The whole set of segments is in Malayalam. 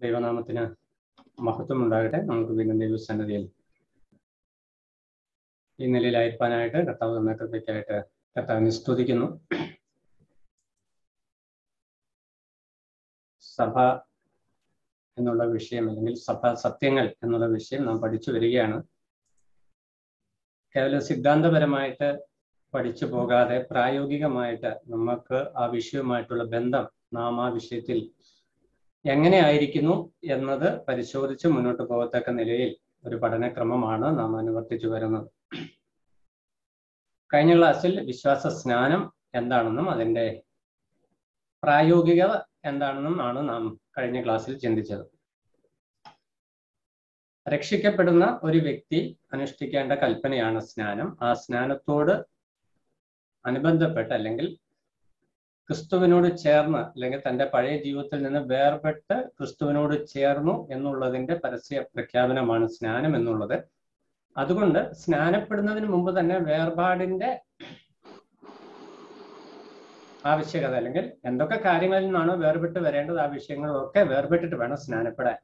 ദൈവനാമത്തിന് മഹത്വം ഉണ്ടാകട്ടെ നമുക്ക് വീണ്ടും ദൈവസന്നതിയിൽ ഈ നിലയിലായിരിക്കാനായിട്ട് കർത്താവ് തന്ന കൃപയ്ക്കായിട്ട് കർത്താവിനെ സ്തുതിക്കുന്നു സഭ എന്നുള്ള വിഷയം അല്ലെങ്കിൽ സഭ സത്യങ്ങൾ എന്നുള്ള വിഷയം നാം പഠിച്ചു വരികയാണ് കേവലം സിദ്ധാന്തപരമായിട്ട് പഠിച്ചു പോകാതെ പ്രായോഗികമായിട്ട് നമുക്ക് ആ വിഷയവുമായിട്ടുള്ള ബന്ധം നാം ആ വിഷയത്തിൽ എങ്ങനെ ആയിരിക്കുന്നു എന്നത് പരിശോധിച്ച് മുന്നോട്ട് പോകത്തക്ക നിലയിൽ ഒരു പഠനക്രമമാണ് നാം അനുവർത്തിച്ചു വരുന്നത് കഴിഞ്ഞ ക്ലാസ്സിൽ വിശ്വാസ സ്നാനം എന്താണെന്നും അതിൻ്റെ പ്രായോഗികത എന്താണെന്നും ആണ് നാം കഴിഞ്ഞ ക്ലാസ്സിൽ ചിന്തിച്ചത് രക്ഷിക്കപ്പെടുന്ന ഒരു വ്യക്തി അനുഷ്ഠിക്കേണ്ട കൽപ്പനയാണ് സ്നാനം ആ സ്നാനത്തോട് അനുബന്ധപ്പെട്ട് അല്ലെങ്കിൽ ക്രിസ്തുവിനോട് ചേർന്ന് അല്ലെങ്കിൽ തന്റെ പഴയ ജീവിതത്തിൽ നിന്ന് വേർപെട്ട് ക്രിസ്തുവിനോട് ചേർന്നു എന്നുള്ളതിന്റെ പരസ്യ പ്രഖ്യാപനമാണ് സ്നാനം എന്നുള്ളത് അതുകൊണ്ട് സ്നാനപ്പെടുന്നതിന് മുമ്പ് തന്നെ വേർപാടിന്റെ ആവശ്യകത അല്ലെങ്കിൽ എന്തൊക്കെ കാര്യങ്ങളിൽ നിന്നാണോ വേർപെട്ട് വരേണ്ടത് ആ വിഷയങ്ങളൊക്കെ വേർപെട്ടിട്ട് വേണം സ്നാനപ്പെടാൻ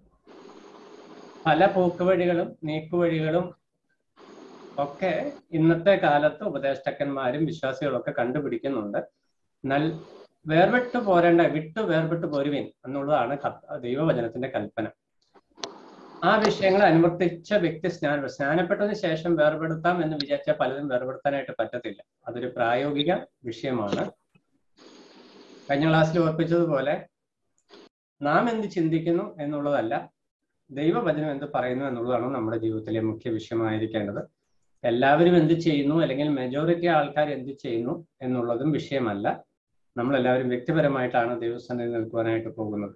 പല പോക്കുവഴികളും നീക്കുവഴികളും ഒക്കെ ഇന്നത്തെ കാലത്ത് ഉപദേഷ്ടക്കന്മാരും വിശ്വാസികളൊക്കെ കണ്ടുപിടിക്കുന്നുണ്ട് എന്നാൽ വേർപെട്ട് പോരേണ്ട വിട്ട് വേർപെട്ട് പോരുവിൻ എന്നുള്ളതാണ് ദൈവവചനത്തിന്റെ കൽപ്പന ആ വിഷയങ്ങൾ അനുവർത്തിച്ച വ്യക്തി സ്നാന സ്നാനപ്പെട്ടതിന് ശേഷം വേർപെടുത്താം എന്ന് വിചാരിച്ച പലരും വേർപെടുത്താനായിട്ട് പറ്റത്തില്ല അതൊരു പ്രായോഗിക വിഷയമാണ് കഴിഞ്ഞ ക്ലാസ്സിൽ ഓർപ്പിച്ചതുപോലെ നാം എന്ത് ചിന്തിക്കുന്നു എന്നുള്ളതല്ല ദൈവവചനം എന്ത് പറയുന്നു എന്നുള്ളതാണ് നമ്മുടെ ജീവിതത്തിലെ മുഖ്യ വിഷയമായിരിക്കേണ്ടത് എല്ലാവരും എന്ത് ചെയ്യുന്നു അല്ലെങ്കിൽ മെജോറിറ്റി ആൾക്കാർ എന്ത് ചെയ്യുന്നു എന്നുള്ളതും വിഷയമല്ല നമ്മളെല്ലാവരും വ്യക്തിപരമായിട്ടാണ് ദൈവസ്ഥാനത്തിൽ നിൽക്കുവാനായിട്ട് പോകുന്നത്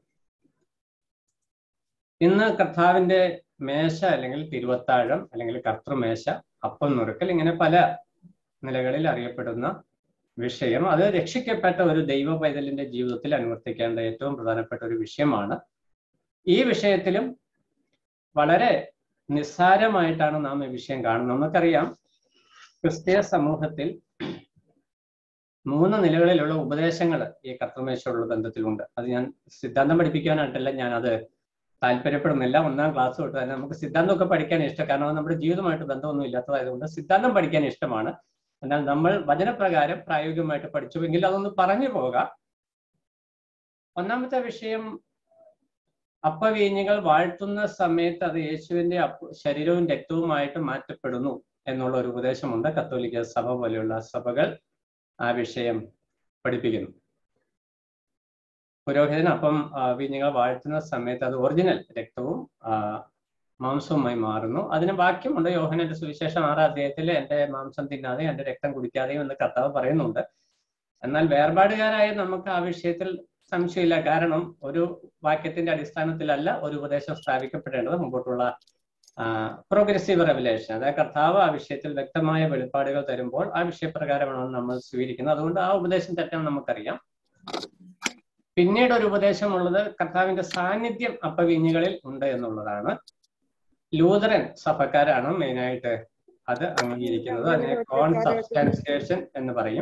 ഇന്ന് കർത്താവിന്റെ മേശ അല്ലെങ്കിൽ തിരുവത്താഴം അല്ലെങ്കിൽ കർത്തൃമേശ അപ്പം നുറുക്കൽ ഇങ്ങനെ പല നിലകളിൽ അറിയപ്പെടുന്ന വിഷയം അത് രക്ഷിക്കപ്പെട്ട ഒരു ദൈവ പൈതലിന്റെ ജീവിതത്തിൽ അനുവർത്തിക്കേണ്ട ഏറ്റവും പ്രധാനപ്പെട്ട ഒരു വിഷയമാണ് ഈ വിഷയത്തിലും വളരെ നിസ്സാരമായിട്ടാണ് നാം ഈ വിഷയം കാണുന്നത് നമുക്കറിയാം ക്രിസ്തീയ സമൂഹത്തിൽ മൂന്ന് നിലകളിലുള്ള ഉപദേശങ്ങൾ ഈ കർത്തമേശയുള്ള ബന്ധത്തിലുണ്ട് അത് ഞാൻ സിദ്ധാന്തം പഠിപ്പിക്കാനായിട്ടല്ല ഞാൻ അത് താല്പര്യപ്പെടുന്നില്ല ഒന്നാം ക്ലാസ് തൊട്ട് തന്നെ നമുക്ക് സിദ്ധാന്തമൊക്കെ പഠിക്കാൻ ഇഷ്ടം കാരണം നമ്മുടെ ജീവിതമായിട്ട് ബന്ധമൊന്നും ഇല്ലാത്തതായതുകൊണ്ട് സിദ്ധാന്തം പഠിക്കാൻ ഇഷ്ടമാണ് എന്നാൽ നമ്മൾ വചനപ്രകാരം പ്രായോഗികമായിട്ട് പഠിച്ചുവെങ്കിൽ അതൊന്ന് പറഞ്ഞു പോകാം ഒന്നാമത്തെ വിഷയം അപ്പവീഞ്ഞുകൾ വാഴ്ത്തുന്ന സമയത്ത് അത് യേശുവിന്റെ ശരീരവും രക്തവുമായിട്ട് മാറ്റപ്പെടുന്നു എന്നുള്ള ഒരു ഉപദേശമുണ്ട് കത്തോലിക്ക സഭ പോലെയുള്ള സഭകൾ ആ വിഷയം പഠിപ്പിക്കുന്നു പുരോഹിതൻ അപ്പം വീഞ്ഞുകൾ വാഴ്ത്തുന്ന സമയത്ത് അത് ഒറിജിനൽ രക്തവും മാംസവുമായി മാറുന്നു അതിന് വാക്യമുണ്ട് യോഹനന്റെ സുവിശേഷം ആറാം അധ്യായത്തിൽ എന്റെ മാംസം തിന്നാതെ എന്റെ രക്തം കുടിക്കാതെയും എന്ന് കർത്താവ് പറയുന്നുണ്ട് എന്നാൽ വേർപാടുകാരായ നമുക്ക് ആ വിഷയത്തിൽ സംശയമില്ല കാരണം ഒരു വാക്യത്തിന്റെ അടിസ്ഥാനത്തിലല്ല ഒരു ഉപദേശം സ്ഥാപിക്കപ്പെടേണ്ടത് മുമ്പോട്ടുള്ള പ്രോഗ്രസീവ് റെവലേഷൻ അതായത് കർത്താവ് ആ വിഷയത്തിൽ വ്യക്തമായ വെളിപ്പാടുകൾ തരുമ്പോൾ ആ വിഷയപ്രകാരമാണ് നമ്മൾ സ്വീകരിക്കുന്നത് അതുകൊണ്ട് ആ ഉപദേശം തെറ്റാൻ നമുക്കറിയാം പിന്നീട് ഒരു ഉപദേശമുള്ളത് കർത്താവിന്റെ സാന്നിധ്യം അപ്പവീഞ്ഞുകളിൽ ഉണ്ട് എന്നുള്ളതാണ് ലൂതറൻ സഭക്കാരാണ് മെയിനായിട്ട് അത് അംഗീകരിക്കുന്നത് അതിനെ കോൺ സബ്സ്റ്റാൻസിയേഷൻ എന്ന് പറയും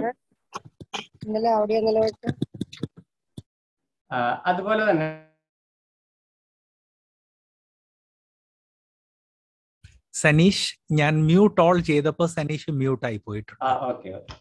അതുപോലെ തന്നെ സനീഷ് ഞാൻ മ്യൂട്ട് ഓൾ ചെയ്തപ്പോ സനീഷ് മ്യൂട്ട് ആയി പോയിട്ടുണ്ട് ആ ഓക്കെ ഓക്കെ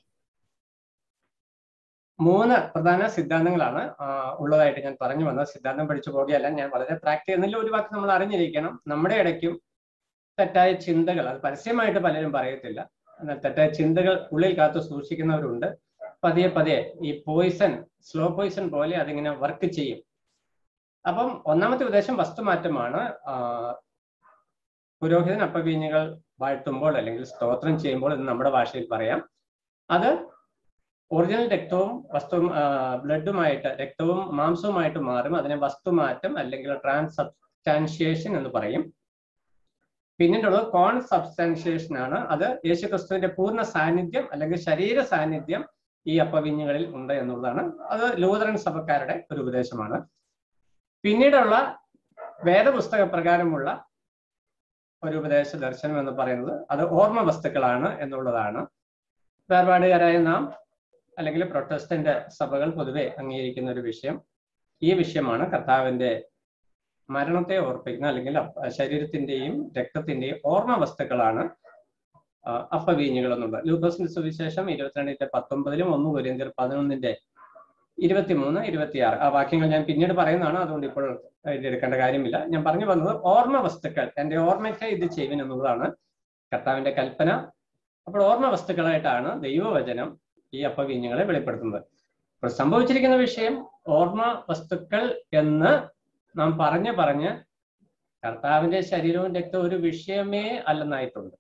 മൂന്ന് പ്രധാന സിദ്ധാന്തങ്ങളാണ് ഉള്ളതായിട്ട് ഞാൻ പറഞ്ഞു വന്നത് സിദ്ധാന്തം പഠിച്ചു പോകുകയല്ല ഞാൻ വളരെ പ്രാക്ടിക്കൽ എന്നുള്ള ഒരു വാക്ക് നമ്മൾ അറിഞ്ഞിരിക്കണം നമ്മുടെ ഇടയ്ക്കും തെറ്റായ ചിന്തകൾ അത് പരസ്യമായിട്ട് പലരും പറയത്തില്ല എന്നാൽ തെറ്റായ ചിന്തകൾ ഉള്ളിൽ കാത്തു സൂക്ഷിക്കുന്നവരുണ്ട് പതിയെ പതിയെ ഈ പോയിസൺ സ്ലോ പോയിസൺ പോലെ അതിങ്ങനെ വർക്ക് ചെയ്യും അപ്പം ഒന്നാമത്തെ ഉദ്ദേശം വസ്തുമാറ്റമാണ് പുരോഹിതൻ അപ്പവീഞ്ഞുകൾ വാഴ്ത്തുമ്പോൾ അല്ലെങ്കിൽ സ്തോത്രം ചെയ്യുമ്പോൾ എന്ന് നമ്മുടെ ഭാഷയിൽ പറയാം അത് ഒറിജിനൽ രക്തവും വസ്തു ബ്ലഡുമായിട്ട് രക്തവും മാംസവുമായിട്ട് മാറും അതിനെ വസ്തുമാറ്റം അല്ലെങ്കിൽ ട്രാൻസ് സബ്സ്റ്റാൻഷിയേഷൻ എന്ന് പറയും പിന്നീടുള്ളത് കോൺ സബ്സ്റ്റാൻഷിയേഷൻ ആണ് അത് യേശുക്രിസ്തുവിന്റെ പൂർണ്ണ സാന്നിധ്യം അല്ലെങ്കിൽ ശരീര സാന്നിധ്യം ഈ അപ്പവിഞ്ഞുകളിൽ ഉണ്ട് എന്നുള്ളതാണ് അത് ലൂതറൻ സഭക്കാരുടെ ഒരു ഉപദേശമാണ് പിന്നീടുള്ള വേദപുസ്തക പ്രകാരമുള്ള ഒരു ഉപദേശ ദർശനം എന്ന് പറയുന്നത് അത് ഓർമ്മ വസ്തുക്കളാണ് എന്നുള്ളതാണ് വേർപാടുകാരായ നാം അല്ലെങ്കിൽ പ്രൊട്ടസ്റ്റന്റ് സഭകൾ പൊതുവെ അംഗീകരിക്കുന്ന ഒരു വിഷയം ഈ വിഷയമാണ് കർത്താവിന്റെ മരണത്തെ ഓർപ്പിക്കുന്ന അല്ലെങ്കിൽ അപ്പ- ശരീരത്തിന്റെയും രക്തത്തിന്റെയും ഓർമ്മ വസ്തുക്കളാണ് ആ, അപ്പവീഞ്ഞുകൾ എന്നുള്ളത് ലൂക്കോസിന്റെ സുവിശേഷം ഇരുപത്തിരണ്ടിന്റെ പത്തൊമ്പതിലും ഒന്ന് കൊരിന്തിയർ പതിനൊന്നിന്റെ ഇരുപത്തിമൂന്ന് ഇരുപത്തിയാറ് ആ വാക്യങ്ങൾ ഞാൻ പിന്നീട് പറയുന്നതാണ് അതുകൊണ്ട് ഇപ്പോൾ എഴുതിയെടുക്കേണ്ട കാര്യമില്ല ഞാൻ പറഞ്ഞു വന്നത് ഓർമ്മ വസ്തുക്കൾ എന്റെ ഓർമ്മയ്ക്ക് ഇത് ചെയ്യുവിൻ എന്നുള്ളതാണ് കർത്താവിന്റെ കൽപ്പന അപ്പോൾ ഓർമ്മ വസ്തുക്കളായിട്ടാണ് ദൈവവചനം ഈ അപ്പവീഞ്ഞുങ്ങളെ വെളിപ്പെടുത്തുന്നത് അപ്പോൾ സംഭവിച്ചിരിക്കുന്ന വിഷയം ഓർമ്മ വസ്തുക്കൾ എന്ന് നാം പറഞ്ഞു പറഞ്ഞ് കർത്താവിന്റെ ശരീരവും രക്തവും ഒരു വിഷയമേ അല്ലെന്നായിട്ടുണ്ട്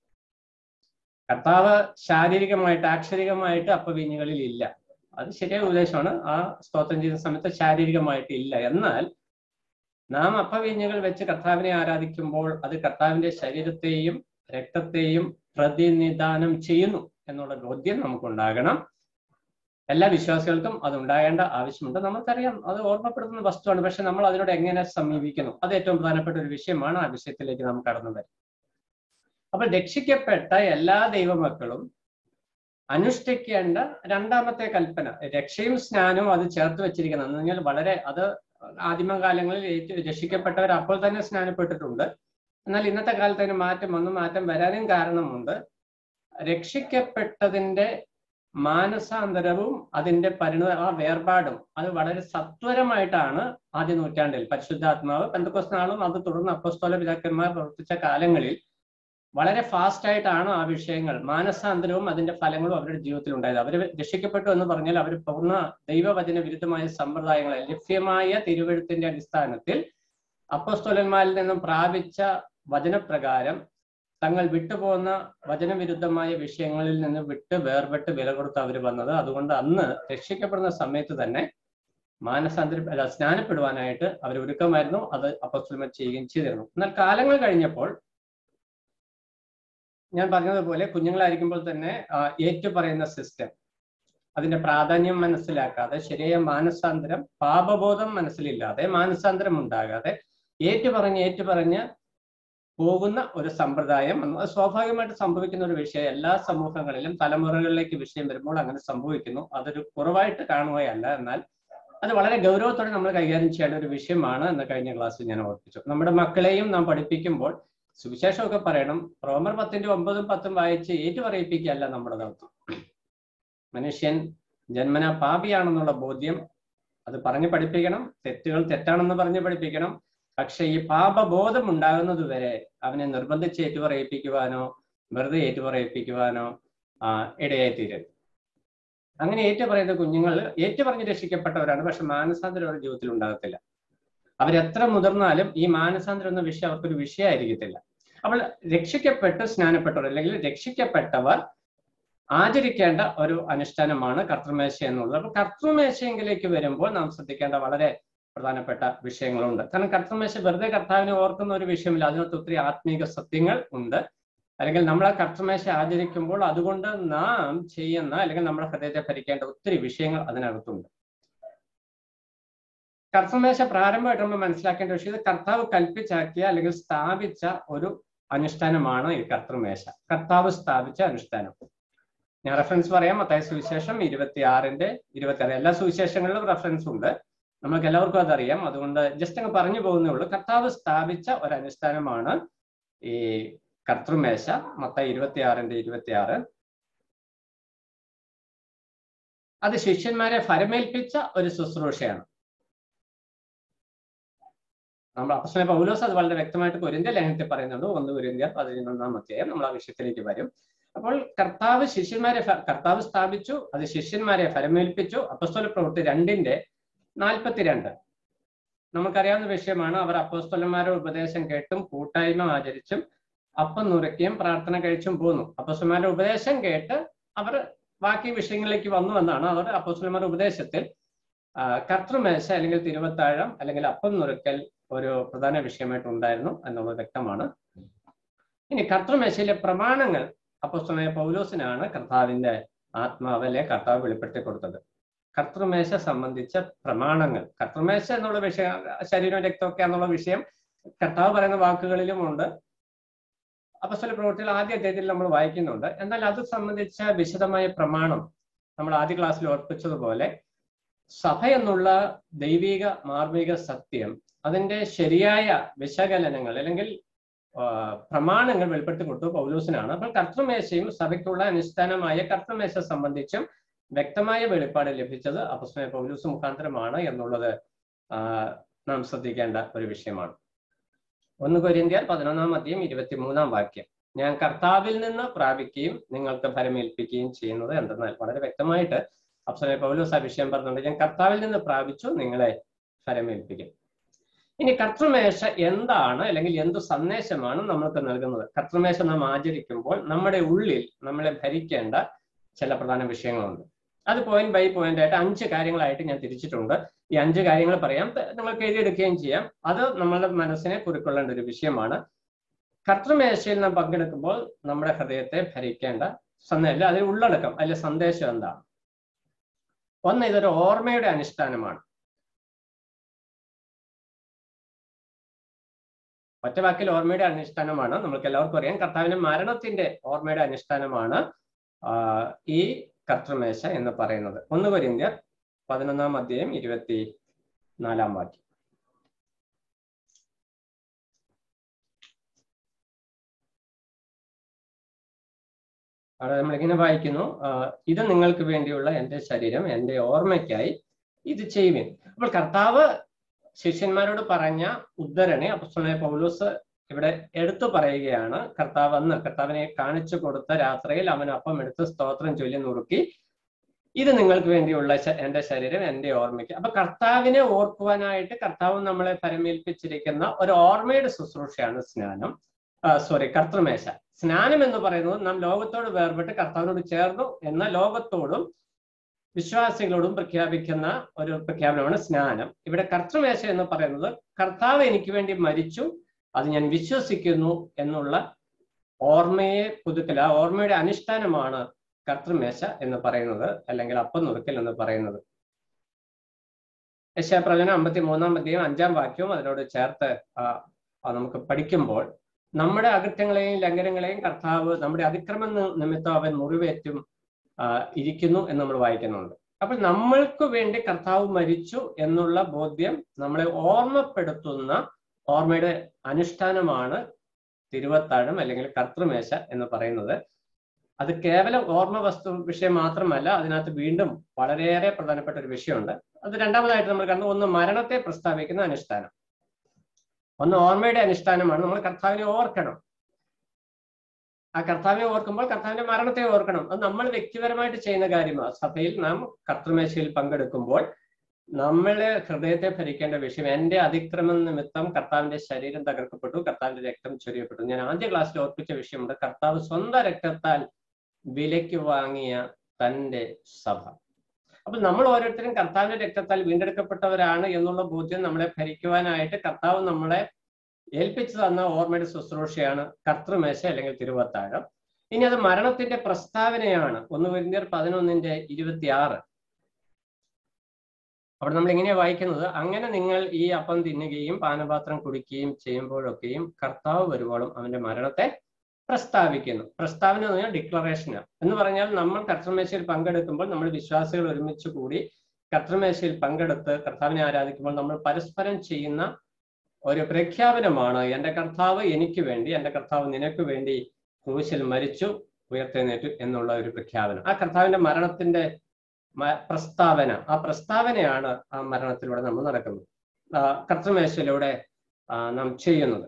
കർത്താവ് ശാരീരികമായിട്ട് ആക്ഷരികമായിട്ട് അപ്പവീഞ്ഞുകളിൽ ഇല്ല അത് ശരിയായ ഉപദേശമാണ് ആ സ്തോത്രം ചെയ്യുന്ന സമയത്ത് ശാരീരികമായിട്ട് ഇല്ല എന്നാൽ നാം അപ്പവീഞ്ഞുകൾ വെച്ച് കർത്താവിനെ ആരാധിക്കുമ്പോൾ അത് കർത്താവിന്റെ ശരീരത്തെയും രക്തത്തെയും പ്രതിനിധാനം ചെയ്യുന്നു എന്നുള്ള ബോധ്യം നമുക്കുണ്ടാകണം എല്ലാ വിശ്വാസികൾക്കും അത് ഉണ്ടാകേണ്ട ആവശ്യമുണ്ട് നമുക്കറിയാം അത് ഓർമ്മപ്പെടുത്തുന്ന വസ്തുവാണ് പക്ഷെ നമ്മൾ അതിനോട് എങ്ങനെ സമീപിക്കുന്നു അത് ഏറ്റവും പ്രധാനപ്പെട്ട ഒരു വിഷയമാണ് ആ വിഷയത്തിലേക്ക് നാം കടന്നു വരും അപ്പോൾ രക്ഷിക്കപ്പെട്ട എല്ലാ ദൈവമക്കളും അനുഷ്ഠിക്കേണ്ട രണ്ടാമത്തെ കൽപ്പന രക്ഷയും സ്നാനവും അത് ചേർത്ത് വെച്ചിരിക്കുന്നത് എന്ന് പറഞ്ഞാൽ വളരെ അത് ആദിമകാലങ്ങളിൽ ഏറ്റവും രക്ഷിക്കപ്പെട്ടവർ അപ്പോൾ തന്നെ സ്നാനപ്പെട്ടിട്ടുണ്ട് എന്നാൽ ഇന്നത്തെ കാലത്ത് അതിന് മാറ്റം വന്നു മാറ്റം വരാനും കാരണമുണ്ട് രക്ഷിക്കപ്പെട്ടതിന്റെ മാനസാന്തരവും അതിന്റെ പരിണത ആ വേർപാടും അത് വളരെ സത്വരമായിട്ടാണ് ആദ്യ നൂറ്റാണ്ടിൽ പരിശുദ്ധാത്മാവ് പെന്തക്കോസ് നാളും അത് തുടർന്ന് അപ്പസ്തോല പിതാക്കന്മാർ പ്രവർത്തിച്ച കാലങ്ങളിൽ വളരെ ഫാസ്റ്റ് ആയിട്ടാണ് ആ വിഷയങ്ങൾ മാനസാന്തരവും അതിന്റെ ഫലങ്ങളും അവരുടെ ജീവിതത്തിൽ ഉണ്ടായത് അവർ രക്ഷിക്കപ്പെട്ടു എന്ന് പറഞ്ഞാൽ അവർ പൂർണ്ണ ദൈവവചന വിരുദ്ധമായ സമ്പ്രദായങ്ങളെ ലഭ്യമായ തിരുവഴുത്തിന്റെ അടിസ്ഥാനത്തിൽ അപ്പസ്തോലന്മാരിൽ നിന്നും പ്രാപിച്ച വചനപ്രകാരം തങ്ങൾ വിട്ടുപോകുന്ന വചനവിരുദ്ധമായ വിഷയങ്ങളിൽ നിന്ന് വിട്ട് വേർപെട്ട് വില കൊടുത്ത് അവർ വന്നത് അതുകൊണ്ട് അന്ന് രക്ഷിക്കപ്പെടുന്ന സമയത്ത് തന്നെ മാനസാന്തര അല്ല സ്നാനപ്പെടുവാനായിട്ട് അവർ ഒരുക്കമായിരുന്നു അത് അപ്പസ്തോലന്മാർ ചെയ്യുകയും ചെയ്തിരുന്നു എന്നാൽ കാലങ്ങൾ കഴിഞ്ഞപ്പോൾ ഞാൻ പറഞ്ഞതുപോലെ കുഞ്ഞുങ്ങളായിരിക്കുമ്പോൾ തന്നെ ആ, ഏറ്റുപറയുന്ന സിസ്റ്റം അതിന്റെ പ്രാധാന്യം മനസ്സിലാക്കാതെ ശരിയായ മാനസാന്തരം പാപബോധം മനസ്സിലില്ലാതെ മാനസാന്തരം ഉണ്ടാകാതെ ഏറ്റുപറഞ്ഞ് ഏറ്റുപറഞ്ഞ് പോകുന്ന ഒരു സമ്പ്രദായം എന്ന് അത് സ്വാഭാവികമായിട്ട് സംഭവിക്കുന്ന ഒരു വിഷയം എല്ലാ സമൂഹങ്ങളിലും തലമുറകളിലേക്ക് വിഷയം വരുമ്പോൾ അങ്ങനെ സംഭവിക്കുന്നു അതൊരു കുറവായിട്ട് കാണുകയല്ല എന്നാൽ അത് വളരെ ഗൗരവത്തോടെ നമ്മൾ കൈകാര്യം ചെയ്യേണ്ട ഒരു വിഷയമാണ് എന്ന് കഴിഞ്ഞ ക്ലാസ്സിൽ ഞാൻ ഓർപ്പിച്ചു നമ്മുടെ മക്കളെയും നാം പഠിപ്പിക്കുമ്പോൾ സുവിശേഷമൊക്കെ പറയണം റോമർ പത്തിന്റെ ഒമ്പതും പത്തും വായിച്ച് ഏറ്റുപറയിപ്പിക്കുകയല്ല നമ്മുടെ ദൗത്യം മനുഷ്യൻ ജന്മന പാപിയാണെന്നുള്ള ബോധ്യം അത് പറഞ്ഞു പഠിപ്പിക്കണം തെറ്റുകൾ തെറ്റാണെന്ന് പറഞ്ഞ് പഠിപ്പിക്കണം പക്ഷെ ഈ പാപബോധം ഉണ്ടാകുന്നത് വരെ അവനെ നിർബന്ധിച്ച് ഏറ്റുപറയിപ്പിക്കുവാനോ വെറുതെ ഏറ്റുപറയിപ്പിക്കുവാനോ ആ ഇടയായിത്തീരരുത് അങ്ങനെ ഏറ്റുപറയുന്ന കുഞ്ഞുങ്ങൾ ഏറ്റുപറഞ്ഞ് രക്ഷിക്കപ്പെട്ടവരാണ് പക്ഷെ മാനസാന്തരം അവരുടെ ജീവിതത്തിൽ ഉണ്ടാകത്തില്ല അവരെത്ര മുതിർന്നാലും ഈ മാനസാന്തരം എന്ന വിഷയം അവർക്കൊരു വിഷയമായിരിക്കത്തില്ല അപ്പോൾ രക്ഷിക്കപ്പെട്ട് സ്നാനപ്പെട്ടവർ അല്ലെങ്കിൽ രക്ഷിക്കപ്പെട്ടവർ ആചരിക്കേണ്ട ഒരു അനുഷ്ഠാനമാണ് കർത്തൃമേശ എന്നുള്ളത് അപ്പൊ കർത്തൃമേശയെങ്കിലേക്ക് വരുമ്പോൾ നാം ശ്രദ്ധിക്കേണ്ട വളരെ പ്രധാനപ്പെട്ട വിഷയങ്ങളുണ്ട് കാരണം കർത്തൃമേശ വെറുതെ കർത്താവിനെ ഓർക്കുന്ന ഒരു വിഷയമില്ല അതിനകത്ത് ഒത്തിരി ആത്മീക സത്യങ്ങൾ ഉണ്ട് അല്ലെങ്കിൽ നമ്മൾ ആ കർത്തൃമേശ ആചരിക്കുമ്പോൾ അതുകൊണ്ട് നാം ചെയ്യുന്ന അല്ലെങ്കിൽ നമ്മുടെ ഹൃദയത്തെ ഭരിക്കേണ്ട ഒത്തിരി വിഷയങ്ങൾ അതിനകത്തുണ്ട് കർത്തമേശ പ്രാരംഭമായിട്ട് നമ്മൾ മനസ്സിലാക്കേണ്ട വിഷയം ഇത് കർത്താവ് കൽപ്പിച്ചാക്കിയ അല്ലെങ്കിൽ സ്ഥാപിച്ച ഒരു അനുഷ്ഠാനമാണ് ഈ കർത്തൃമേശ കർത്താവ് സ്ഥാപിച്ച അനുഷ്ഠാനം ഞാൻ റെഫറൻസ് പറയാം മത്തായ സുവിശേഷം ഇരുപത്തി ആറിന്റെ ഇരുപത്തി ആറ് എല്ലാ സുവിശേഷങ്ങളിലും റെഫറൻസ് ഉണ്ട് നമ്മൾക്ക് എല്ലാവർക്കും അതറിയാം അതുകൊണ്ട് ജസ്റ്റ് അങ്ങ് പറഞ്ഞു പോകുന്നേ ഉള്ളൂ കർത്താവ് സ്ഥാപിച്ച ഒരു അനുഷ്ഠാനമാണ് ഈ കർത്തൃമേശ മത്തായി ഇരുപത്തി ആറിന്റെ ഇരുപത്തി ആറ് അത് ശിഷ്യന്മാരെ ഫലമേൽപ്പിച്ച ഒരു ശുശ്രൂഷയാണ് നമ്മൾ അപ്പസ്വല പൗലോസ് അത് വളരെ വ്യക്തമായിട്ട് കൊരിന്ത്യ ലേഖനത്തിൽ പറയുന്നുണ്ട് ഒന്ന് കൊരിന്ത്യ പതിനൊന്നാം അധ്യായം നമ്മൾ ആ വിഷയത്തിലേക്ക് വരും അപ്പോൾ കർത്താവ് ശിഷ്യന്മാരെ ഫ- കർത്താവ് സ്ഥാപിച്ചു അത് ശിഷ്യന്മാരെ ഫലമേൽപ്പിച്ചു അപ്പസ്തോല പ്രവൃത്തി രണ്ടിന്റെ നാൽപ്പത്തിരണ്ട് നമുക്കറിയാവുന്ന വിഷയമാണ് അവർ അപ്പോസ്തലന്മാരുടെ ഉപദേശം കേട്ടും കൂട്ടായ്മ ആചരിച്ചും അപ്പം നുറുക്കിയും പ്രാർത്ഥന കഴിച്ചും പോന്നു അപ്പോസ്തലന്മാരുടെ ഉപദേശം കേട്ട് അവർ ബാക്കി വിഷയങ്ങളിലേക്ക് വന്നു എന്നാണ് അവർ അപ്പോസ്തലന്മാരുടെ ഉപദേശത്തിൽ ആ, കർത്തൃമേശ അല്ലെങ്കിൽ തിരുവത്താഴം അല്ലെങ്കിൽ അപ്പം നുറുക്കൽ ഒരു പ്രധാന വിഷയമായിട്ട് ഉണ്ടായിരുന്നു എന്നുള്ളത് വ്യക്തമാണ് ഇനി കർത്തൃമേശയിലെ പ്രമാണങ്ങൾ അപ്പോസ്തലനായ പൗലോസിനാണ് കർത്താവിന്റെ ആത്മാവിലെ കർത്താവ് വെളിപ്പെടുത്തി കൊടുത്തത് കർത്തൃമേശ സംബന്ധിച്ച പ്രമാണങ്ങൾ കർത്തൃമേശ എന്നുള്ള വിഷയം ശരീരം രക്തമൊക്കെ എന്നുള്ള വിഷയം കർത്താവ് പറയുന്ന വാക്കുകളിലും ഉണ്ട് അപ്പസ്തല പ്രവൃത്തികൾ ആദ്യ അധ്യായത്തിൽ നമ്മൾ വായിക്കുന്നുണ്ട് എന്നാൽ അത് സംബന്ധിച്ച വിശദമായ പ്രമാണം നമ്മൾ ആദ്യ ക്ലാസ്സിൽ ഓർപ്പിച്ചതുപോലെ സഭ എന്നുള്ള ദൈവിക മാർമിക സത്യം അതിന്റെ ശരിയായ വിശകലനങ്ങൾ അല്ലെങ്കിൽ ആ, പ്രമാണങ്ങൾ വെളിപ്പെടുത്തി കൊടുത്തു പൗലൂസിനാണ് അപ്പോൾ കർത്തൃമേശയും സഭയ്ക്കുള്ള അനുഷ്ഠാനമായ കർത്തൃമേശ സംബന്ധിച്ചും വ്യക്തമായ വെളിപ്പാട് ലഭിച്ചത് അപ്പസ്മയ പൗലൂസ് മുഖാന്തരമാണ് എന്നുള്ളത് ആ, നാം ശ്രദ്ധിക്കേണ്ട ഒരു വിഷയമാണ് ഒന്ന് കൊരിന്ത്യർ പതിനൊന്നാം അധ്യയം ഇരുപത്തിമൂന്നാം വാക്യം ഞാൻ കർത്താവിൽ നിന്ന് പ്രാപിക്കുകയും നിങ്ങൾക്ക് ഫലമേൽപ്പിക്കുകയും ചെയ്യുന്നത് എന്തെന്നാൽ വളരെ വ്യക്തമായിട്ട് അപ്സമയ പൗലോസ് ആ വിഷയം പറഞ്ഞിട്ടുണ്ട് ഞാൻ കർത്താവിൽ നിന്ന് പ്രാപിച്ചു നിങ്ങളെ ഫലമേൽപ്പിക്കും ഇനി കർത്തൃമേശ എന്താണ് അല്ലെങ്കിൽ എന്തു സന്ദേശമാണ് നമ്മൾക്ക് നൽകുന്നത് കർത്തൃമേശ നാം ആചരിക്കുമ്പോൾ നമ്മുടെ ഉള്ളിൽ നമ്മളെ ഭരിക്കേണ്ട ചില പ്രധാന വിഷയങ്ങളുണ്ട് അത് പോയിന്റ് ബൈ പോയിന്റ് ആയിട്ട് അഞ്ച് കാര്യങ്ങളായിട്ട് ഞാൻ തിരിച്ചിട്ടുണ്ട് ഈ അഞ്ച് കാര്യങ്ങൾ പറയാം ത- നിങ്ങൾക്ക് എഴുതിയെടുക്കുകയും ചെയ്യാം അത് നമ്മളുടെ മനസ്സിനെ കുറിക്കൊള്ളേണ്ട ഒരു വിഷയമാണ് കർത്തൃമേശയിൽ നാം പങ്കെടുക്കുമ്പോൾ നമ്മുടെ ഹൃദയത്തെ ഭരിക്കേണ്ട സന്ദേശം അതിൽ ഉള്ളടക്കം അതിലെ സന്ദേശം എന്താണ് ഒന്ന് ഇതൊരു ഓർമ്മയുടെ അനുഷ്ഠാനമാണ് ഒറ്റ വാക്കിൽ ഓർമ്മയുടെ അനുഷ്ഠാനമാണ് നമുക്ക് എല്ലാവർക്കും അറിയാം കർത്താവിന്റെ മരണത്തിന്റെ ഓർമ്മയുടെ അനുഷ്ഠാനമാണ് ആ, ഈ കർത്തൃമേശ എന്ന് പറയുന്നത് ഒന്ന് കൊരിന്ത്യർ പതിനൊന്നാം അധ്യായം ഇരുപത്തി നാലാം വാക്യം അവിടെ നമ്മളിങ്ങനെ വായിക്കുന്നു ആ, ഇത് നിങ്ങൾക്ക് വേണ്ടിയുള്ള എൻ്റെ ശരീരം എൻ്റെ ഓർമ്മയ്ക്കായി ഇത് ചെയ്യുവിൻ അപ്പോൾ കർത്താവ് ശിഷ്യന്മാരോട് പറഞ്ഞ ഉദ്ധരണി അപ്പസ്തലനായ പൗലോസ് ഇവിടെ എടുത്തു പറയുകയാണ് കർത്താവ് അന്ന് കർത്താവിനെ കാണിച്ചു കൊടുത്ത രാത്രിയിൽ അവൻ അപ്പം എടുത്ത് സ്തോത്രം ചൊല്ലി നുറുക്കി ഇത് നിങ്ങൾക്ക് വേണ്ടിയുള്ള ശ- എന്റെ ശരീരം എന്റെ ഓർമ്മയ്ക്ക് അപ്പൊ കർത്താവിനെ ഓർക്കുവാനായിട്ട് കർത്താവ് നമ്മളെ പരമേൽപ്പിച്ചിരിക്കുന്ന ഒരു ഓർമ്മയുടെ ശുശ്രൂഷയാണ് സ്നാനം സോറി കർത്തൃമേശ സ്നാനം എന്ന് പറയുന്നത് നാം ലോകത്തോട് വേർപെട്ട് കർത്താവിനോട് ചേർന്നു എന്ന ലോകത്തോടും വിശ്വാസികളോടും പ്രഖ്യാപിക്കുന്ന ഒരു പ്രഖ്യാപനമാണ് സ്നാനം ഇവിടെ കർത്തൃമേശ എന്ന് പറയുന്നത് കർത്താവ് എനിക്ക് വേണ്ടി മരിച്ചു അത് ഞാൻ വിശ്വസിക്കുന്നു എന്നുള്ള ഓർമ്മയെ പുതുക്കൽ ആ ഓർമ്മയുടെ അനുഷ്ഠാനമാണ് കർത്തൃമേശ എന്ന് പറയുന്നത് അല്ലെങ്കിൽ അപ്പം നുറുക്കൽ എന്ന് പറയുന്നത് യശാപ്രവചനം അമ്പത്തി മൂന്നാം അധ്യായം അഞ്ചാം വാക്യവും അതിനോട് ചേർത്ത് ആ, ആ നമുക്ക് പഠിക്കുമ്പോൾ നമ്മുടെ അകൃത്യങ്ങളെയും ലംഘനങ്ങളെയും കർത്താവ് നമ്മുടെ അതിക്രമ നി- നിമിത്തം അവൻ മുറിവേറ്റും ആ, ഇരിക്കുന്നു എന്ന് നമ്മൾ വായിക്കുന്നുണ്ട് അപ്പോൾ നമ്മൾക്ക് വേണ്ടി കർത്താവ് മരിച്ചു എന്നുള്ള ബോധ്യം നമ്മളെ ഓർമ്മപ്പെടുത്തുന്ന ഓർമ്മയുടെ അനുഷ്ഠാനമാണ് തിരുവത്താഴം അല്ലെങ്കിൽ കർത്തൃമേശ എന്ന് പറയുന്നത് അത് കേവലം ഓർമ്മ വസ്തു വിഷയം മാത്രമല്ല അതിനകത്ത് വീണ്ടും വളരെയേറെ പ്രധാനപ്പെട്ട ഒരു വിഷയമുണ്ട് അത് രണ്ടാമതായിട്ട് നമ്മൾ കണ്ടു ഒന്ന് മരണത്തെ പ്രസ്താവിക്കുന്ന അനുഷ്ഠാനം ഒന്ന് ഓർമ്മയുടെ അനുഷ്ഠാനമാണ് നമ്മൾ കർത്താവിനെ ഓർക്കണം ആ കർത്താവിനെ ഓർക്കുമ്പോൾ കർത്താവിന്റെ മരണത്തെ ഓർക്കണം അത് നമ്മൾ വ്യക്തിപരമായിട്ട് ചെയ്യുന്ന കാര്യമാണ് സഭയിൽ നാം കർത്തൃമേശയിൽ പങ്കെടുക്കുമ്പോൾ നമ്മളെ ഹൃദയത്തെ ഭരിക്കേണ്ട വിഷയം എന്റെ അതിക്രമം നിമിത്തം കർത്താവിന്റെ ശരീരം തകർക്കപ്പെട്ടു കർത്താവിന്റെ രക്തം ചൊരിയപ്പെട്ടു ഞാൻ ആദ്യ ക്ലാസ്സിൽ ഓർപ്പിച്ച വിഷയമുണ്ട് കർത്താവ് സ്വന്തം രക്തത്താൽ വിലയ്ക്ക് വാങ്ങിയ തന്റെ സഭ അപ്പൊ നമ്മൾ ഓരോരുത്തരും കർത്താവിന്റെ രക്തത്താൽ വീണ്ടെടുക്കപ്പെട്ടവരാണ് എന്നുള്ള ബോധ്യം നമ്മളെ ഭരിക്കുവാനായിട്ട് കർത്താവ് നമ്മളെ ഏൽപ്പിച്ചു തന്ന ഓർമ്മയുടെ ശുശ്രൂഷയാണ് കർത്തൃമേശ അല്ലെങ്കിൽ തിരുവത്താഴം ഇനി അത് മരണത്തിന്റെ പ്രസ്താവനയാണ് ഒന്ന് വരുന്നർ പതിനൊന്നിന്റെ ഇരുപത്തിയാറ് അവിടെ നമ്മൾ ഇങ്ങനെയാ വായിക്കുന്നത് അങ്ങനെ നിങ്ങൾ ഈ അപ്പം തിന്നുകയും പാനപാത്രം കുടിക്കുകയും ചെയ്യുമ്പോഴൊക്കെയും കർത്താവ് വരുവോളം അവന്റെ മരണത്തെ പ്രസ്താവിക്കുന്നു പ്രസ്താവന എന്ന് പറഞ്ഞാൽ ഡിക്ലറേഷനാണ് എന്ന് പറഞ്ഞാൽ നമ്മൾ കർത്തൃമേശയിൽ പങ്കെടുക്കുമ്പോൾ നമ്മൾ വിശ്വാസികൾ ഒരുമിച്ച് കൂടി കർത്തൃമേശയിൽ പങ്കെടുത്ത് കർത്താവിനെ ആരാധിക്കുമ്പോൾ നമ്മൾ പരസ്പരം ചെയ്യുന്ന ഒരു പ്രഖ്യാപനമാണ് എൻ്റെ കർത്താവ് എനിക്ക് വേണ്ടി എൻ്റെ കർത്താവ് നിനക്ക് വേണ്ടി ക്രൂശിൽ മരിച്ചു ഉയർത്തെഴുന്നേറ്റു എന്നുള്ള ഒരു പ്രഖ്യാപനം ആ കർത്താവിന്റെ മരണത്തിന്റെ മ- പ്രസ്താവന ആ പ്രസ്താവനയാണ് ആ മരണത്തിലൂടെ നമ്മൾ നടക്കുന്നത് ആ കർത്തൃമേശയിലൂടെ ആ, നാം ചെയ്യുന്നത്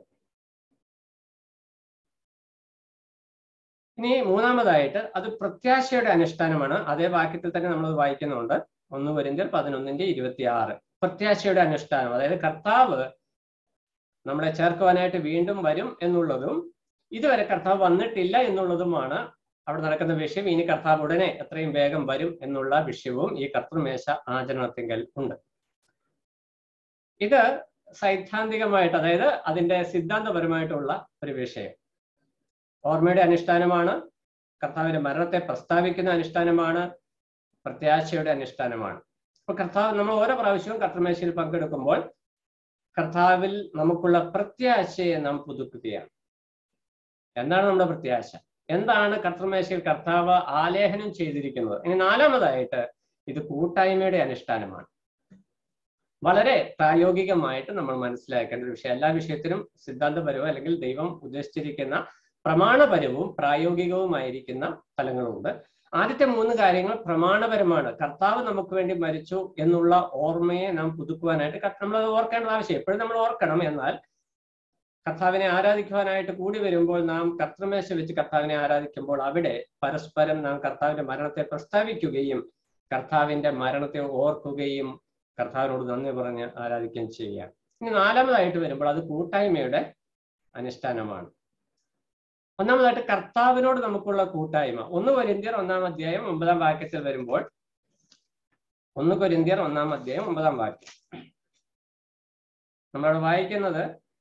ഇനി മൂന്നാമതായിട്ട് അത് പ്രത്യാശയുടെ അനുഷ്ഠാനമാണ് അതേ വാക്യത്തിൽ തന്നെ നമ്മൾ വായിക്കുന്നുണ്ട് ഒന്ന് വരുമ്പോൾ പതിനൊന്നിന്റെ ഇരുപത്തിയാറ് പ്രത്യാശയുടെ അനുഷ്ഠാനം അതായത് കർത്താവ് നമ്മളെ ചേർക്കുവാനായിട്ട് വീണ്ടും വരും എന്നുള്ളതും ഇതുവരെ കർത്താവ് വന്നിട്ടില്ല എന്നുള്ളതുമാണ് അവിടെ നടക്കുന്ന വിഷയം ഇനി കർത്താവ് ഉടനെ എത്രയും വേഗം വരും എന്നുള്ള വിഷയവും ഈ കർത്തൃമേശ ആചരണത്തിങ്കൽ ഉണ്ട് ഇത് സൈദ്ധാന്തികമായിട്ട് അതായത് അതിന്റെ സിദ്ധാന്തപരമായിട്ടുള്ള ഒരു വിഷയം ഓർമ്മയുടെ അനുഷ്ഠാനമാണ് കർത്താവിന്റെ മരണത്തെ പ്രസ്താവിക്കുന്ന അനുഷ്ഠാനമാണ് പ്രത്യാശയുടെ അനുഷ്ഠാനമാണ് അപ്പൊ കർത്താവ് നമ്മൾ ഓരോ പ്രാവശ്യവും കർത്തൃമേശയിൽ പങ്കെടുക്കുമ്പോൾ കർത്താവിൽ നമുക്കുള്ള പ്രത്യാശയെ നാം പുതുക്കുകയാണ് എന്താണ് നമ്മുടെ പ്രത്യാശ എന്താണ് കർത്തൃമേശയിൽ കർത്താവ് ആലേഖനം ചെയ്തിരിക്കുന്നത് ഇനി നാലാമതായിട്ട് ഇത് കൂട്ടായ്മയുടെ അനുഷ്ഠാനമാണ് വളരെ പ്രായോഗികമായിട്ട് നമ്മൾ മനസ്സിലാക്കേണ്ട ഒരു വിഷയം എല്ലാ വിഷയത്തിനും സിദ്ധാന്തപരവും അല്ലെങ്കിൽ ദൈവം ഉദ്ദേശിച്ചിരിക്കുന്ന പ്രമാണപരവും പ്രായോഗികവുമായിരിക്കുന്ന ഫലങ്ങളുണ്ട് ആദ്യത്തെ മൂന്ന് കാര്യങ്ങൾ പ്രമാണപരമാണ് കർത്താവ് നമുക്ക് വേണ്ടി മരിച്ചു എന്നുള്ള ഓർമ്മയെ നാം പുതുക്കുവാനായിട്ട് നമ്മൾ അത് ഓർക്കേണ്ട ആവശ്യം എപ്പോഴും നമ്മൾ ഓർക്കണം എന്നാൽ കർത്താവിനെ ആരാധിക്കുവാനായിട്ട് കൂടി വരുമ്പോൾ നാം കർത്തൃമേശ വെച്ച് കർത്താവിനെ ആരാധിക്കുമ്പോൾ അവിടെ പരസ്പരം നാം കർത്താവിന്റെ മരണത്തെ പ്രസ്താവിക്കുകയും കർത്താവിന്റെ മരണത്തെ ഓർക്കുകയും കർത്താവിനോട് നന്ദി പറഞ്ഞ് ആരാധിക്കുകയും ചെയ്യുക ഇനി നാലാമതായിട്ട് വരുമ്പോൾ അത് കൂട്ടായ്മയുടെ അനുഷ്ഠാനമാണ് ഒന്നാമതായിട്ട് കർത്താവിനോട് നമുക്കുള്ള കൂട്ടായ്മ ഒന്ന് കൊരിന്തിയർ ഒന്നാം അധ്യായം ഒമ്പതാം വാക്യത്തിൽ വരുമ്പോൾ ഒന്ന് കൊരിന്തിയർ ഒന്നാം അധ്യായം ഒമ്പതാം വാക്യം നമ്മളവിടെ വായിക്കുന്നത്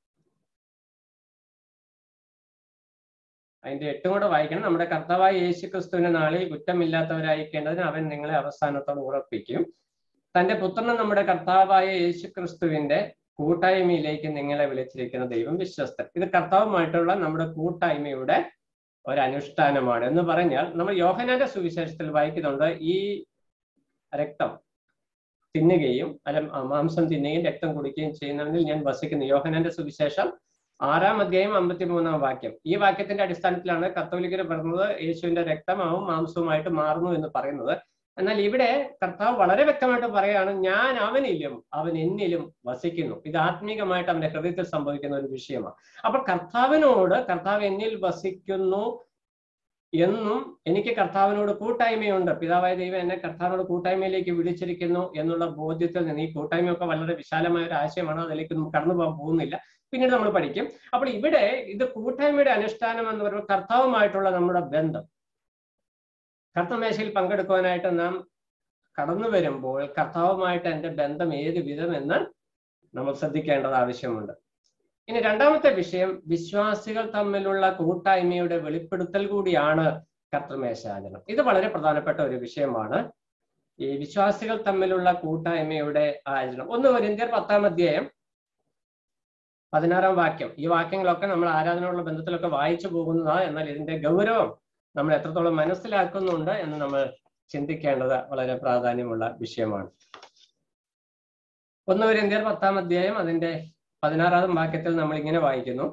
അതിന്റെ എട്ടും കൂടെ വായിക്കണം നമ്മുടെ കർത്താവായ യേശു ക്രിസ്തുവിന്റെ നാളിൽ കുറ്റമില്ലാത്തവരായിരിക്കേണ്ടതിന് അവൻ നിങ്ങളെ അവസാനത്തോട് ഉറപ്പിക്കും തന്റെ പുത്രനും നമ്മുടെ കർത്താവായ യേശു ക്രിസ്തുവിന്റെ കൂട്ടായ്മയിലേക്ക് നിങ്ങളെ വിളിച്ചിരിക്കുന്ന ദൈവം വിശ്വസ്തൻ ഇത് കർത്താവുമായിട്ടുള്ള നമ്മുടെ കൂട്ടായ്മയുടെ ഒരു അനുഷ്ഠാനമാണ് എന്ന് പറഞ്ഞാൽ നമ്മൾ യോഹനാന്റെ സുവിശേഷത്തിൽ വായിക്കുന്നുണ്ട് ഈ രക്തം തിന്നുകയും അല്ല മാംസം തിന്നുകയും രക്തം കുടിക്കുകയും ചെയ്യുന്നവനിൽ ഞാൻ വസിക്കുന്നു യോഹനാന്റെ സുവിശേഷം ആറാം അധ്യായം അമ്പത്തി മൂന്നാം വാക്യം ഈ വാക്യത്തിന്റെ അടിസ്ഥാനത്തിലാണ് കത്തോലിക്കർ പറഞ്ഞത് യേശുവിന്റെ രക്തമാവും മാംസവുമായിട്ട് മാറുന്നു എന്ന് പറയുന്നത് എന്നാൽ ഇവിടെ കർത്താവ് വളരെ വ്യക്തമായിട്ട് പറയാണ് ഞാൻ അവനിലും അവൻ എന്നിലും വസിക്കുന്നു ഇത് ആത്മീകമായിട്ട് അവന്റെ ഹൃദയത്തിൽ സംഭവിക്കുന്ന ഒരു വിഷയമാണ് അപ്പോൾ കർത്താവിനോട് കർത്താവ് എന്നിൽ വസിക്കുന്നു എന്നും എനിക്ക് കർത്താവിനോട് കൂട്ടായ്മയുണ്ട് പിതാവായ ദൈവം എന്നെ കർത്താവിനോട് കൂട്ടായ്മയിലേക്ക് വിളിച്ചിരിക്കുന്നു എന്നുള്ള ബോധ്യത്തിൽ നിന്ന് ഈ കൂട്ടായ്മയൊക്കെ വളരെ വിശാലമായ ഒരു ആശയമാണ് അതിലേക്ക് നമുക്ക് കടന്നു പോകാൻ പോകുന്നില്ല പിന്നീട് നമ്മൾ പഠിക്കും അപ്പോൾ ഇവിടെ ഇത് കൂട്ടായ്മയുടെ അനുഷ്ഠാനം എന്ന് പറയുമ്പോൾ കർത്താവുമായിട്ടുള്ള നമ്മുടെ ബന്ധം കർത്തമേശയിൽ പങ്കെടുക്കുവാനായിട്ട് നാം കടന്നു വരുമ്പോൾ കർത്താവുമായിട്ട് എൻ്റെ ബന്ധം ഏത് വിധമെന്ന് നമ്മൾ ശ്രദ്ധിക്കേണ്ടത് ആവശ്യമുണ്ട് ഇനി രണ്ടാമത്തെ വിഷയം വിശ്വാസികൾ തമ്മിലുള്ള കൂട്ടായ്മയുടെ വെളിപ്പെടുത്തൽ കൂടിയാണ് കർത്തമേശാചരണം ഇത് വളരെ പ്രധാനപ്പെട്ട ഒരു വിഷയമാണ് ഈ വിശ്വാസികൾ തമ്മിലുള്ള കൂട്ടായ്മയുടെ ആചരണം ഒന്ന് കൊരിന്ത്യർ പത്താം അധ്യായം പതിനാറാം വാക്യം ഈ വാക്യങ്ങളൊക്കെ നമ്മൾ ആരാധനയുള്ള ബന്ധത്തിലൊക്കെ വായിച്ചു പോകുന്നതാ എന്നാൽ ഇതിന്റെ ഗൗരവം നമ്മൾ എത്രത്തോളം മനസ്സിലാക്കുന്നുണ്ട് എന്ന് നമ്മൾ ചിന്തിക്കേണ്ടത് വളരെ പ്രാധാന്യമുള്ള വിഷയമാണ് ഒന്ന് കൊരിന്ത്യർ പത്താം അധ്യായം അതിന്റെ പതിനാറാം വാക്യത്തിൽ നമ്മൾ ഇങ്ങനെ വായിക്കുന്നു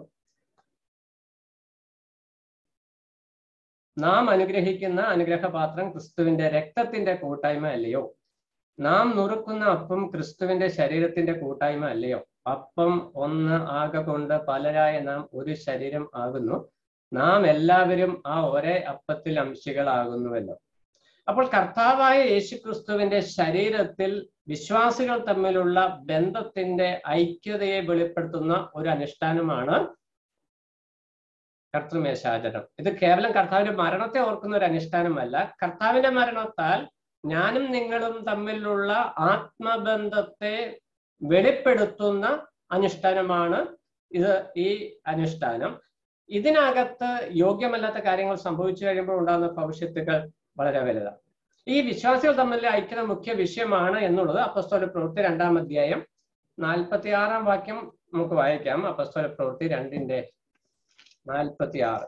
നാം അനുഗ്രഹിക്കുന്ന അനുഗ്രഹപാത്രം ക്രിസ്തുവിന്റെ രക്തത്തിന്റെ കൂട്ടായ്മ അല്ലയോ നാം നുറുക്കുന്ന അപ്പം ക്രിസ്തുവിന്റെ ശരീരത്തിന്റെ കൂട്ടായ്മ അല്ലയോ അപ്പം ഒന്ന് ആകെ കൊണ്ട് പലരായ നാം ഒരു ശരീരം ആകുന്നു നാം എല്ലാവരും ആ ഒരേ അപ്പത്തിൽ അംശികളാകുന്നുവല്ലോ അപ്പോൾ കർത്താവായ യേശു ക്രിസ്തുവിന്റെ ശരീരത്തിൽ വിശ്വാസികൾ തമ്മിലുള്ള ബന്ധത്തിന്റെ ഐക്യതയെ വെളിപ്പെടുത്തുന്ന ഒരു അനുഷ്ഠാനമാണ് കർത്തൃമേശാചരണം ഇത് കേവലം കർത്താവിന്റെ മരണത്തെ ഓർക്കുന്ന ഒരു അനുഷ്ഠാനമല്ല കർത്താവിന്റെ മരണത്താൽ ഞാനും നിങ്ങളും തമ്മിലുള്ള ആത്മബന്ധത്തെ വെളിപ്പെടുത്തുന്ന അനുഷ്ഠാനമാണ് ഇത് ഈ അനുഷ്ഠാനം ഇതിനകത്ത് യോഗ്യമല്ലാത്ത കാര്യങ്ങൾ സംഭവിച്ചു കഴിയുമ്പോൾ ഉണ്ടാകുന്ന ഭവിഷ്യത്തുകൾ വളരെ വലുതാണ് ഈ വിശ്വാസികൾ തമ്മിലെ ഐക്യത മുഖ്യ വിഷയമാണ് എന്നുള്ളത് അപ്പസ്തോല പ്രവൃത്തി രണ്ടാം അധ്യായം നാൽപ്പത്തി ആറാം വാക്യം നമുക്ക് വായിക്കാം അപ്പസ്തോല പ്രവൃത്തി രണ്ടിന്റെ നാൽപ്പത്തി ആറ്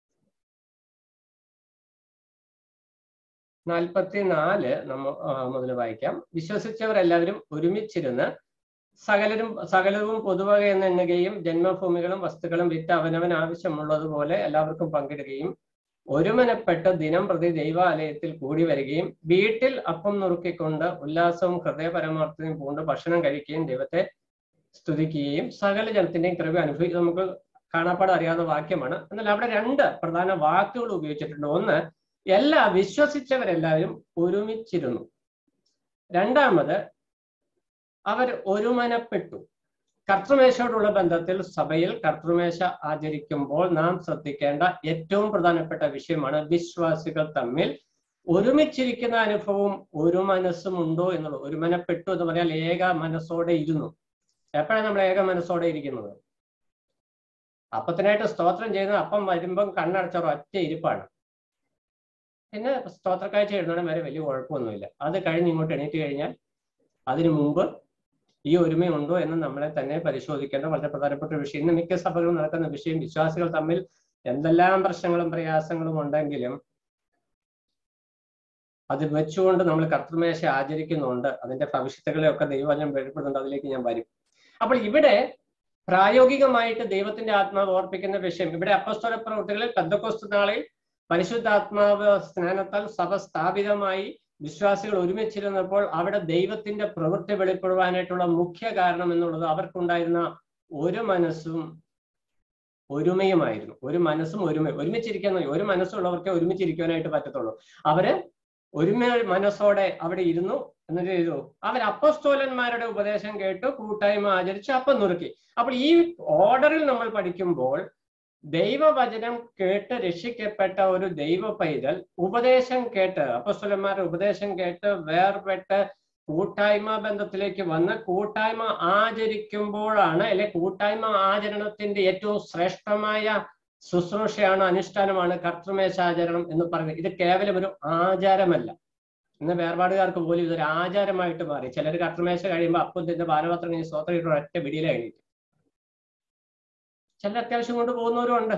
നാൽപ്പത്തി നാല് നമ്മ മുതൽ വായിക്കാം വിശ്വസിച്ചവർ എല്ലാവരും ഒരുമിച്ചിരുന്ന് സകലരും സകലവും പൊതുവക എന്നെണ്ണുകയും ജന്മഭൂമികളും വസ്തുക്കളും വിറ്റ് അവനവൻ ആവശ്യമുള്ളതുപോലെ എല്ലാവർക്കും പങ്കിടുകയും ഒരുമനപ്പെട്ട് ദിനം പ്രതി ദൈവാലയത്തിൽ കൂടി വരികയും വീട്ടിൽ അപ്പം നുറുക്കിക്കൊണ്ട് ഉല്ലാസവും ഹൃദയപരമാർത്ഥതയും പൂണ്ട് ഭക്ഷണം കഴിക്കുകയും ദൈവത്തെ സ്തുതിക്കുകയും സകല ജനത്തിന്റെയും കൃപ അനുഭവിക്കും നമുക്ക് കാണാപ്പാട് അറിയാവുന്ന വാക്യമാണ് എന്നാൽ അവിടെ രണ്ട് പ്രധാന വാക്കുകൾ ഉപയോഗിച്ചിട്ടുണ്ട് ഒന്ന് എല്ലാ വിശ്വസിച്ചവരെല്ലാവരും ഒരുമിച്ചിരുന്നു രണ്ടാമത് അവർ ഒരുമനപ്പെട്ടു കർത്തൃമേശയോടുള്ള ബന്ധത്തിൽ സഭയിൽ കർത്തൃമേശ ആചരിക്കുമ്പോൾ നാം ശ്രദ്ധിക്കേണ്ട ഏറ്റവും പ്രധാനപ്പെട്ട വിഷയമാണ് വിശ്വാസികൾ തമ്മിൽ ഒരുമിച്ചിരിക്കുന്ന അനുഭവം ഒരു മനസ്സും ഉണ്ടോ എന്നുള്ളത് ഒരുമനപ്പെട്ടു എന്ന് പറഞ്ഞാൽ ഏക മനസ്സോടെ ഇരുന്നു എപ്പോഴാണ് നമ്മൾ ഏക മനസ്സോടെ ഇരിക്കുന്നത് അപ്പത്തിനായിട്ട് സ്തോത്രം ചെയ്യുന്ന അപ്പം വരുമ്പം കണ്ണടച്ച ഒറ്റ ഇരിപ്പാണ് പിന്നെ സ്തോത്രക്കാഴ്ച എഴുന്നേരം വരെ വലിയ കുഴപ്പമൊന്നുമില്ല അത് കഴിഞ്ഞ് ഇങ്ങോട്ട് എണീറ്റ് കഴിഞ്ഞാൽ അതിനു മുമ്പ് ഈ ഒരുമയുണ്ടോ എന്ന് നമ്മളെ തന്നെ പരിശോധിക്കേണ്ട വളരെ പ്രധാനപ്പെട്ട ഒരു വിഷയം ഇന്ന് മിക്ക സഭകളും നടക്കുന്ന വിഷയം വിശ്വാസികൾ തമ്മിൽ എന്തെല്ലാം പ്രശ്നങ്ങളും പ്രയാസങ്ങളും ഉണ്ടെങ്കിലും അത് വെച്ചുകൊണ്ട് നമ്മൾ കർത്തൃമേശ ആചരിക്കുന്നുണ്ട് അതിന്റെ ഭവിഷ്യത്തുകളെയൊക്കെ ദൈവവചനം വെളിപ്പെടുന്നുണ്ട് അതിലേക്ക് ഞാൻ വരും അപ്പോൾ ഇവിടെ പ്രായോഗികമായിട്ട് ദൈവത്തിന്റെ ആത്മാവ് ഓർപ്പിക്കുന്ന വിഷയം ഇവിടെ അപ്പസ്തോല പ്രവൃത്തികളിൽ പെന്തക്കോസ്തു നാളിൽ പരിശുദ്ധാത്മാവ് സ്നാനത്താൽ സഭ സ്ഥാപിതമായി വിശ്വാസികൾ ഒരുമിച്ചിരുന്നപ്പോൾ അവിടെ ദൈവത്തിന്റെ പ്രവൃത്തി വെളിപ്പെടുവാനായിട്ടുള്ള മുഖ്യ കാരണം എന്നുള്ളത് അവർക്കുണ്ടായിരുന്ന ഒരു മനസ്സും ഒരുമയുമായിരുന്നു ഒരു മനസ്സും ഒരുമ ഒരുമിച്ചിരിക്കുന്ന ഒരു മനസ്സുള്ളവർക്കേ ഒരുമിച്ചിരിക്കാനായിട്ട് പറ്റത്തുള്ളൂ അവര് ഒരുമ മനസ്സോടെ അവിടെ ഇരുന്നു എന്നിട്ട് ചെയ്തു അവർ അപ്പസ്തോലന്മാരുടെ ഉപദേശം കേട്ട് കൂട്ടായ്മ ആചരിച്ച് അപ്പം നുറുക്കി അപ്പോൾ ഈ ഓർഡറിൽ നമ്മൾ പഠിക്കുമ്പോൾ ദൈവവചനം കേട്ട് രക്ഷിക്കപ്പെട്ട ഒരു ദൈവ പൈതൽ ഉപദേശം കേട്ട് അപ്പസ്തോലന്മാരുടെ ഉപദേശം കേട്ട് വേർപെട്ട് കൂട്ടായ്മ ബന്ധത്തിലേക്ക് വന്ന് കൂട്ടായ്മ ആചരിക്കുമ്പോഴാണ് അല്ലെ കൂട്ടായ്മ ആചരണത്തിന്റെ ഏറ്റവും ശ്രേഷ്ഠമായ ശുശ്രൂഷയാണ് അനുഷ്ഠാനമാണ് കർത്തൃമേശാചരണം എന്ന് പറയുന്നത് ഇത് കേവലം ഒരു ആചാരമല്ല ഇന്ന് വേർപാടുകാർക്ക് പോലും ഇതൊരു ആചാരമായിട്ട് മാറി ചിലർ കർത്തൃമേശ കഴിയുമ്പോൾ അപ്പം തിന്റെ ബാലപത്രം കഴിഞ്ഞ് സ്വോത്രം ഇട്ട് ഒറ്റ പിടിയിലെ കഴിഞ്ഞിട്ട് ചില അത്യാവശ്യം കൊണ്ട് പോകുന്നവരും ഉണ്ട്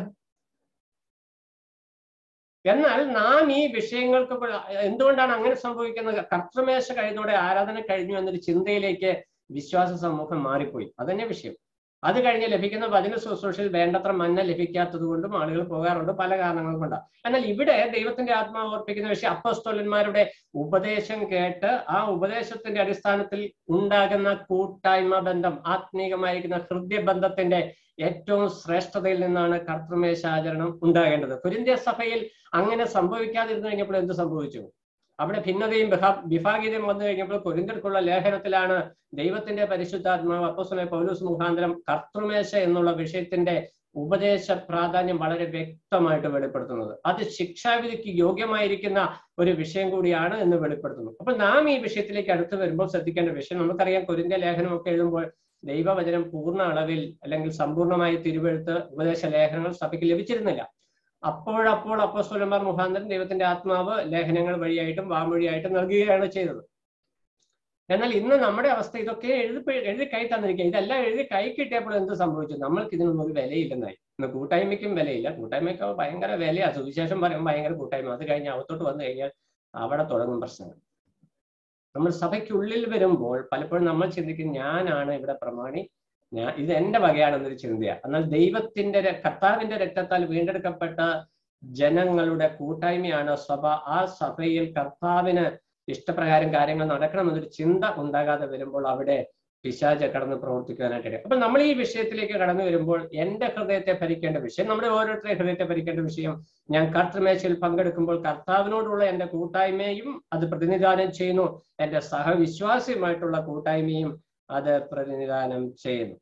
എന്നാൽ നാം ഈ വിഷയങ്ങൾക്ക് എന്തുകൊണ്ടാണ് അങ്ങനെ സംഭവിക്കുന്നത് കർത്തൃമേശ കഴിഞ്ഞോടെ ആരാധന കഴിഞ്ഞു എന്നൊരു ചിന്തയിലേക്ക് വിശ്വാസ സമൂഹം മാറിപ്പോയി അതന്നെ വിഷയം അത് കഴിഞ്ഞ് ലഭിക്കുന്ന വചന ശുശ്രൂഷയിൽ വേണ്ടത്ര മന്ന ലഭിക്കാത്തത് കൊണ്ടും ആളുകൾ പോകാറുണ്ട് പല കാരണങ്ങൾ കൊണ്ടാണ് എന്നാൽ ഇവിടെ ദൈവത്തിന്റെ ആത്മാവ് ഓർപ്പിക്കുന്ന വിഷയം അപ്പസ്തോലന്മാരുടെ ഉപദേശം കേട്ട് ആ ഉപദേശത്തിന്റെ അടിസ്ഥാനത്തിൽ ഉണ്ടാകുന്ന കൂട്ടായ്മ ബന്ധം ആത്മീകമായിരിക്കുന്ന ഹൃദയബന്ധത്തിന്റെ ഏറ്റവും ശ്രേഷ്ഠതയിൽ നിന്നാണ് കർത്തൃമേശാചരണം ഉണ്ടാകേണ്ടത് കുരിന്ത്യ സഭയിൽ അങ്ങനെ സംഭവിക്കാതിരുന്നു കഴിഞ്ഞപ്പോൾ എന്ത് സംഭവിച്ചു അവിടെ ഭിന്നതയും വിഭാഗീയതയും വന്നു കഴിഞ്ഞപ്പോൾ കൊരിന്തർക്കുള്ള ലേഖനത്തിലാണ് ദൈവത്തിന്റെ പരിശുദ്ധാത്മാവ് അപ്പോസ്തല പൗലൂസ് മുഖാന്തരം കർത്തൃമേശ എന്നുള്ള വിഷയത്തിന്റെ ഉപദേശ പ്രാധാന്യം വളരെ വ്യക്തമായിട്ട് വെളിപ്പെടുത്തുന്നത് അത് ശിക്ഷാവിധിക്ക് യോഗ്യമായിരിക്കുന്ന ഒരു വിഷയം കൂടിയാണ് എന്ന് വെളിപ്പെടുത്തുന്നു അപ്പോൾ നാം ഈ വിഷയത്തിലേക്ക് അടുത്ത് വരുമ്പോൾ ശ്രദ്ധിക്കേണ്ട വിഷയം നമുക്കറിയാം കൊരിന്ത്യ ലേഖനമൊക്കെ എഴുതുമ്പോൾ ദൈവവചനം പൂർണ്ണ അളവിൽ അല്ലെങ്കിൽ സമ്പൂർണ്ണമായി തിരുവെഴുത്ത് ഉപദേശ ലേഖനങ്ങൾ സഭയ്ക്ക് ലഭിച്ചിരുന്നില്ല അപ്പോഴപ്പോൾ അപ്പോസ്തലന്മാർ മുഖാന്തരം ദൈവത്തിന്റെ ആത്മാവ് ലേഖനങ്ങൾ വഴിയായിട്ടും വാമൊഴിയായിട്ടും നൽകുകയാണ് ചെയ്തത് എന്നാൽ ഇന്ന് നമ്മുടെ അവസ്ഥ ഇതൊക്കെ എഴുതി എഴുതി കൈ തന്നിരിക്കുക ഇതെല്ലാം എഴുതി കൈ കിട്ടിയപ്പോൾ എന്ത് സംഭവിച്ചു നമ്മൾക്ക് ഇതിനൊന്നും ഒരു വിലയില്ലെന്നായി ഇന്ന് കൂട്ടായ്മയ്ക്കും വിലയില്ല കൂട്ടായ്മയ്ക്ക് ഭയങ്കര വിലയാ സുവിശേഷം പറയുമ്പോൾ ഭയങ്കര കൂട്ടായ്മ അത് കഴിഞ്ഞ് അകത്തോട്ട് വന്നു കഴിഞ്ഞാൽ അവിടെ തുടങ്ങും പ്രശ്നങ്ങൾ നമ്മൾ സഭയ്ക്കുള്ളിൽ വരുമ്പോൾ പലപ്പോഴും നമ്മൾ ചിന്തിക്കും ഞാനാണ് ഇവിടെ പ്രമാണി ഞാൻ ഇത് എന്റെ വകയാണെന്നൊരു ചിന്തയാണ് എന്നാൽ ദൈവത്തിന്റെ കർത്താവിന്റെ രക്തത്താൽ വീണ്ടെടുക്കപ്പെട്ട ജനങ്ങളുടെ കൂട്ടായ്മയാണ് സഭ ആ സഭയിൽ കർത്താവിന് ഇഷ്ടപ്രകാരം കാര്യങ്ങൾ നടക്കണമെന്നൊരു ചിന്ത ഉണ്ടാകാതെ വരുമ്പോൾ അവിടെ പിശാച കടന്ന് പ്രവർത്തിക്കാനായിട്ട് അപ്പൊ നമ്മൾ ഈ വിഷയത്തിലേക്ക് കടന്നു വരുമ്പോൾ എന്റെ ഹൃദയത്തെ ഭരിക്കേണ്ട വിഷയം നമ്മുടെ ഓരോരുത്തരുടെ ഹൃദയത്തെ ഭരിക്കേണ്ട വിഷയം ഞാൻ കർത്തൃമേശയിൽ പങ്കെടുക്കുമ്പോൾ കർത്താവിനോടുള്ള എന്റെ കൂട്ടായ്മയും അത് പ്രതിനിധാനം ചെയ്യുന്നു എന്റെ സഹവിശ്വാസിയുമായിട്ടുള്ള കൂട്ടായ്മയും അത് പ്രതിനിധാനം ചെയ്യുന്നു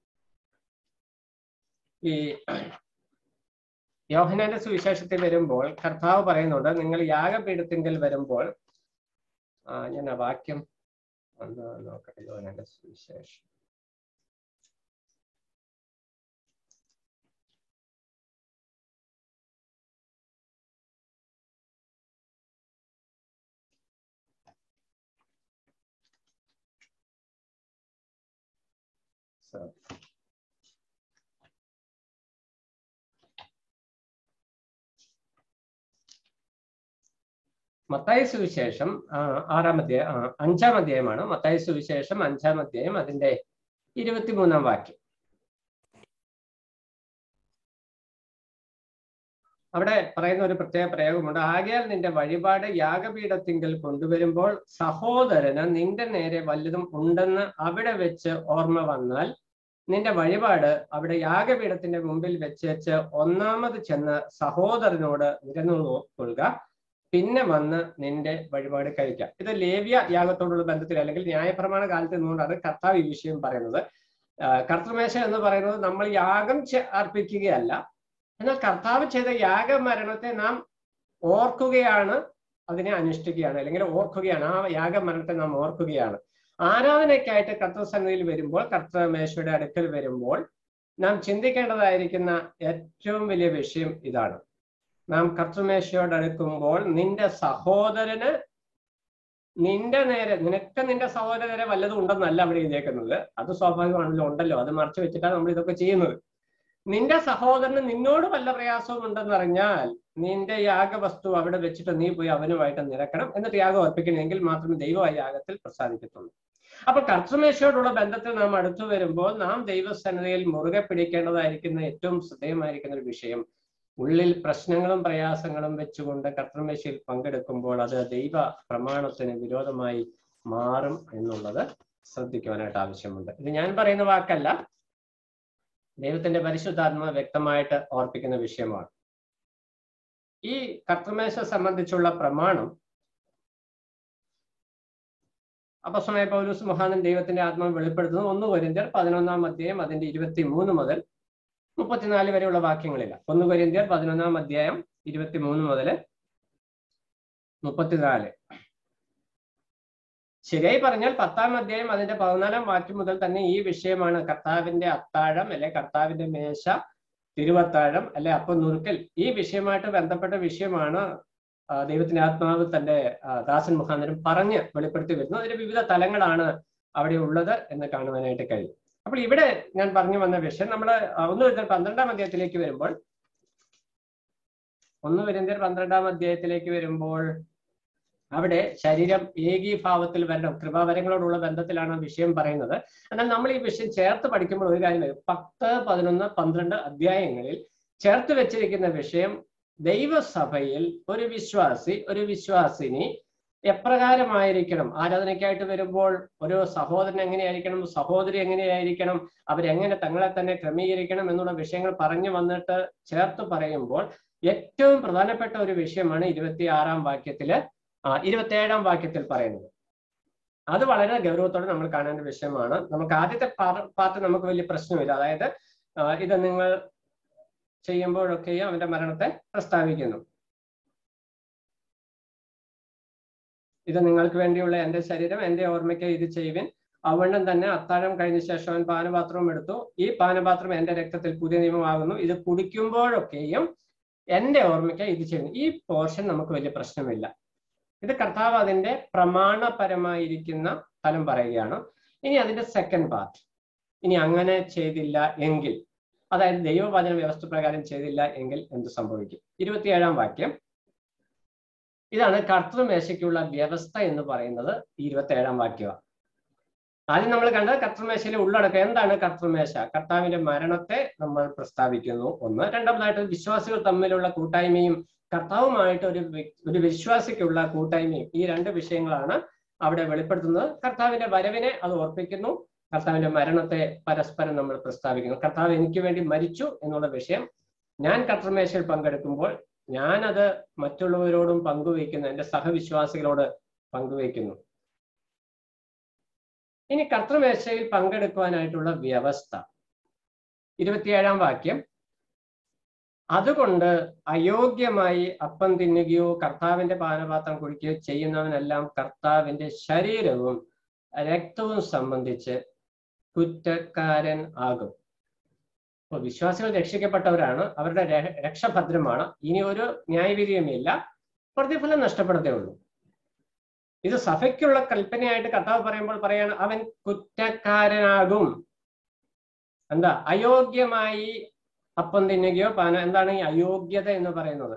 ഈ യോഹനാന്റെ സുവിശേഷത്തിൽ വരുമ്പോൾ കർത്താവ് പറയുന്നുണ്ട് നിങ്ങൾ യാഗപീഠത്തിങ്കൽ വരുമ്പോൾ ഞാൻ ആ വാക്യം ഒന്ന് നോക്കട്ടെ യോഹനാന്റെ സുവിശേഷം So. മത്തായ സുവിശേഷം ആറാം അധ്യായം അഞ്ചാം അധ്യായമാണ് മത്തായ സുവിശേഷം അഞ്ചാം അധ്യായം അതിന്റെ ഇരുപത്തിമൂന്നാം വാക്യം അവിടെ പറയുന്ന ഒരു പ്രത്യേക പ്രയോഗമുണ്ട് ആകയാൽ നിന്റെ വഴിപാട് യാഗപീഠത്തിങ്കൽ കൊണ്ടുവരുമ്പോൾ സഹോദരന് നിന്റെ നേരെ വല്ലതും ഉണ്ടെന്ന് അവിടെ വെച്ച് ഓർമ്മ വന്നാൽ നിന്റെ വഴിപാട് അവിടെ യാഗപീഠത്തിന്റെ മുമ്പിൽ വെച്ച് ഒന്നാമത് ചെന്ന് സഹോദരനോട് നിരന്നു കൊള്ളുക പിന്നെ വന്ന് നിന്റെ വഴിപാട് കഴിക്കാം ഇത് ലേവ്യ യാഗത്തോടുള്ള ബന്ധത്തിൽ അല്ലെങ്കിൽ ന്യായപ്രമാണ കാലത്ത് നിന്നുകൊണ്ടാണ് കർത്താവ് ഈ വിഷയം പറയുന്നത് കർത്തൃമേശ എന്ന് പറയുന്നത് നമ്മൾ യാഗം അർപ്പിക്കുകയല്ല എന്നാൽ കർത്താവ് ചെയ്ത യാഗമരണത്തെ നാം ഓർക്കുകയാണ് അതിനെ അനുഷ്ഠിക്കുകയാണ് അല്ലെങ്കിൽ ഓർക്കുകയാണ് ആ യാഗമരണത്തെ നാം ഓർക്കുകയാണ് ആരാധനയ്ക്കായിട്ട് കർത്തൃസന്നിധിയിൽ വരുമ്പോൾ കർത്തൃമേശയുടെ അടുക്കൽ വരുമ്പോൾ നാം ചിന്തിക്കേണ്ടതായിരിക്കുന്ന ഏറ്റവും വലിയ വിഷയം ഇതാണ് നാം കർത്തൃമേശയോട് അടുക്കുമ്പോൾ നിന്റെ സഹോദരന് നിന്റെ നേരെ നിനക്ക് നിന്റെ സഹോദരനെ വല്ലതും ഉണ്ടെന്നല്ല അവിടെ എഴുതിയേക്കുന്നത് അത് സ്വാഭാവികമാണല്ലോ ഉണ്ടല്ലോ അത് മറച്ചു വെച്ചിട്ടാണ് നമ്മൾ ഇതൊക്കെ ചെയ്യുന്നത് നിന്റെ സഹോദരന് നിന്നോട് വല്ല പ്രയാസവും ഉണ്ടെന്നറിഞ്ഞാൽ നിന്റെ യാഗവസ്തു അവിടെ വെച്ചിട്ട് നീ പോയി അവനുമായിട്ട് നിരക്കണം എന്നിട്ട് യാഗം അർപ്പിക്കണമെങ്കിൽ മാത്രമേ ദൈവം ആ യാഗത്തിൽ പ്രസാദിക്കത്തുള്ളൂ അപ്പൊ കർത്തമേശയോടുള്ള ബന്ധത്തിൽ നാം അടുത്തു വരുമ്പോൾ നാം ദൈവസന്നതയിൽ മുറുകെ പിടിക്കേണ്ടതായിരിക്കുന്ന ഏറ്റവും ശ്രദ്ധേയമായിരിക്കുന്ന ഒരു വിഷയം ഉള്ളിൽ പ്രശ്നങ്ങളും പ്രയാസങ്ങളും വെച്ചുകൊണ്ട് കർത്തമേശയിൽ പങ്കെടുക്കുമ്പോൾ അത് ദൈവ പ്രമാണത്തിന് വിരോധമായി മാറും എന്നുള്ളത് ശ്രദ്ധിക്കുവാനായിട്ട് ആവശ്യമുണ്ട് ഇത് ഞാൻ പറയുന്ന വാക്കല്ല ദൈവത്തിന്റെ പരിശുദ്ധാത്മ വ്യക്തമായിട്ട് ഓർപ്പിക്കുന്ന വിഷയമാണ് ഈ കർത്തമേശ സംബന്ധിച്ചുള്ള പ്രമാണം അപ്പസ്വനായ പൗലൂസ് മഹാനൻ ദൈവത്തിന്റെ ആത്മാവ് വെളിപ്പെടുത്തുന്നത് ഒന്ന് കൊരിന്ത്യർ പതിനൊന്നാം അധ്യായം അതിന്റെ ഇരുപത്തി മൂന്ന് മുതൽ മുപ്പത്തിനാല് വരെയുള്ള വാക്യങ്ങളില്ല ഒന്ന് കൊരിന്ത്യർ പതിനൊന്നാം അധ്യായം ഇരുപത്തി മൂന്ന് മുതൽ മുപ്പത്തിനാല് ശരിയായി പറഞ്ഞാൽ പത്താം അധ്യായം അതിന്റെ പതിനാലാം വാക്യം മുതൽ തന്നെ ഈ വിഷയമാണ് കർത്താവിന്റെ അത്താഴം അല്ലെ കർത്താവിന്റെ മേശ തിരുവത്താഴം അല്ലെ അപ്പം നുറുക്കൽ ഈ വിഷയമായിട്ട് ബന്ധപ്പെട്ട വിഷയമാണ് ആ, ദൈവത്തിന്റെ ആത്മാവ് തന്റെ ആ, ദാസൻ മുഖാന്തരം പറഞ്ഞ് വെളിപ്പെടുത്തി വരുന്നു അതിന്റെ വിവിധ തലങ്ങളാണ് അവിടെ ഉള്ളത് എന്ന് കാണുവാനായിട്ട് കഴിയും അപ്പോൾ ഇവിടെ ഞാൻ പറഞ്ഞു വന്ന വിഷയം നമ്മൾ ഒന്ന് വരുന്ന പന്ത്രണ്ടാം അധ്യായത്തിലേക്ക് വരുമ്പോൾ ഒന്ന് വരുന്ന പന്ത്രണ്ടാം അധ്യായത്തിലേക്ക് വരുമ്പോൾ അവിടെ ശരീരം ഏകീഭാവത്തിൽ വരണം കൃപാവരങ്ങളോടുള്ള ബന്ധത്തിലാണ് ആ വിഷയം പറയുന്നത് എന്നാൽ നമ്മൾ ഈ വിഷയം ചേർത്ത് പഠിക്കുമ്പോൾ ഒരു കാര്യം വരും പത്ത് പതിനൊന്ന് പന്ത്രണ്ട് അധ്യായങ്ങളിൽ ചേർത്ത് വെച്ചിരിക്കുന്ന വിഷയം ദൈവസഭയിൽ ഒരു വിശ്വാസി ഒരു വിശ്വാസിനി എപ്രകാരമായിരിക്കണം ആരാധനയ്ക്കായിട്ട് വരുമ്പോൾ ഒരു സഹോദരൻ എങ്ങനെയായിരിക്കണം സഹോദരി എങ്ങനെയായിരിക്കണം അവരെങ്ങനെ തങ്ങളെ തന്നെ ക്രമീകരിക്കണം എന്നുള്ള വിഷയങ്ങൾ പറഞ്ഞു വന്നിട്ട് ചേർത്ത് പറയുമ്പോൾ ഏറ്റവും പ്രധാനപ്പെട്ട ഒരു വിഷയമാണ് ഇരുപത്തി ആറാം വാക്യത്തില് ആ ഇരുപത്തിയേഴാം വാക്യത്തിൽ പറയുന്നത് അത് വളരെ ഗൗരവത്തോടെ നമ്മൾ കാണേണ്ട വിഷയമാണ് നമുക്ക് ആദ്യത്തെ പാർട്ട് നമുക്ക് വലിയ പ്രശ്നമില്ല അതായത് ആ, ഇത് നിങ്ങൾ ചെയ്യുമ്പോഴൊക്കെയും അവന്റെ മരണത്തെ പ്രസ്താവിക്കുന്നു ഇത് നിങ്ങൾക്ക് വേണ്ടിയുള്ള എന്റെ ശരീരം എന്റെ ഓർമ്മയ്ക്ക് ഇത് ചെയ്യുവിൻ അവണ്ണം തന്നെ അത്താഴം കഴിഞ്ഞ ശേഷം അവൻ പാനപാത്രവും എടുത്തു ഈ പാനപാത്രം എന്റെ രക്തത്തിൽ പുതിയ നിയമമാകുന്നു ഇത് കുടിക്കുമ്പോഴൊക്കെയും എന്റെ ഓർമ്മയ്ക്ക് ഇത് ചെയ്യുന്നു ഈ പോർഷൻ നമുക്ക് വലിയ പ്രശ്നമില്ല ഇത് കർത്താവ് അതിന്റെ പ്രമാണപരമായിരിക്കുന്ന ഫലം പറയുകയാണ് ഇനി അതിന്റെ സെക്കൻഡ് പാർട്ട് ഇനി അങ്ങനെ ചെയ്തില്ല എങ്കിൽ അതായത് ദൈവവചന വ്യവസ്ഥ പ്രകാരം ചെയ്തില്ല എങ്കിൽ എന്ത് സംഭവിക്കും ഇരുപത്തിയേഴാം വാക്യം ഇതാണ് കർത്തൃമേശയ്ക്കുള്ള വ്യവസ്ഥ എന്ന് പറയുന്നത് ഇരുപത്തിയേഴാം വാക്യമാണ് ആദ്യം നമ്മൾ കണ്ടത് കർത്തൃമേശയിലെ ഉള്ളടക്കം എന്താണ് കർത്തൃമേശ കർത്താവിന്റെ മരണത്തെ നമ്മൾ പ്രസ്താവിക്കുന്നു ഒന്ന് രണ്ടാമതായിട്ട് വിശ്വാസികൾ തമ്മിലുള്ള കൂട്ടായ്മയും കർത്താവുമായിട്ട് ഒരു വ്യ- ഒരു വിശ്വാസിക്കുള്ള കൂട്ടായ്മയും ഈ രണ്ട് വിഷയങ്ങളാണ് അവിടെ വെളിപ്പെടുത്തുന്നത് കർത്താവിന്റെ വരവിനെ അത് ഓർപ്പിക്കുന്നു കർത്താവിന്റെ മരണത്തെ പരസ്പരം നമ്മൾ പ്രസ്താവിക്കുന്നു കർത്താവ് എനിക്ക് വേണ്ടി മരിച്ചു എന്നുള്ള വിഷയം ഞാൻ കർത്തൃമേശയിൽ പങ്കെടുക്കുമ്പോൾ ഞാനത് മറ്റുള്ളവരോടും പങ്കുവയ്ക്കുന്നു എൻ്റെ സഹവിശ്വാസികളോട് പങ്കുവയ്ക്കുന്നു ഇനി കർത്തൃമേശയിൽ പങ്കെടുക്കുവാനായിട്ടുള്ള വ്യവസ്ഥ ഇരുപത്തിയേഴാം വാക്യം അതുകൊണ്ട് അയോഗ്യമായി അപ്പം തിന്നുകയോ കർത്താവിന്റെ പാനപാത്രം കുടിക്കുകയോ ചെയ്യുന്നവനെല്ലാം കർത്താവിന്റെ ശരീരവും രക്തവും സംബന്ധിച്ച് കുറ്റക്കാരൻ ആകും അപ്പോൾ വിശ്വാസികൾ രക്ഷിക്കപ്പെട്ടവരാണ് അവരുടെ ര- രക്ഷ ഭദ്രമാണ് ഇനി ഒരു ന്യായവിധിയുമില്ല പ്രതിഫലം നഷ്ടപ്പെടത്തേ ഉള്ളൂ ഇത് സഭയ്ക്കുള്ള കൽപ്പനയായിട്ട് കർത്താവ് പറയുമ്പോൾ പറയാണ് അവൻ കുറ്റക്കാരനാകും എന്താ അയോഗ്യമായി അപ്പം തിന്നുകയോ പാന എന്താണ് ഈ അയോഗ്യത എന്ന് പറയുന്നത്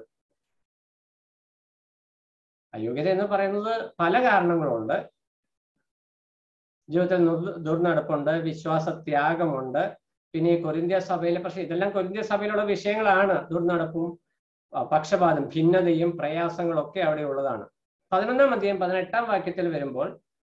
അയോഗ്യത എന്ന് പറയുന്നത് പല കാരണങ്ങളുണ്ട് ജീവിതത്തിൽ ദുർ- ദുർനടപ്പുണ്ട് വിശ്വാസ ത്യാഗമുണ്ട് പിന്നെ ഈ കൊരിന്ത്യ സഭയിലെ പക്ഷെ ഇതെല്ലാം കൊരിന്ത്യ സഭയിലുള്ള വിഷയങ്ങളാണ് ദുർനടപ്പും ആ, പക്ഷപാതം ഭിന്നതയും പ്രയാസങ്ങളും ഒക്കെ അവിടെ ഉള്ളതാണ് പതിനൊന്നാം അധ്യായം പതിനെട്ടാം വാക്യത്തിൽ വരുമ്പോൾ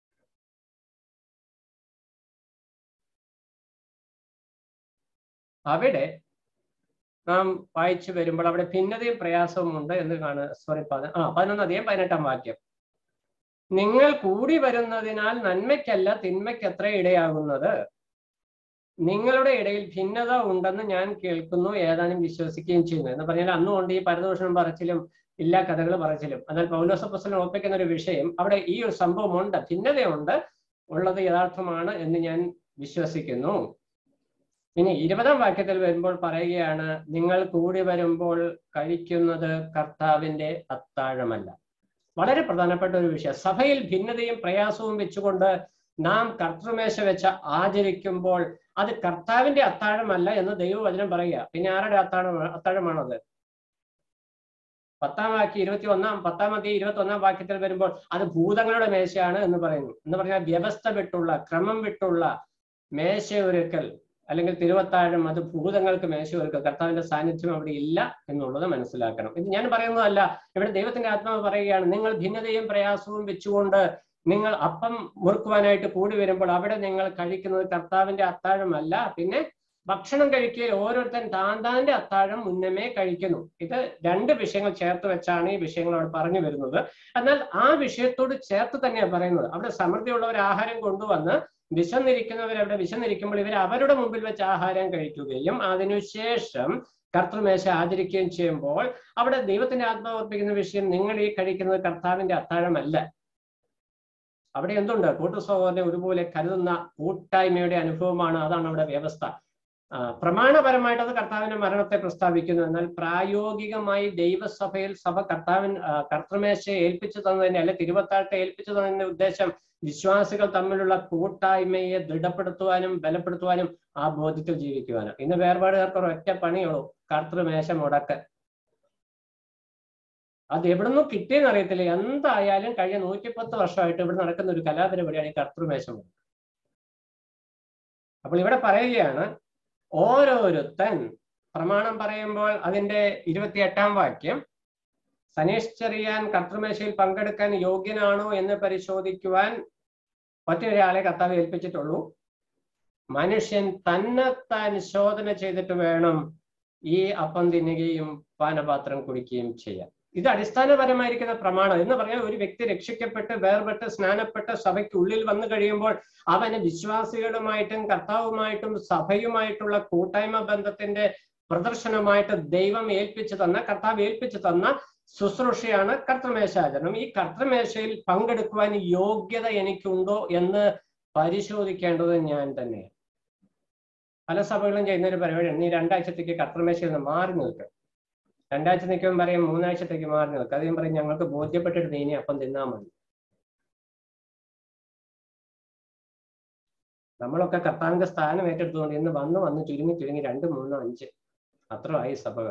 അവിടെ നാം വായിച്ചു വരുമ്പോൾ അവിടെ ഭിന്നതയും പ്രയാസവും ഉണ്ട് എന്ന് കാണുക സോറി പതി ആ പതിനൊന്ന് അധികം പതിനെട്ടാം വാക്യം നിങ്ങൾ കൂടി വരുന്നതിനാൽ നന്മയ്ക്കല്ല തിന്മയ്ക്കത്ര ഇടയാകുന്നത് നിങ്ങളുടെ ഇടയിൽ ഭിന്നത ഉണ്ടെന്ന് ഞാൻ കേൾക്കുന്നു ഏതാനും വിശ്വസിക്കുകയും ചെയ്യുന്നു എന്ന് പറഞ്ഞാൽ അന്നുകൊണ്ട് ഈ പരദൂഷണം പറച്ചിലും ഇല്ലാ കഥകൾ പറച്ചിലും എന്നാൽ പൗലോസപ്പസലം ഓർപ്പിക്കുന്ന ഒരു വിഷയം അവിടെ ഈ ഒരു സംഭവം ഉണ്ട് ഭിന്നതയുണ്ട് ഉള്ളത് യഥാർത്ഥമാണ് എന്ന് ഞാൻ വിശ്വസിക്കുന്നു ഇനി ഇരുപതാം വാക്യത്തിൽ വരുമ്പോൾ പറയുകയാണ് നിങ്ങൾ കൂടി വരുമ്പോൾ കഴിക്കുന്നത് കർത്താവിന്റെ അത്താഴമല്ല വളരെ പ്രധാനപ്പെട്ട ഒരു വിഷയം സഭയിൽ ഭിന്നതയും പ്രയാസവും വെച്ചുകൊണ്ട് നാം കർത്തൃമേശ വെച്ച് ആചരിക്കുമ്പോൾ അത് കർത്താവിന്റെ അത്താഴമല്ല എന്ന് ദൈവവചനം പറയുക പിന്നെ ആരുടെ അത്താഴം അത്താഴമാണത് പത്താം വാക്യം ഇരുപത്തി ഒന്നാം പത്താം അധ്യയം ഇരുപത്തി ഒന്നാം വാക്യത്തിൽ വരുമ്പോൾ അത് ഭൂതങ്ങളുടെ മേശയാണ് എന്ന് പറയുന്നു എന്ന് പറഞ്ഞാൽ വ്യവസ്ഥ വിട്ടുള്ള ക്രമം വിട്ടുള്ള മേശ ഒരുക്കൽ അല്ലെങ്കിൽ തിരുവത്താഴം അത് ഭൂതങ്ങൾക്ക് മേശ ഒരുക്കൽ കർത്താവിന്റെ സാന്നിധ്യം അവിടെ ഇല്ല എന്നുള്ളത് മനസ്സിലാക്കണം ഇത് ഞാൻ പറയുന്നതല്ല ഇവിടെ ദൈവത്തിന്റെ ആത്മാവ് പറയുകയാണ് നിങ്ങൾ ഭിന്നതയും പ്രയാസവും വെച്ചുകൊണ്ട് നിങ്ങൾ അപ്പം മുറുക്കുവാനായിട്ട് കൂടി വരുമ്പോൾ അവിടെ നിങ്ങൾ കഴിക്കുന്നത് കർത്താവിന്റെ അത്താഴമല്ല പിന്നെ ഭക്ഷണം കഴിക്കുകയിൽ ഓരോരുത്തൻ താൻ താന്റെ അത്താഴം മുന്നമേ കഴിക്കുന്നു ഇത് രണ്ട് വിഷയങ്ങൾ ചേർത്ത് വെച്ചാണ് ഈ വിഷയങ്ങൾ അവിടെ പറഞ്ഞു വരുന്നത് എന്നാൽ ആ വിഷയത്തോട് ചേർത്ത് തന്നെയാണ് പറയുന്നത് അവിടെ സമൃദ്ധിയുള്ളവർ ആഹാരം കൊണ്ടുവന്ന് വിശന്നിരിക്കുന്നവർ അവിടെ വിശന്നിരിക്കുമ്പോൾ ഇവർ അവരുടെ മുമ്പിൽ വെച്ച് ആഹാരം കഴിക്കുകയും അതിനുശേഷം കർത്തൃമേശ ആചരിക്കുകയും ചെയ്യുമ്പോൾ അവിടെ ദൈവത്തിന്റെ ആത്മാവ് ഓർപ്പിക്കുന്ന വിഷയം നിങ്ങൾ ഈ കഴിക്കുന്നത് കർത്താവിന്റെ അത്താഴമല്ല അവിടെ എന്തുണ്ട് കൂട്ടു സഹോദരനെ ഒരുപോലെ കരുതുന്ന കൂട്ടായ്മയുടെ അനുഭവമാണ് അതാണ് അവിടെ വ്യവസ്ഥ ആ, പ്രമാണപരമായിട്ട് അത് കർത്താവിന്റെ മരണത്തെ പ്രസ്താവിക്കുന്നു എന്നാൽ പ്രായോഗികമായി ദൈവസഭയിൽ സഭ കർത്താവിൻ ആ, കർത്തൃമേശയെ ഏൽപ്പിച്ചു തന്നതിന്റെ അല്ലെ തിരുവത്താഴത്തെ ഏൽപ്പിച്ചു തന്നതിന്റെ ഉദ്ദേശം വിശ്വാസികൾ തമ്മിലുള്ള കൂട്ടായ്മയെ ദൃഢപ്പെടുത്തുവാനും ബലപ്പെടുത്തുവാനും ആ ബോധ്യത്തിൽ ജീവിക്കുവാനും ഇന്ന് വേർപാടുകാർക്ക് ഒരൊറ്റ പണിയുള്ളൂ കർത്തൃമേശ മുടക്ക് അത് എവിടുന്ന് കിട്ടിയെന്ന് അറിയത്തില്ല എന്തായാലും കഴിഞ്ഞ നൂറ്റിപ്പത്ത് വർഷമായിട്ട് ഇവിടെ നടക്കുന്ന ഒരു കലാപരിപാടിയാണ് ഈ കർത്തൃമേശ മുടക്ക് അപ്പോൾ ഇവിടെ പറയുകയാണ് ഓരോരുത്തൻ പ്രമാണം പറയുമ്പോൾ അതിന്റെ ഇരുപത്തിയെട്ടാം വാക്യം സനീഷ് ചെറിയാൻ കർത്തൃമേശയിൽ പങ്കെടുക്കാൻ യോഗ്യനാണോ എന്ന് പരിശോധിക്കുവാൻ ഒറ്റയൊരാളെ കർത്താവ് ഏൽപ്പിച്ചിട്ടുള്ളൂ മനുഷ്യൻ തന്നെത്താൻ ശോധന ചെയ്തിട്ട് വേണം ഈ അപ്പം തിന്നുകയും പാനപാത്രം കുടിക്കുകയും ചെയ്യാൻ ഇത് അടിസ്ഥാനപരമായിരിക്കുന്ന പ്രമാണം എന്ന് പറഞ്ഞാൽ ഒരു വ്യക്തി രക്ഷിക്കപ്പെട്ട് വേർപെട്ട് സ്നാനപ്പെട്ട് സഭയ്ക്കുള്ളിൽ വന്നു കഴിയുമ്പോൾ അവന് വിശ്വാസികളുമായിട്ടും കർത്താവുമായിട്ടും സഭയുമായിട്ടുള്ള കൂട്ടായ്മ ബന്ധത്തിന്റെ പ്രദർശനമായിട്ട് ദൈവം ഏൽപ്പിച്ചു തന്ന കർത്താവ് ഏൽപ്പിച്ചു തന്ന ശുശ്രൂഷയാണ് കർത്തമേശാചരണം ഈ കർത്തമേശയിൽ പങ്കെടുക്കുവാൻ യോഗ്യത എനിക്കുണ്ടോ എന്ന് പരിശോധിക്കേണ്ടത് ഞാൻ തന്നെയാണ് പല സഭകളും ചെയ്യുന്ന ഒരു പരിപാടിയാണ് നീ രണ്ടാഴ്ചത്തേക്ക് കർത്തമേശയിൽ നിന്ന് മാറി നിൽക്കുക രണ്ടാഴ്ച നിൽക്കുമ്പോൾ പറയും മൂന്നാഴ്ചത്തേക്ക് മാറി നിൽക്കുക അത് ഞാൻ പറയും ഞങ്ങൾക്ക് ബോധ്യപ്പെട്ടിട്ട് നീ ഇനി അപ്പം തിന്നാ മതി നമ്മളൊക്കെ കർത്താവിന്റെ സ്ഥാനം ഏറ്റെടുത്തുകൊണ്ട് ഇന്ന് വന്ന് വന്ന് ചുരുങ്ങി ചുരുങ്ങി രണ്ട് മൂന്ന് അഞ്ച് അത്രയായി സഭകൾ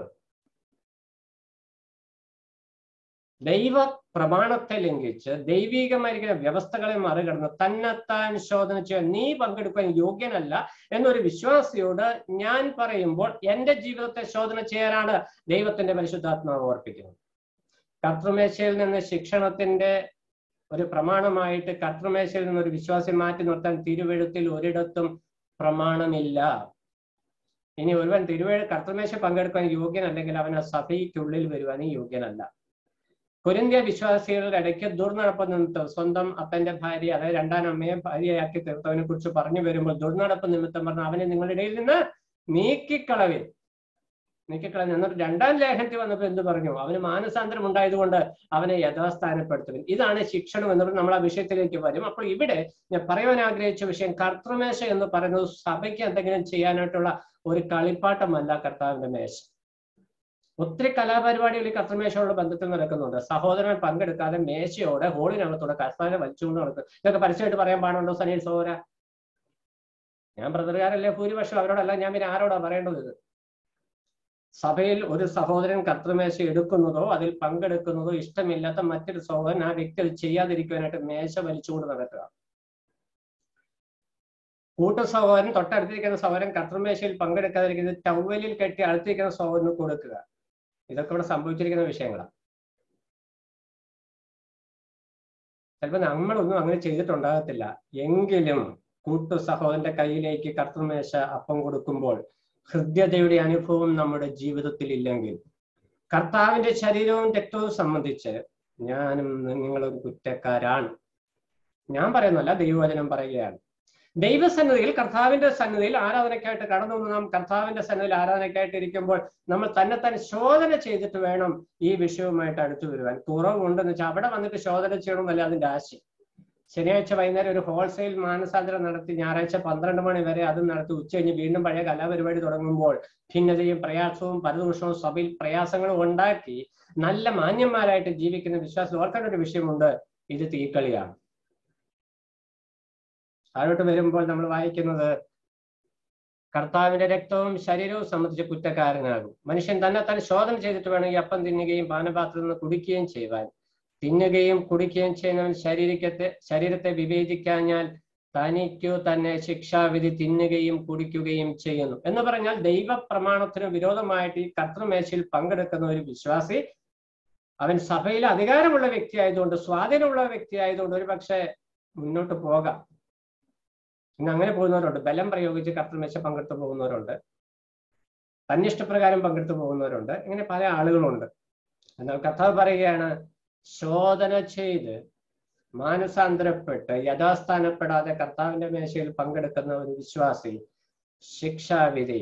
ദൈവ പ്രമാണത്തെ ലംഘിച്ച് ദൈവികമായിരിക്കുന്ന വ്യവസ്ഥകളെ മറികടന്ന് തന്നെത്താൻ ശോധന ചെയ്യാൻ നീ പങ്കെടുക്കാൻ യോഗ്യനല്ല എന്നൊരു വിശ്വാസിയോട് ഞാൻ പറയുമ്പോൾ എന്റെ ജീവിതത്തെ ശോധന ചെയ്യാനാണ് ദൈവത്തിന്റെ പരിശുദ്ധാത്മാവ് ഓർപ്പിക്കുന്നത് കർത്തൃമേശയിൽ നിന്ന് ശിക്ഷണത്തിന്റെ ഒരു പ്രമാണമായിട്ട് കർത്തൃമേശയിൽ നിന്ന് ഒരു വിശ്വാസം മാറ്റി നിർത്താൻ തിരുവെഴുത്തിൽ ഒരിടത്തും പ്രമാണമില്ല ഇനി ഒരുവൻ തിരുവെഴു കർത്തൃമേശ പങ്കെടുക്കാൻ യോഗ്യനല്ലെങ്കിൽ അവൻ ആ സഭയ്ക്കുള്ളിൽ വരുവാനും യോഗ്യനല്ല കൊരിന്ത്യ വിശ്വാസികളുടെ ഇടയ്ക്ക് ദുർനടപ്പ് നിമിത്തം സ്വന്തം അപ്പന്റെ ഭാര്യ അതായത് രണ്ടാം അമ്മയെ ഭാര്യയാക്കി തീർത്തവനെ കുറിച്ച് പറഞ്ഞു വരുമ്പോൾ ദുർനടപ്പ് നിമിത്തം പറഞ്ഞ അവനെ നിങ്ങളുടെ ഇടയിൽ നിന്ന് നീക്കിക്കളവിൽ നീക്കിക്കളഞ്ഞു എന്നിട്ട് രണ്ടാം ലേഖനത്തിൽ വന്നപ്പോൾ എന്ത് പറഞ്ഞു അവന് മാനസാന്തരം ഉണ്ടായതുകൊണ്ട് അവനെ യഥാസ്ഥാനപ്പെടുത്തുവിൻ ഇതാണ് ശിക്ഷണം എന്നത് നമ്മൾ ആ വിഷയത്തിലേക്ക് വരും അപ്പോൾ ഇവിടെ ഞാൻ പറയുവാൻ ആഗ്രഹിച്ച വിഷയം കർത്തൃമേശ എന്ന് പറയുന്നത് സഭയ്ക്ക് എന്തെങ്കിലും ചെയ്യാനായിട്ടുള്ള ഒരു കളിപ്പാട്ടമല്ല കർത്താവിന്റെ മേശ ഒത്തിരി കലാപരിപാടികൾ ഈ കർത്തമേശയോടുള്ള ബന്ധത്തിൽ നടക്കുന്നുണ്ട് സഹോദരൻ പങ്കെടുക്കാതെ മേശയോടെ ഹോളിനകത്തോടെ കർത്താവിനെ വലിച്ചുകൊണ്ട് നടക്കും ഇതൊക്കെ പരസ്യമായിട്ട് പറയാൻ പാടുണ്ടോ സനീൽ സോര ഞാൻ ബ്രദറുകാരല്ലേ ഭൂരിപക്ഷം അവരോടല്ല ഞാൻ പിന്നെ ആരോടാ പറയേണ്ടത് ഇത് സഭയിൽ ഒരു സഹോദരൻ കർത്തൃമേശ എടുക്കുന്നതോ അതിൽ പങ്കെടുക്കുന്നതോ ഇഷ്ടമില്ലാത്ത മറ്റൊരു സഹോദരൻ ആ വ്യക്തി അത് ചെയ്യാതിരിക്കുവാനായിട്ട് മേശ വലിച്ചുകൊണ്ട് നടക്കുക കൂട്ട സഹോദരൻ തൊട്ടടുത്തിരിക്കുന്ന സഹോദരൻ കർത്തൃമേശയിൽ പങ്കെടുക്കാതിരിക്കുന്നത് ടൗവലിൽ കെട്ടി അടുത്തിരിക്കുന്ന സഹോദരന് കൊടുക്കുക ഇതൊക്കെ ഇവിടെ സംഭവിച്ചിരിക്കുന്ന വിഷയങ്ങളാണ് ചിലപ്പോൾ നമ്മളൊന്നും അങ്ങനെ ചെയ്തിട്ടുണ്ടാകത്തില്ല എങ്കിലും കൂട്ടു സഹോദരന്റെ കയ്യിലേക്ക് കർത്തൃമേശ അപ്പം കൊടുക്കുമ്പോൾ ഹൃദ്യതയുടെ അനുഭവം നമ്മുടെ ജീവിതത്തിൽ ഇല്ലെങ്കിൽ കർത്താവിന്റെ ശരീരവും രക്തവും സംബന്ധിച്ച് ഞാനും നിങ്ങളൊരു കുറ്റക്കാരാണ് ഞാൻ പറയുന്നല്ല ദൈവവചനം പറയുകയാണ് ദൈവസന്നിധിയിൽ കർത്താവിന്റെ സന്നിധിയിൽ ആരാധനയ്ക്കായിട്ട് കടന്നു വന്ന് നാം കർത്താവിന്റെ സന്നിധിയിൽ ആരാധനയ്ക്കായിട്ട് ഇരിക്കുമ്പോൾ നമ്മൾ തന്നെ തന്നെ ശോധന ചെയ്തിട്ട് വേണം ഈ വിഷയവുമായിട്ട് അടുത്തു വരുവാൻ കുറവുണ്ടെന്ന് വെച്ചാൽ അവിടെ വന്നിട്ട് ശോധന ചെയ്യണമെന്നല്ല അതിന്റെ ആശയം ശനിയാഴ്ച വൈകുന്നേരം ഒരു ഹോൾസെയിൽ മാനസാന്തരം നടത്തി ഞായറാഴ്ച പന്ത്രണ്ട് മണി വരെ അതും നടത്തി ഉച്ച കഴിഞ്ഞ് വീണ്ടും പഴയ കലാപരിപാടി തുടങ്ങുമ്പോൾ ഭിന്നതയും പ്രയാസവും പരദൂഷണവും സഭയിൽ പ്രയാസങ്ങളും ഉണ്ടാക്കി നല്ല മാന്യന്മാരായിട്ട് ജീവിക്കുന്ന വിശ്വാസം ഓർക്കേണ്ട ഒരു വിഷയമുണ്ട് ഇത് തീക്കളിയാണ് താഴോട്ട് വരുമ്പോൾ നമ്മൾ വായിക്കുന്നത് കർത്താവിന്റെ രക്തവും ശരീരവും സംബന്ധിച്ച് കുറ്റക്കാരനാകും മനുഷ്യൻ തന്നെ തന്നെ ശോധന ചെയ്തിട്ട് വേണമെങ്കിൽ അപ്പം തിന്നുകയും പാനപാത്രത്തിൽ നിന്ന് കുടിക്കുകയും ചെയ്യുവാൻ തിന്നുകയും കുടിക്കുകയും ചെയ്യുന്നവൻ ശരീരത്തെ ശരീരത്തെ വിവേചിക്കാഞ്ഞാൽ തനിക്കു തന്നെ ശിക്ഷാവിധി തിന്നുകയും കുടിക്കുകയും ചെയ്യുന്നു എന്ന് പറഞ്ഞാൽ ദൈവ പ്രമാണത്തിന് വിരോധമായിട്ട് ഈ കർത്തൃമേശയിൽ പങ്കെടുക്കുന്ന ഒരു വിശ്വാസി അവൻ സഭയിൽ അധികാരമുള്ള വ്യക്തി ആയതുകൊണ്ട് സ്വാധീനമുള്ള വ്യക്തി ആയതുകൊണ്ട് ഒരു പക്ഷേ മുന്നോട്ട് പോകാം ഇന്ന് അങ്ങനെ പോകുന്നവരുണ്ട് ബലം പ്രയോഗിച്ച് കർത്തൃമേശ പങ്കെടുത്ത് പോകുന്നവരുണ്ട് തന്നിഷ്ടപ്രകാരം പങ്കെടുത്ത് പോകുന്നവരുണ്ട് ഇങ്ങനെ പല ആളുകളുണ്ട് എന്നാൽ കർത്താവ് പറയുകയാണ് ശോധന ചെയ്ത് മാനസാന്തരപ്പെട്ട് യഥാസ്ഥാനപ്പെടാതെ കർത്താവിന്റെ മേശയിൽ പങ്കെടുക്കുന്ന ഒരു വിശ്വാസി ശിക്ഷാവിധി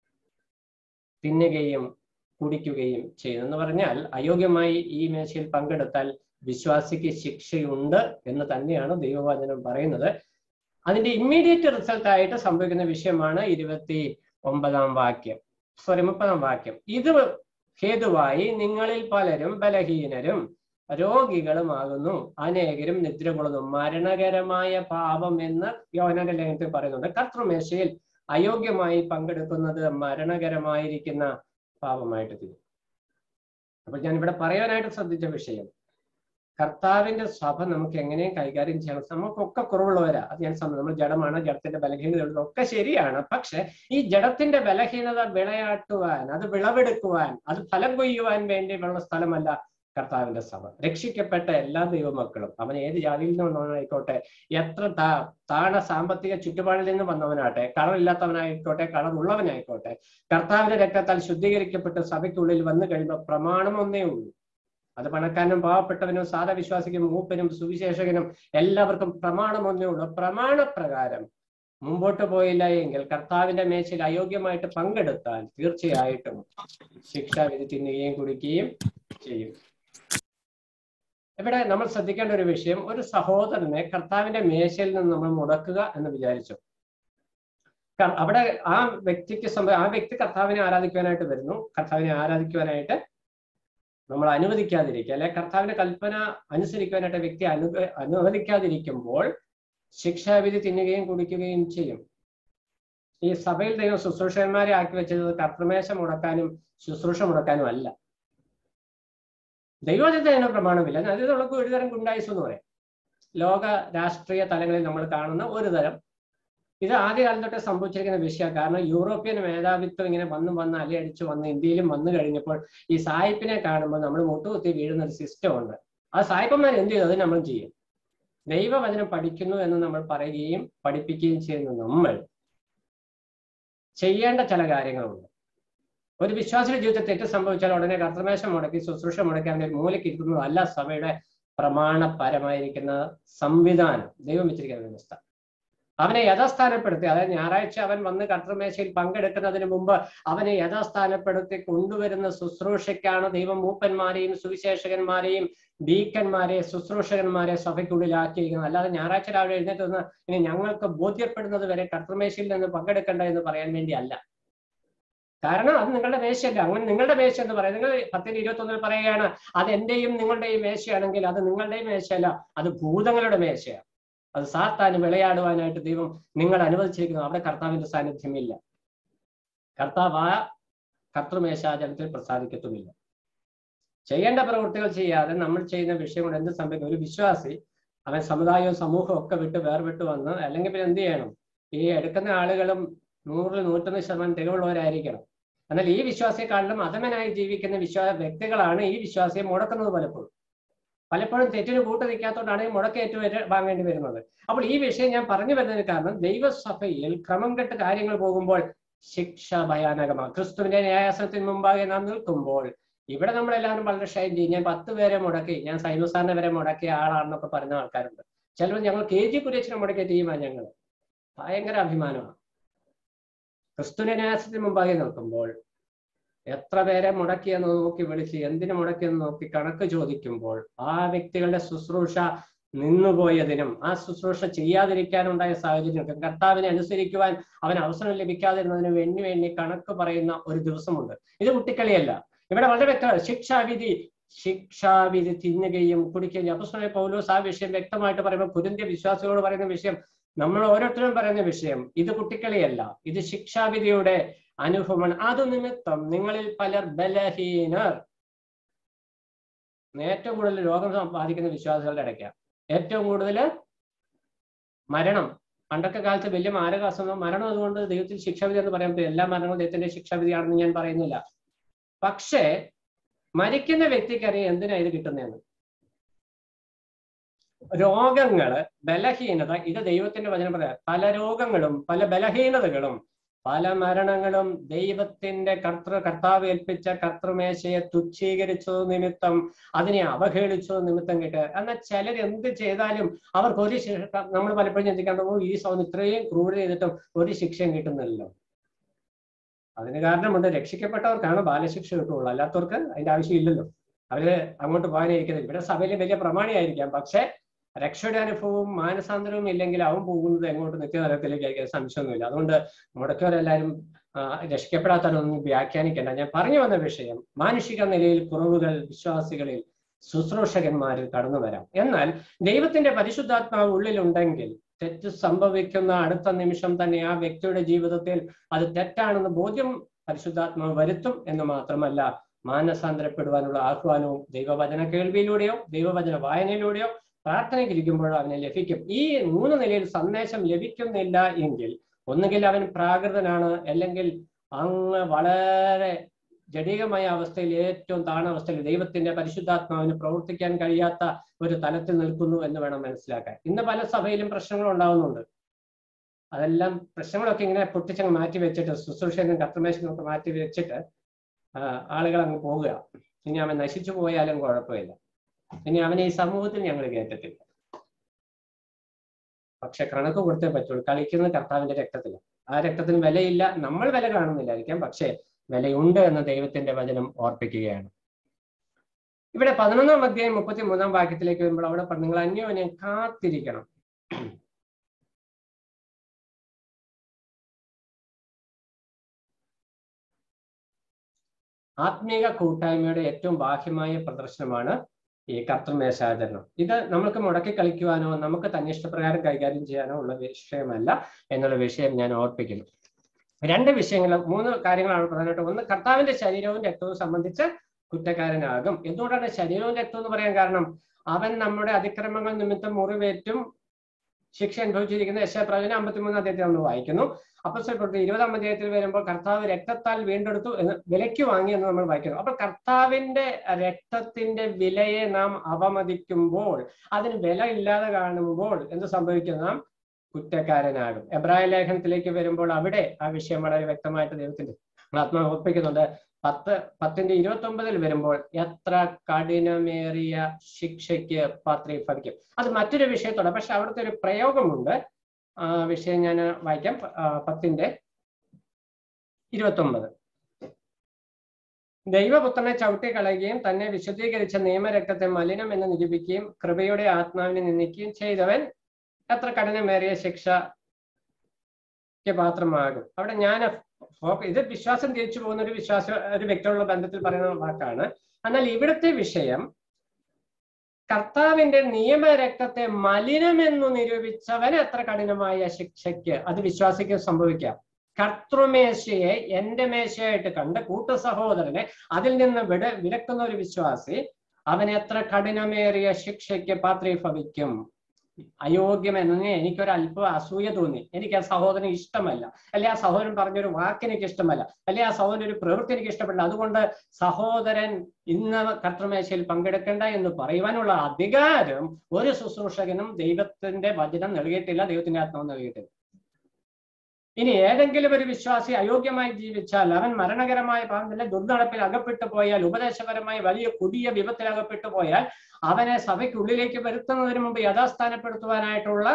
തിന്നുകയും കുടിക്കുകയും ചെയ്യുന്നു എന്ന് പറഞ്ഞാൽ അയോഗ്യമായി ഈ മേശയിൽ പങ്കെടുത്താൽ വിശ്വാസിക്ക് ശിക്ഷയുണ്ട് എന്ന് തന്നെയാണ് ദൈവവചനം പറയുന്നത് അതിന്റെ ഇമ്മീഡിയറ്റ് റിസൾട്ട് ആയിട്ട് സംഭവിക്കുന്ന വിഷയമാണ് ഇരുപത്തി ഒമ്പതാം വാക്യം സോറി മുപ്പതാം വാക്യം ഇത് ഹേതുവായി നിങ്ങളിൽ പലരും ബലഹീനരും രോഗികളുമാകുന്നു അനേകരും നിദ്ര കൊള്ളുന്നു മരണകരമായ പാപം എന്ന് യോഹനന്റെ ലേഖനത്തിൽ പറയുന്നുണ്ട് കർത്തൃമേശയിൽ അയോഗ്യമായി പങ്കെടുക്കുന്നത് മരണകരമായിരിക്കുന്ന പാപമായിട്ട് തീരും അപ്പൊ ഞാൻ ഇവിടെ പറയാനായിട്ട് ശ്രദ്ധിച്ച വിഷയം കർത്താവിന്റെ സഭ നമുക്ക് എങ്ങനെയും കൈകാര്യം ചെയ്യണം നമുക്കൊക്കെ കുറവുള്ളവരാ അത് ഞാൻ സമ്മതം നമ്മൾ ജഡമാണ് ജഡത്തിന്റെ ബലഹീനത ഒക്കെ ശരിയാണ് പക്ഷെ ഈ ജഡത്തിന്റെ ബലഹീനത വിളയാട്ടുവാൻ അത് വിളവെടുക്കുവാൻ അത് ഫലം കൊയ്യുവാൻ വേണ്ടിയുള്ള സ്ഥലമല്ല കർത്താവിന്റെ സഭ രക്ഷിക്കപ്പെട്ട എല്ലാ ദൈവമക്കളും അവൻ ഏത് ജാതിയിൽ നിന്ന് വന്നവനായിക്കോട്ടെ എത്ര താ താണ സാമ്പത്തിക ചുറ്റുപാടിൽ നിന്ന് വന്നവനാട്ടെ കളറില്ലാത്തവനായിക്കോട്ടെ കളറുള്ളവനായിക്കോട്ടെ കർത്താവിന്റെ രക്തത്താൽ ശുദ്ധീകരിക്കപ്പെട്ട് സഭയ്ക്കുള്ളിൽ വന്നു കഴിയുമ്പോൾ പ്രമാണം ഒന്നേ ഉള്ളൂ അത് പണക്കാരനും പാവപ്പെട്ടവനും സാധാ വിശ്വാസിക്കും മൂപ്പനും സുവിശേഷകനും എല്ലാവർക്കും പ്രമാണം ഒന്നേ ഉള്ളൂ പ്രമാണപ്രകാരം മുമ്പോട്ട് പോയില്ല എങ്കിൽ കർത്താവിന്റെ മേശയിൽ അയോഗ്യമായിട്ട് പങ്കെടുത്താൽ തീർച്ചയായിട്ടും ശിക്ഷാവിധി തിന്നുകയും കുടിക്കുകയും ചെയ്യും ഇവിടെ നമ്മൾ ശ്രദ്ധിക്കേണ്ട ഒരു വിഷയം ഒരു സഹോദരനെ കർത്താവിന്റെ മേശയിൽ നിന്ന് നമ്മൾ മുടക്കുക എന്ന് വിചാരിച്ചു അവിടെ ആ വ്യക്തിക്ക് സംഭവം ആ വ്യക്തി കർത്താവിനെ ആരാധിക്കുവാനായിട്ട് വരുന്നു കർത്താവിനെ ആരാധിക്കുവാനായിട്ട് നമ്മൾ അനുവദിക്കാതിരിക്കുക അല്ലെ കർത്താവിന്റെ കൽപ്പന അനുസരിക്കുവാനായിട്ട് വ്യക്തി അനു അനുവദിക്കാതിരിക്കുമ്പോൾ ശിക്ഷാവിധി തിന്നുകയും കുടിക്കുകയും ചെയ്യും ഈ സഭയിൽ ദൈവം ശുശ്രൂഷകന്മാരെ ആക്കി വെച്ചത് കർത്തമേശ മുടക്കാനും ശുശ്രൂഷ മുടക്കാനും അല്ല ദൈവജനത്തെ അതിന് പ്രമാണമില്ല അത് നമുക്ക് ഒരു തരം ഗുണ്ടായുസ് എന്ന് പറയാം ലോക രാഷ്ട്രീയ തലങ്ങളിൽ നമ്മൾ കാണുന്ന ഒരു തരം ഇത് ആദ്യകാലം തൊട്ട് സംഭവിച്ചിരിക്കുന്ന വിഷയമാണ് കാരണം യൂറോപ്യൻ മേധാവിത്വം ഇങ്ങനെ വന്ന് വന്ന് അലയടിച്ച് വന്ന് ഇന്ത്യയിലും വന്നു കഴിഞ്ഞപ്പോൾ ഈ സായിപ്പിനെ കാണുമ്പോൾ നമ്മൾ മുട്ടുകുത്തി വീഴുന്ന ഒരു സിസ്റ്റം ഉണ്ട് ആ സായിപ്പന്മാർ എന്ത് ചെയ്തു അത് നമ്മൾ ചെയ്യും ദൈവവചനം പഠിക്കുന്നു എന്ന് നമ്മൾ പറയുകയും പഠിപ്പിക്കുകയും ചെയ്യുന്ന നമ്മൾ ചെയ്യേണ്ട ചില കാര്യങ്ങളുണ്ട് ഒരു വിശ്വാസിയുടെ ജീവിതത്തിൽ തെറ്റ് സംഭവിച്ചാൽ ഉടനെ കർത്തമേശം മുടക്കി ശുശ്രൂഷ മുടക്കി അവന്റെ മൂലയ്ക്ക് ഇരുത്തുന്നതല്ല സഭയുടെ പ്രമാണപരമായിരിക്കുന്ന സംവിധാനം ദൈവം വെച്ചിരിക്കുന്ന വ്യവസ്ഥ അവനെ യഥാസ്ഥാനപ്പെടുത്തി അതായത് ഞായറാഴ്ച അവൻ വന്ന് കർത്തമേശയിൽ പങ്കെടുക്കുന്നതിന് മുമ്പ് അവനെ യഥാസ്ഥാനപ്പെടുത്തി കൊണ്ടുവരുന്ന ശുശ്രൂഷയ്ക്കാണ് ദൈവം മൂപ്പന്മാരെയും സുവിശേഷകന്മാരെയും ഡീക്കന്മാരെ ശുശ്രൂഷകന്മാരെ സഭയ്ക്കുള്ളിലാക്കിയിരിക്കുന്നത് അല്ലാതെ ഞായറാഴ്ച രാവിലെ എഴുന്നേറ്റ് വന്ന് ഇനി ഞങ്ങൾക്ക് ബോധ്യപ്പെടുന്നത് വരെ കർത്തമേശയിൽ നിന്ന് പങ്കെടുക്കണ്ട എന്ന് പറയാൻ വേണ്ടി അല്ല കാരണം അത് നിങ്ങളുടെ മേശയല്ല അങ്ങനെ നിങ്ങളുടെ മേശ എന്ന് പറയുന്നത് നിങ്ങൾ പത്തിന് ഇരുപത്തി ഒന്നിൽ പറയുകയാണ് അത് എന്റെയും നിങ്ങളുടെയും മേശയാണെങ്കിൽ അത് നിങ്ങളുടെയും മേശയല്ല അത് ഭൂതങ്ങളുടെ മേശയാണ് അത് സാത്താന് വിളയാടുവാനായിട്ട് ദൈവം നിങ്ങൾ അനുവദിച്ചിരിക്കുന്നു അവിടെ കർത്താവിന്റെ സാന്നിധ്യമില്ല കർത്താവ് ആ കർത്തൃമേശാചരണത്തിൽ പ്രസാദിക്കത്തുമില്ല ചെയ്യേണ്ട പ്രവൃത്തികൾ ചെയ്യാതെ നമ്മൾ ചെയ്യുന്ന വിഷയം കൊണ്ട് എന്ത് സംഭവിക്കും ഒരു വിശ്വാസി അവൻ സമുദായവും സമൂഹവും ഒക്കെ വിട്ട് വേർവിട്ട് വന്ന് അല്ലെങ്കിൽ പിന്നെ എന്ത് ചെയ്യണം ഈ എടുക്കുന്ന ആളുകളും നൂറിൽ നൂറ്റൊന്ന് ശതമാനം തികവുള്ളവരായിരിക്കണം എന്നാൽ ഈ വിശ്വാസിയെക്കാളിലും അധമനായി ജീവിക്കുന്ന വിശ്വാസ വ്യക്തികളാണ് ഈ വിശ്വാസിയെ മുടക്കുന്നത് പലപ്പോഴും പലപ്പോഴും തെറ്റിന് കൂട്ടു നിൽക്കാത്തതുകൊണ്ടാണ് ഈ മുടക്കേറ്റ് വരെ വാങ്ങേണ്ടി വരുന്നത് അപ്പോൾ ഈ വിഷയം ഞാൻ പറഞ്ഞു വരുന്നതിന് കാരണം ദൈവസഭയിൽ ക്രമം കെട്ട് കാര്യങ്ങൾ പോകുമ്പോൾ ശിക്ഷ ഭയാനകമാണ് ക്രിസ്തുവിന്റെ ന്യായാസനത്തിന് മുമ്പാകെ നാം നിൽക്കുമ്പോൾ ഇവിടെ നമ്മളെല്ലാവരും വളരെ ഷൈൻ ചെയ്യും ഞാൻ പത്ത് പേരെ മുടക്കി ഞാൻ സൈനുസാറിനെ വരെ മുടക്കിയ ആളാണെന്നൊക്കെ പറഞ്ഞ ആൾക്കാരുണ്ട് ചിലർ ഞങ്ങൾ കെ ജി കുര്യച്ചിനെ മുടക്കിയ ടീമാണ് ഞങ്ങൾ ഭയങ്കര അഭിമാനമാണ് ക്രിസ്തുവിന്റെ ന്യായാസനത്തിന് മുമ്പാകെ നിൽക്കുമ്പോൾ എത്ര പേരെ മുടക്കിയെന്ന് നോക്കി വിളിച്ച് എന്തിനു മുടക്കിയെന്ന് നോക്കി കണക്ക് ചോദിക്കുമ്പോൾ ആ വ്യക്തികളുടെ ശുശ്രൂഷ നിന്നുപോയതിനും ആ ശുശ്രൂഷ ചെയ്യാതിരിക്കാനുണ്ടായ സാഹചര്യം കർത്താവിനെ അനുസരിക്കുവാൻ അവൻ അവസരം ലഭിക്കാതിരുന്നതിന് വേണ്ടി വേണ്ടി കണക്ക് പറയുന്ന ഒരു ദിവസമുണ്ട് ഇത് കുട്ടിക്കളിയല്ല ഇവിടെ വളരെ വ്യക്തമാണ് ശിക്ഷാവിധി ശിക്ഷാവിധി തിന്നുകയും കുടിക്കുകയും അപ്പസ്വനെ പൗലോസ് ആ വിഷയം വ്യക്തമായിട്ട് പറയുമ്പോൾ കുരുന്തിയ വിശ്വാസികളോട് പറയുന്ന വിഷയം നമ്മൾ ഓരോരുത്തരും പറയുന്ന വിഷയം ഇത് കുട്ടിക്കളിയല്ല ഇത് ശിക്ഷാവിധിയുടെ അനുഭവമാണ് അത് നിമിത്തം നിങ്ങളിൽ പലർ ബലഹീനർ ഏറ്റവും കൂടുതൽ രോഗം ബാധിക്കുന്ന വിശ്വാസികളുടെ ഇടയ്ക്കാണ് ഏറ്റവും കൂടുതൽ മരണം പണ്ടൊക്കെ കാലത്ത് വലിയ മാരകാസനം മരണം അതുകൊണ്ട് ദൈവത്തിൽ ശിക്ഷാവിധി എന്ന് പറയാൻ പറ്റില്ല എല്ലാ മരണങ്ങളും ദൈവത്തിന്റെ ശിക്ഷാവിധിയാണെന്ന് ഞാൻ പറയുന്നില്ല പക്ഷേ മരിക്കുന്ന വ്യക്തിക്കറിയാം എന്തിനാ ഇത് കിട്ടുന്നതെന്ന് രോഗങ്ങള് ബലഹീനത ഇത് ദൈവത്തിന്റെ വചനം പറയാം പല രോഗങ്ങളും പല ബലഹീനതകളും പല മരണങ്ങളും ദൈവത്തിന്റെ കർത്തൃ കർത്താവ് ഏൽപ്പിച്ച കർത്തൃമേശയെ തുച്ഛീകരിച്ചത് നിമിത്തം അതിനെ അവഹേളിച്ചത് നിമിത്തം കിട്ടുക എന്നാൽ ചിലർ എന്ത് ചെയ്താലും അവർക്ക് ഒരു ശിക്ഷ നമ്മൾ പലപ്പോഴും ചിന്തിക്കാണ്ട് "ഓ, ഈ സൗണ്ട് ഇത്രയും ക്രൂരത ചെയ്തിട്ടും ഒരു ശിക്ഷയും കിട്ടുന്നില്ലല്ലോ അതിന് കാരണമുണ്ട് രക്ഷിക്കപ്പെട്ടവർക്കാണ് ബാലശിക്ഷ കിട്ടുള്ളൂ അല്ലാത്തവർക്ക് അതിന്റെ ആവശ്യമില്ലല്ലോ അവര് അങ്ങോട്ട് പോകാനായിരിക്കുന്നത് ഇവിടെ സഭയിൽ വലിയ പ്രമാണിയായിരിക്കാം പക്ഷെ രക്ഷയുടെ അനുഭവവും മാനസാന്തരവും ഇല്ലെങ്കിൽ അവൻ പോകുന്നത് എങ്ങോട്ട് നിത്യനരകത്തിലേക്കായിരിക്കും സംശയമൊന്നുമില്ല അതുകൊണ്ട് മുടക്കവരെല്ലാവരും ആ, രക്ഷിക്കപ്പെടാത്തവരൊന്നും വ്യാഖ്യാനിക്കേണ്ട ഞാൻ പറഞ്ഞു വന്ന വിഷയം മാനുഷിക നിലയിൽ കുറവുകൾ വിശ്വാസികളിൽ ശുശ്രൂഷകന്മാരിൽ കടന്നു വരാം എന്നാൽ ദൈവത്തിന്റെ പരിശുദ്ധാത്മാവ് ഉള്ളിലുണ്ടെങ്കിൽ തെറ്റ് സംഭവിക്കുന്ന അടുത്ത നിമിഷം തന്നെ ആ വ്യക്തിയുടെ ജീവിതത്തിൽ അത് തെറ്റാണെന്ന് ബോധ്യം പരിശുദ്ധാത്മാവ് വരുത്തും എന്ന് മാത്രമല്ല മാനസാന്തരപ്പെടുവാനുള്ള ആഹ്വാനവും ദൈവവചന കേൾവിയിലൂടെയോ ദൈവവചന വായനയിലൂടെയോ പ്രാർത്ഥനയ്ക്ക് ഇരിക്കുമ്പോഴോ അവന് ലഭിക്കും ഈ മൂന്ന് നിലയിൽ സന്ദേശം ലഭിക്കുന്നില്ല എങ്കിൽ ഒന്നുകിൽ അവൻ പ്രാകൃതനാണ് അല്ലെങ്കിൽ അങ്ങ് വളരെ ജടികമായ അവസ്ഥയിൽ ഏറ്റവും താണ അവസ്ഥയിൽ ദൈവത്തിന്റെ പരിശുദ്ധാത്മാവിന് പ്രവർത്തിക്കാൻ കഴിയാത്ത ഒരു തലത്തിൽ നിൽക്കുന്നു എന്ന് വേണം മനസ്സിലാക്കാൻ ഇന്ന് പല സഭയിലും പ്രശ്നങ്ങൾ ഉണ്ടാവുന്നുണ്ട് അതെല്ലാം പ്രശ്നങ്ങളൊക്കെ ഇങ്ങനെ പൊട്ടിച്ചങ്ങ് മാറ്റി വെച്ചിട്ട് ശുശ്രൂഷനും കർത്തമേശനും ഒക്കെ മാറ്റി വെച്ചിട്ട് ആ, ആളുകൾ അങ്ങ് പോവുക ഇനി അവൻ നശിച്ചു പോയാലും കുഴപ്പമില്ല ഇനി അവനെ ഈ സമൂഹത്തിൽ ഞങ്ങൾ കയറ്റത്തില്ല പക്ഷെ കണക്ക് കൊടുത്തേ പറ്റുള്ളൂ കളിക്കുന്നത് കർത്താവിന്റെ രക്തത്തിലാണ് ആ രക്തത്തിന് വിലയില്ല നമ്മൾ വില കാണുന്നില്ലായിരിക്കാം പക്ഷേ വിലയുണ്ട് എന്ന ദൈവത്തിന്റെ വചനം ഓർപ്പിക്കുകയാണ് ഇവിടെ പതിനൊന്നാം അധ്യായം മുപ്പത്തി മൂന്നാം വാക്യത്തിലേക്ക് വരുമ്പോൾ അവിടെ പറഞ്ഞു, നിങ്ങൾ അന്യോന്യം കാത്തിരിക്കണം ആത്മീക കൂട്ടായ്മയുടെ ഏറ്റവും ബാഹ്യമായ പ്രദർശനമാണ് ഈ കർത്തൃമേശാചരണം ഇത് നമുക്ക് മുടക്കി കളിക്കുവാനോ നമുക്ക് തന്നിഷ്ടപ്രകാരം കൈകാര്യം ചെയ്യാനോ ഉള്ള വിഷയമല്ല എന്നുള്ള വിഷയം ഞാൻ ഓർപ്പിക്കുന്നു രണ്ട് വിഷയങ്ങൾ മൂന്ന് കാര്യങ്ങളാണ് പ്രധാനമായിട്ട് ഒന്ന് കർത്താവിന്റെ ശരീരവും രക്തവും സംബന്ധിച്ച് കുറ്റക്കാരനാകും എന്തുകൊണ്ടാണ് ശരീരവും രക്തവും എന്ന് പറയാൻ കാരണം അവൻ നമ്മുടെ അതിക്രമങ്ങൾ നിമിത്തം മുറിവേറ്റും ശിക്ഷ അനുഭവിച്ചിരിക്കുന്ന യശ പ്രവചന അമ്പത്തിമൂന്ന് അധ്യായത്തിൽ നമ്മൾ വായിക്കുന്നു അപ്പസ്വൽപ്പെടുത്തി ഇരുപതാം അധ്യായത്തിൽ വരുമ്പോൾ കർത്താവ് രക്തത്താൽ വീണ്ടെടുത്തു എന്ന് വിലയ്ക്ക് വാങ്ങി എന്ന് നമ്മൾ വായിക്കുന്നു അപ്പൊ കർത്താവിന്റെ രക്തത്തിന്റെ വിലയെ നാം അവമതിക്കുമ്പോൾ അതിന് വില ഇല്ലാതെ കാണുമ്പോൾ എന്ത് സംഭവിക്കും നാം കുറ്റക്കാരനാകും എബ്രായ ലേഖനത്തിലേക്ക് വരുമ്പോൾ അവിടെ ആ വിഷയം വളരെ വ്യക്തമായിട്ട് ദൈവത്തിന്റെ ആത്മാവ് ഒപ്പിക്കുന്നുണ്ട് പത്ത് പത്തിന്റെ ഇരുപത്തി ഒമ്പതിൽ വരുമ്പോൾ എത്ര കഠിനമേറിയ ശിക്ഷയ്ക്ക് പാത്രീഭവിക്കും അത് മറ്റൊരു വിഷയത്തോടെ പക്ഷെ അവിടുത്തെ ഒരു പ്രയോഗമുണ്ട് ആ വിഷയം ഞാൻ വായിക്കാം ആ, പത്തിന്റെ ഇരുപത്തി ഒമ്പത് ദൈവപുത്രനെ ചവിട്ടി കളയുകയും തന്നെ വിശുദ്ധീകരിച്ച നിയമരക്തത്തെ മലിനം എന്ന് നിരൂപിക്കുകയും കൃപയുടെ ആത്മാവിനെ നിന്ദിക്കുകയും ചെയ്തവൻ എത്ര കഠിനമേറിയ ശിക്ഷയ്ക്ക് പാത്രമാകും അവിടെ ഞാൻ ഫോക്ക- ഇത് വിശ്വാസം തിരിച്ചു പോകുന്ന ഒരു വിശ്വാസ ഒരു വ്യക്തിയുള്ള ബന്ധത്തിൽ പറയുന്ന വാക്കാണ് എന്നാൽ ഇവിടുത്തെ വിഷയം കർത്താവിന്റെ നിയമരക്തത്തെ മലിനമെന്നു നിരൂപിച്ചവൻ എത്ര കഠിനമായ ശിക്ഷയ്ക്ക് അത് വിശ്വാസിക്ക് സംഭവിക്കാം കർത്തൃമേശയെ എന്റെ മേശയായിട്ട് കണ്ട് കൂട്ടു സഹോദരനെ അതിൽ നിന്ന് വിട വിലക്കുന്ന ഒരു വിശ്വാസി അവൻ എത്ര കഠിനമേറിയ ശിക്ഷയ്ക്ക് പാത്രീഭവിക്കും അയോഗ്യമെന്ന് എനിക്കൊരു അല്പം അസൂയ തോന്നി എനിക്ക് ആ സഹോദരൻ ഇഷ്ടമല്ല അല്ലെ ആ സഹോദരൻ പറഞ്ഞൊരു വാക്ക് എനിക്ക് ഇഷ്ടമല്ല അല്ലെ ആ സഹോദരൻ ഒരു പ്രവൃത്തി എനിക്ക് ഇഷ്ടപ്പെടില്ല അതുകൊണ്ട് സഹോദരൻ ഇന്ന് കർത്തൃമേശയിൽ പങ്കെടുക്കേണ്ട എന്ന് പറയുവാനുള്ള അധികാരം ഒരു ശുശ്രൂഷകനും ദൈവത്തിന്റെ വചനം നൽകിയിട്ടില്ല ദൈവത്തിന്റെ ആത്മാവ് നൽകിയിട്ടില്ല ഇനി ഏതെങ്കിലും ഒരു വിശ്വാസി അയോഗ്യമായി ജീവിച്ചാൽ അവൻ മരണകരമായ പാപത്തിന്റെ ദുർനടപ്പിൽ അകപ്പെട്ടു പോയാൽ ഉപദേശപരമായി വലിയ പുതിയ വിപത്തിൽ അകപ്പെട്ടു പോയാൽ അവനെ സഭയ്ക്കുള്ളിലേക്ക് വരുത്തുന്നതിന് മുമ്പ് യഥാസ്ഥാനപ്പെടുത്തുവാനായിട്ടുള്ള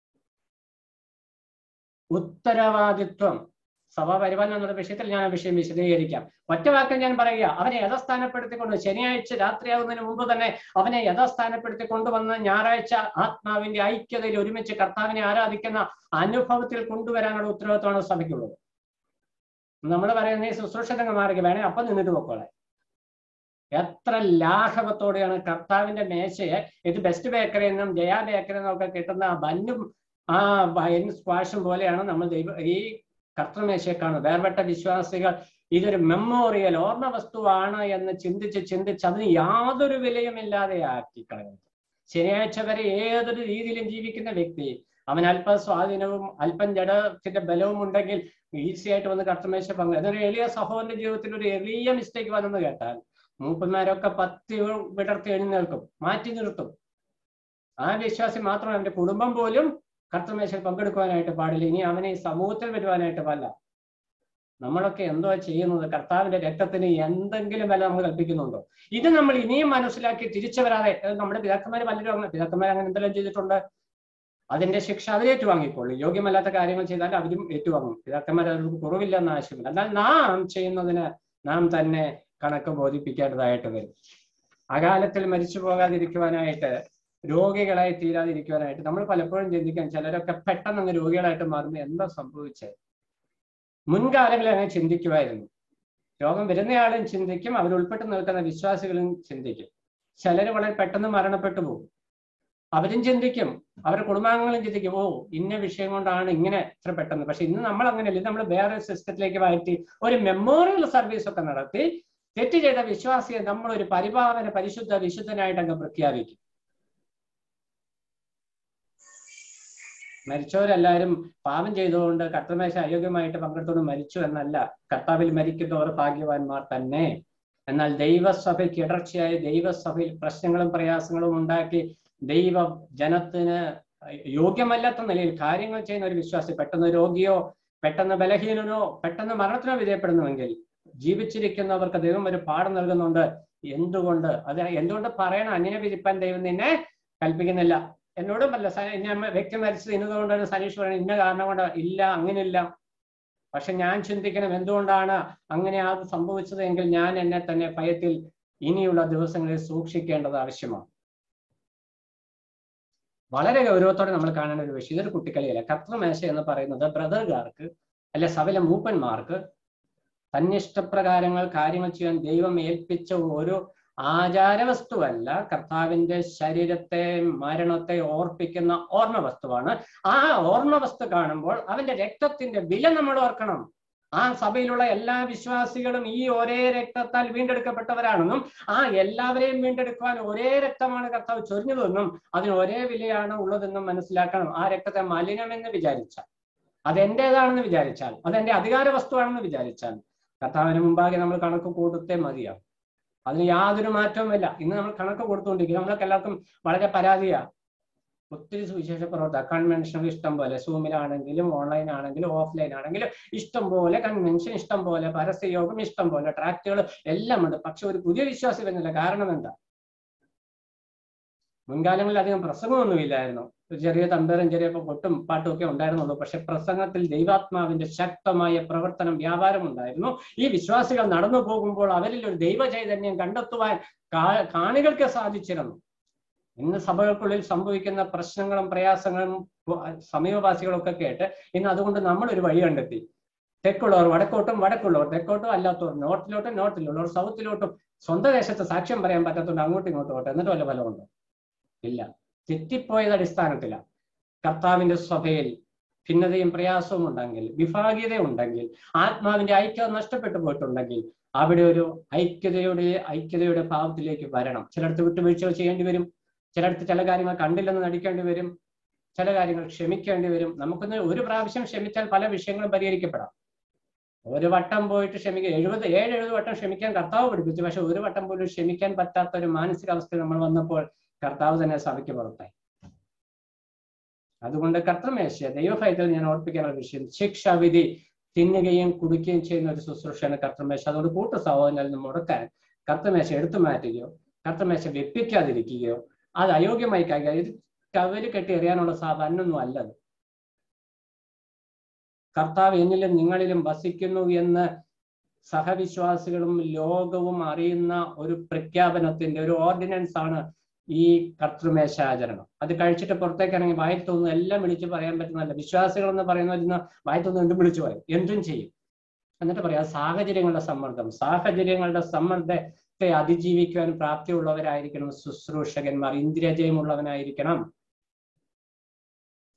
ഉത്തരവാദിത്വം സഭാ പരിപാലനം എന്നുള്ള വിഷയത്തിൽ ഞാൻ ആ വിഷയം വിശദീകരിക്കാം ഒറ്റ വാക്കിൽ ഞാൻ പറയുക അവനെ യഥാസ്ഥാനപ്പെടുത്തിക്കൊണ്ട് ശനിയാഴ്ച രാത്രിയാകുന്നതിന് മുമ്പ് തന്നെ അവനെ യഥാസ്ഥാനപ്പെടുത്തി കൊണ്ടുവന്ന് ഞായറാഴ്ച ആത്മാവിന്റെ ഐക്യതയിൽ ഒരുമിച്ച് കർത്താവിനെ ആരാധിക്കുന്ന അനുഭവത്തിൽ കൊണ്ടുവരാനുള്ള ഉത്തരവാദിത്വമാണ് സഭയ്ക്കുള്ളത് നമ്മൾ പറയുന്ന ഈ ശുശ്രൂഷകങ്ങൾ മാറി വേണേ അപ്പം നിന്നിട്ട് പൊക്കോളെ എത്ര ലാഘവത്തോടെയാണ് കർത്താവിന്റെ മേശയെ ഇത് ബെസ്റ്റ് ബേക്കറിയിൽ നിന്നും ജയ ബേക്കറിയിൽ നിന്നും ഒക്കെ കിട്ടുന്ന ആ ബന്നും ആ വയലിൻ സ്ക്വാഷും പോലെയാണ് നമ്മൾ ദൈവ ഈ കർത്തമേശയെ കാണുന്നത് വേർപെട്ട വിശ്വാസികൾ ഇതൊരു മെമ്മോറിയൽ ഓർമ്മ വസ്തുവാണ് എന്ന് ചിന്തിച്ച് ചിന്തിച്ച് അതിന് യാതൊരു വിലയുമില്ലാതെ ആക്കി കളയുന്നത് ശനിയാഴ്ച വരെ ഏതൊരു രീതിയിലും ജീവിക്കുന്ന വ്യക്തി അവൻ അല്പ സ്വാധീനവും അല്പം ജഡത്തിന്റെ ബലവും ഉണ്ടെങ്കിൽ ഈസി ആയിട്ട് വന്ന് കർത്തമേശ പങ്കു എന്നൊരു എളിയ സഹോദരന്റെ ജീവിതത്തിൽ ഒരു എളിയ മിസ്റ്റേക്ക് വന്നെന്ന് കേട്ടാൽ മൂപ്പന്മാരൊക്കെ പത്തി വിടർത്തി എഴുന്നേൽക്കും മാറ്റി നിർത്തും ആ വിശ്വാസി മാത്രം അവന്റെ കുടുംബം പോലും കർത്തമേശയിൽ പങ്കെടുക്കുവാനായിട്ട് പാടില്ല ഇനി അവനെ ഈ സമൂഹത്തിൽ വരുവാനായിട്ട് പാടില്ല നമ്മളൊക്കെ എന്തോ ചെയ്യുന്നത് കർത്താവിന്റെ രക്തത്തിന് എന്തെങ്കിലും വില നമ്മൾ കൽപ്പിക്കുന്നുണ്ടോ ഇത് നമ്മൾ ഇനിയും മനസ്സിലാക്കി തിരിച്ചു വരാതെ അത് നമ്മുടെ പിതാക്കന്മാർ പലരും അങ്ങനെ പിതാക്കന്മാർ അങ്ങനെ എന്തെല്ലാം ചെയ്തിട്ടുണ്ട് അതിന്റെ ശിക്ഷ അവർ ഏറ്റുവാങ്ങിക്കൊള്ളു യോഗ്യമല്ലാത്ത കാര്യങ്ങൾ ചെയ്താൽ അവരും ഏറ്റുവാങ്ങും പിതാക്കന്മാർ അവർക്ക് കുറവില്ലെന്ന ആശയമില്ല എന്നാൽ നാം ചെയ്യുന്നതിന് നാം തന്നെ കണക്ക് ബോധിപ്പിക്കേണ്ടതായിട്ട് വരും അകാലത്തിൽ മരിച്ചു പോകാതിരിക്കുവാനായിട്ട് രോഗികളായി തീരാതിരിക്കുവാനായിട്ട് നമ്മൾ പലപ്പോഴും ചിന്തിക്കാൻ ചിലരൊക്കെ പെട്ടെന്ന് അങ്ങ് രോഗികളായിട്ട് മാറുമ്പോൾ എന്താ സംഭവിച്ചത് മുൻകാലങ്ങളിൽ അങ്ങനെ ചിന്തിക്കുമായിരുന്നു രോഗം വരുന്നയാളും ചിന്തിക്കും അവരുൾപ്പെട്ട് നിൽക്കുന്ന വിശ്വാസികളും ചിന്തിക്കും ചിലർ വളരെ പെട്ടെന്ന് മരണപ്പെട്ടു പോകും അവരും ചിന്തിക്കും അവരുടെ കുടുംബാംഗങ്ങളും ചിന്തിക്കും ഓ ഇന്ന വിഷയം കൊണ്ടാണ് ഇങ്ങനെ ഇത്ര പെട്ടെന്ന് പക്ഷെ ഇന്ന് നമ്മൾ അങ്ങനെയല്ല ഇത് നമ്മൾ വേറെ സിസ്റ്റത്തിലേക്ക് മാറ്റി ഒരു മെമ്മോറിയൽ സർവീസ് ഒക്കെ നടത്തി തെറ്റ് ചെയ്ത വിശ്വാസിയെ നമ്മൾ ഒരു പരിപാവന പരിശുദ്ധ വിശുദ്ധനായിട്ട് അങ്ങ് പ്രഖ്യാപിക്കും മരിച്ചവരെല്ലാവരും പാപം ചെയ്തുകൊണ്ട് കർത്തമേശ അയോഗ്യമായിട്ട് പങ്കെടുത്തുകൊണ്ട് മരിച്ചു എന്നല്ല കർത്താവിൽ മരിക്കുന്നവർ ഭാഗ്യവാന്മാർ തന്നെ എന്നാൽ ദൈവസഭയ്ക്ക് ഇടർച്ചയായി ദൈവസഭയിൽ പ്രശ്നങ്ങളും പ്രയാസങ്ങളും ഉണ്ടാക്കി ദൈവ ജനത്തിന് യോഗ്യമല്ലാത്ത നിലയിൽ കാര്യങ്ങൾ ചെയ്യുന്ന ഒരു വിശ്വാസി പെട്ടെന്ന് രോഗിയോ പെട്ടെന്ന് ബലഹീനനോ പെട്ടെന്ന് മരണത്തിനോ വിധേയപ്പെടുന്നുവെങ്കിൽ ജീവിച്ചിരിക്കുന്നവർക്ക് ദൈവം ഒരു പാഠം നൽകുന്നുണ്ട് എന്തുകൊണ്ട് അത് എന്തുകൊണ്ട് പറയണം അന്യനെ വിധിപ്പാൻ ദൈവം നിന്നെ കൽപ്പിക്കുന്നില്ല എന്നോടും അല്ല ഞാൻ വ്യക്തി മരിച്ചത് ഇന്നതുകൊണ്ടാണ് സനീഷ് പറയുന്നത് ഇന്ന കാരണം കൊണ്ട് ഇല്ല അങ്ങനെയില്ല പക്ഷെ ഞാൻ ചിന്തിക്കണം എന്തുകൊണ്ടാണ് അങ്ങനെ അത് സംഭവിച്ചത് എങ്കിൽ ഞാൻ എന്നെ തന്നെ ഭയത്തിൽ ഇനിയുള്ള ദിവസങ്ങളിൽ സൂക്ഷിക്കേണ്ടത് ആവശ്യമാണ് വളരെ ഗൗരവത്തോടെ നമ്മൾ കാണേണ്ട ഒരു വിഷയം ഇതൊരു കുട്ടിക്കളിയല്ല കർത്തമേശ എന്ന് പറയുന്നത് ബ്രദറുകാർക്ക് അല്ലെ സകല മൂപ്പന്മാർക്ക് തന്നിഷ്ടപ്രകാരങ്ങൾ കാര്യങ്ങൾ ചെയ്യാൻ ദൈവം ഏൽപ്പിച്ച ഒരു ആചാരവസ്തുവല്ല കർത്താവിന്റെ ശരീരത്തെ മരണത്തെ ഓർപ്പിക്കുന്ന ഓർമ്മ വസ്തുവാണ് ആ ഓർമ്മ വസ്തു കാണുമ്പോൾ അവന്റെ രക്തത്തിന്റെ വില നമ്മൾ ഓർക്കണം ആ സഭയിലുള്ള എല്ലാ വിശ്വാസികളും ഈ ഒരേ രക്തത്താൽ വീണ്ടെടുക്കപ്പെട്ടവരാണെന്നും ആ എല്ലാവരെയും വീണ്ടെടുക്കുവാൻ ഒരേ രക്തമാണ് കർത്താവ് ചൊരിഞ്ഞതെന്നും അതിന് ഒരേ വിലയാണ് ഉള്ളതെന്നും മനസ്സിലാക്കണം ആ രക്തത്തെ മലിനമെന്ന് വിചാരിച്ചാൽ അതെന്റേതാണെന്ന് വിചാരിച്ചാൽ അതെന്റെ അധികാര വസ്തുവാണെന്ന് വിചാരിച്ചാൽ കർത്താവിന് മുമ്പാകെ നമ്മൾ കണക്ക് കൊടുത്തേ മതിയാവും അതിന് യാതൊരു മാറ്റവുമില്ല ഇന്ന് നമ്മൾ കണക്ക് കൊടുത്തുകൊണ്ടിരിക്കും നമ്മളൊക്കെ എല്ലാവർക്കും വളരെ പരാതിയാ ഒത്തിരി സുവിശേഷ പ്രവർത്തക കൺവെൻഷൻ ഇഷ്ടം പോലെ സൂമിലാണെങ്കിലും ഓൺലൈൻ ആണെങ്കിലും ഓഫ്ലൈൻ ആണെങ്കിലും ഇഷ്ടം പോലെ കൺവെൻഷൻ ഇഷ്ടം പോലെ പരസ്യയോഗം ഇഷ്ടം പോലെ ട്രാക്റ്റുകൾ എല്ലാം ഉണ്ട് പക്ഷെ ഒരു പുതിയ വിശ്വാസി വരുന്നില്ല കാരണം എന്താ മുൻകാലങ്ങളിൽ അധികം പ്രസംഗമൊന്നുമില്ലായിരുന്നു ഒരു ചെറിയ തമ്പേറും ചെറിയ കൊട്ടും പാട്ടും ഒക്കെ ഉണ്ടായിരുന്നുള്ളൂ പക്ഷെ പ്രസംഗത്തിൽ ദൈവാത്മാവിന്റെ ശക്തമായ പ്രവർത്തനം വ്യാപാരം ഉണ്ടായിരുന്നു ഈ വിശ്വാസികൾ നടന്നു പോകുമ്പോൾ അവരിൽ ഒരു ദൈവ ചൈതന്യം കണ്ടെത്തുവാൻ കാണികൾക്ക് സാധിച്ചിരുന്നു ഇന്ന് സഭകൾക്കുള്ളിൽ സംഭവിക്കുന്ന പ്രശ്നങ്ങളും പ്രയാസങ്ങളും സമീപവാസികളും ഒക്കെ കേട്ട് ഇന്ന് അതുകൊണ്ട് നമ്മൾ ഒരു വഴി കണ്ടെത്തി തെക്കുള്ളവർ വടക്കോട്ടും വടക്കുള്ളവർ തെക്കോട്ടും അല്ലാത്തവർ നോർത്തിലോട്ടും നോർത്തിലുള്ളവർ സൗത്തിലോട്ടും സ്വന്തം ദേശത്ത് സാക്ഷ്യം പറയാൻ പറ്റാത്തതുകൊണ്ട് അങ്ങോട്ടും ഇങ്ങോട്ടും പോട്ടെ എന്നിട്ട് വല്ല ഫലമുണ്ടോ ഇല്ല തെറ്റിപ്പോയത് അടിസ്ഥാനത്തിലാണ് കർത്താവിന്റെ സഭയിൽ ഭിന്നതയും പ്രയാസവും ഉണ്ടെങ്കിൽ വിഭാഗീയത ഉണ്ടെങ്കിൽ ആത്മാവിന്റെ ഐക്യത നഷ്ടപ്പെട്ടു പോയിട്ടുണ്ടെങ്കിൽ അവിടെ ഒരു ഐക്യതയുടെ ഐക്യതയുടെ ഭാവത്തിലേക്ക് വരണം ചിലടത്ത് വിട്ടുവീഴ്ചകൾ ചെയ്യേണ്ടി വരും ചിലടത്ത് ചില കാര്യങ്ങൾ കണ്ടില്ലെന്ന് നടിക്കേണ്ടി വരും ചില കാര്യങ്ങൾ ക്ഷമിക്കേണ്ടി വരും നമുക്കൊന്ന് ഒരു പ്രാവശ്യം ക്ഷമിച്ചാൽ പല വിഷയങ്ങളും പരിഹരിക്കപ്പെടാം ഒരു വട്ടം പോയിട്ട് ക്ഷമിക്കുക എഴുപത് ഏഴ് എഴുപത് വട്ടം ക്ഷമിക്കാൻ കർത്താവ് പഠിപ്പിച്ചു പക്ഷെ ഒരു വട്ടം പോലും ക്ഷമിക്കാൻ പറ്റാത്ത ഒരു മാനസികാവസ്ഥയിൽ നമ്മൾ വന്നപ്പോൾ കർത്താവ് തന്നെ സഭയ്ക്ക് പുറത്തായി അതുകൊണ്ട് കർത്തമേശ ദൈവഭയത്തിൽ ഞാൻ ഓർപ്പിക്കാനുള്ള വിഷയം ശിക്ഷാവിധി തിന്നുകയും കുടിക്കുകയും ചെയ്യുന്ന ഒരു ശുശ്രൂഷയാണ് കർത്തമേശ അതുകൊണ്ട് കൂട്ട സഹോദരനിൽ നിന്ന് മുടക്കാൻ കർത്തമേശ എടുത്തു മാറ്റുകയോ കർത്തമേശ വെപ്പിക്കാതിരിക്കുകയോ അത് അയോഗ്യമായി കഴിയുക ഇത് കവല് കെട്ടി എറിയാനുള്ള സാധാരണൊന്നും അല്ലത് കർത്താവ് എന്നിലും നിങ്ങളിലും വസിക്കുന്നു എന്ന് സഹവിശ്വാസികളും ലോകവും അറിയുന്ന ഒരു പ്രഖ്യാപനത്തിന്റെ ഒരു ഓർഡിനൻസ് ആണ് ഈ കർത്തൃമേശാചരണം അത് കഴിച്ചിട്ട് പുറത്തേക്ക് ഇറങ്ങി വായിൽ തോന്നുന്നു എല്ലാം വിളിച്ചു പറയാൻ പറ്റുന്നതല്ല വിശ്വാസികൾ എന്ന് പറയുന്നവരിന്ന് വായിൽ തോന്നുന്നു എന്തും വിളിച്ചു പറയും എന്തും ചെയ്യും എന്നിട്ട് പറയാം സാഹചര്യങ്ങളുടെ സമ്മർദ്ദം സാഹചര്യങ്ങളുടെ സമ്മർദ്ദത്തെ അതിജീവിക്കുവാൻ പ്രാപ്തിയുള്ളവരായിരിക്കണം ശുശ്രൂഷകന്മാർ ഇന്ദ്രിയജയമുള്ളവനായിരിക്കണം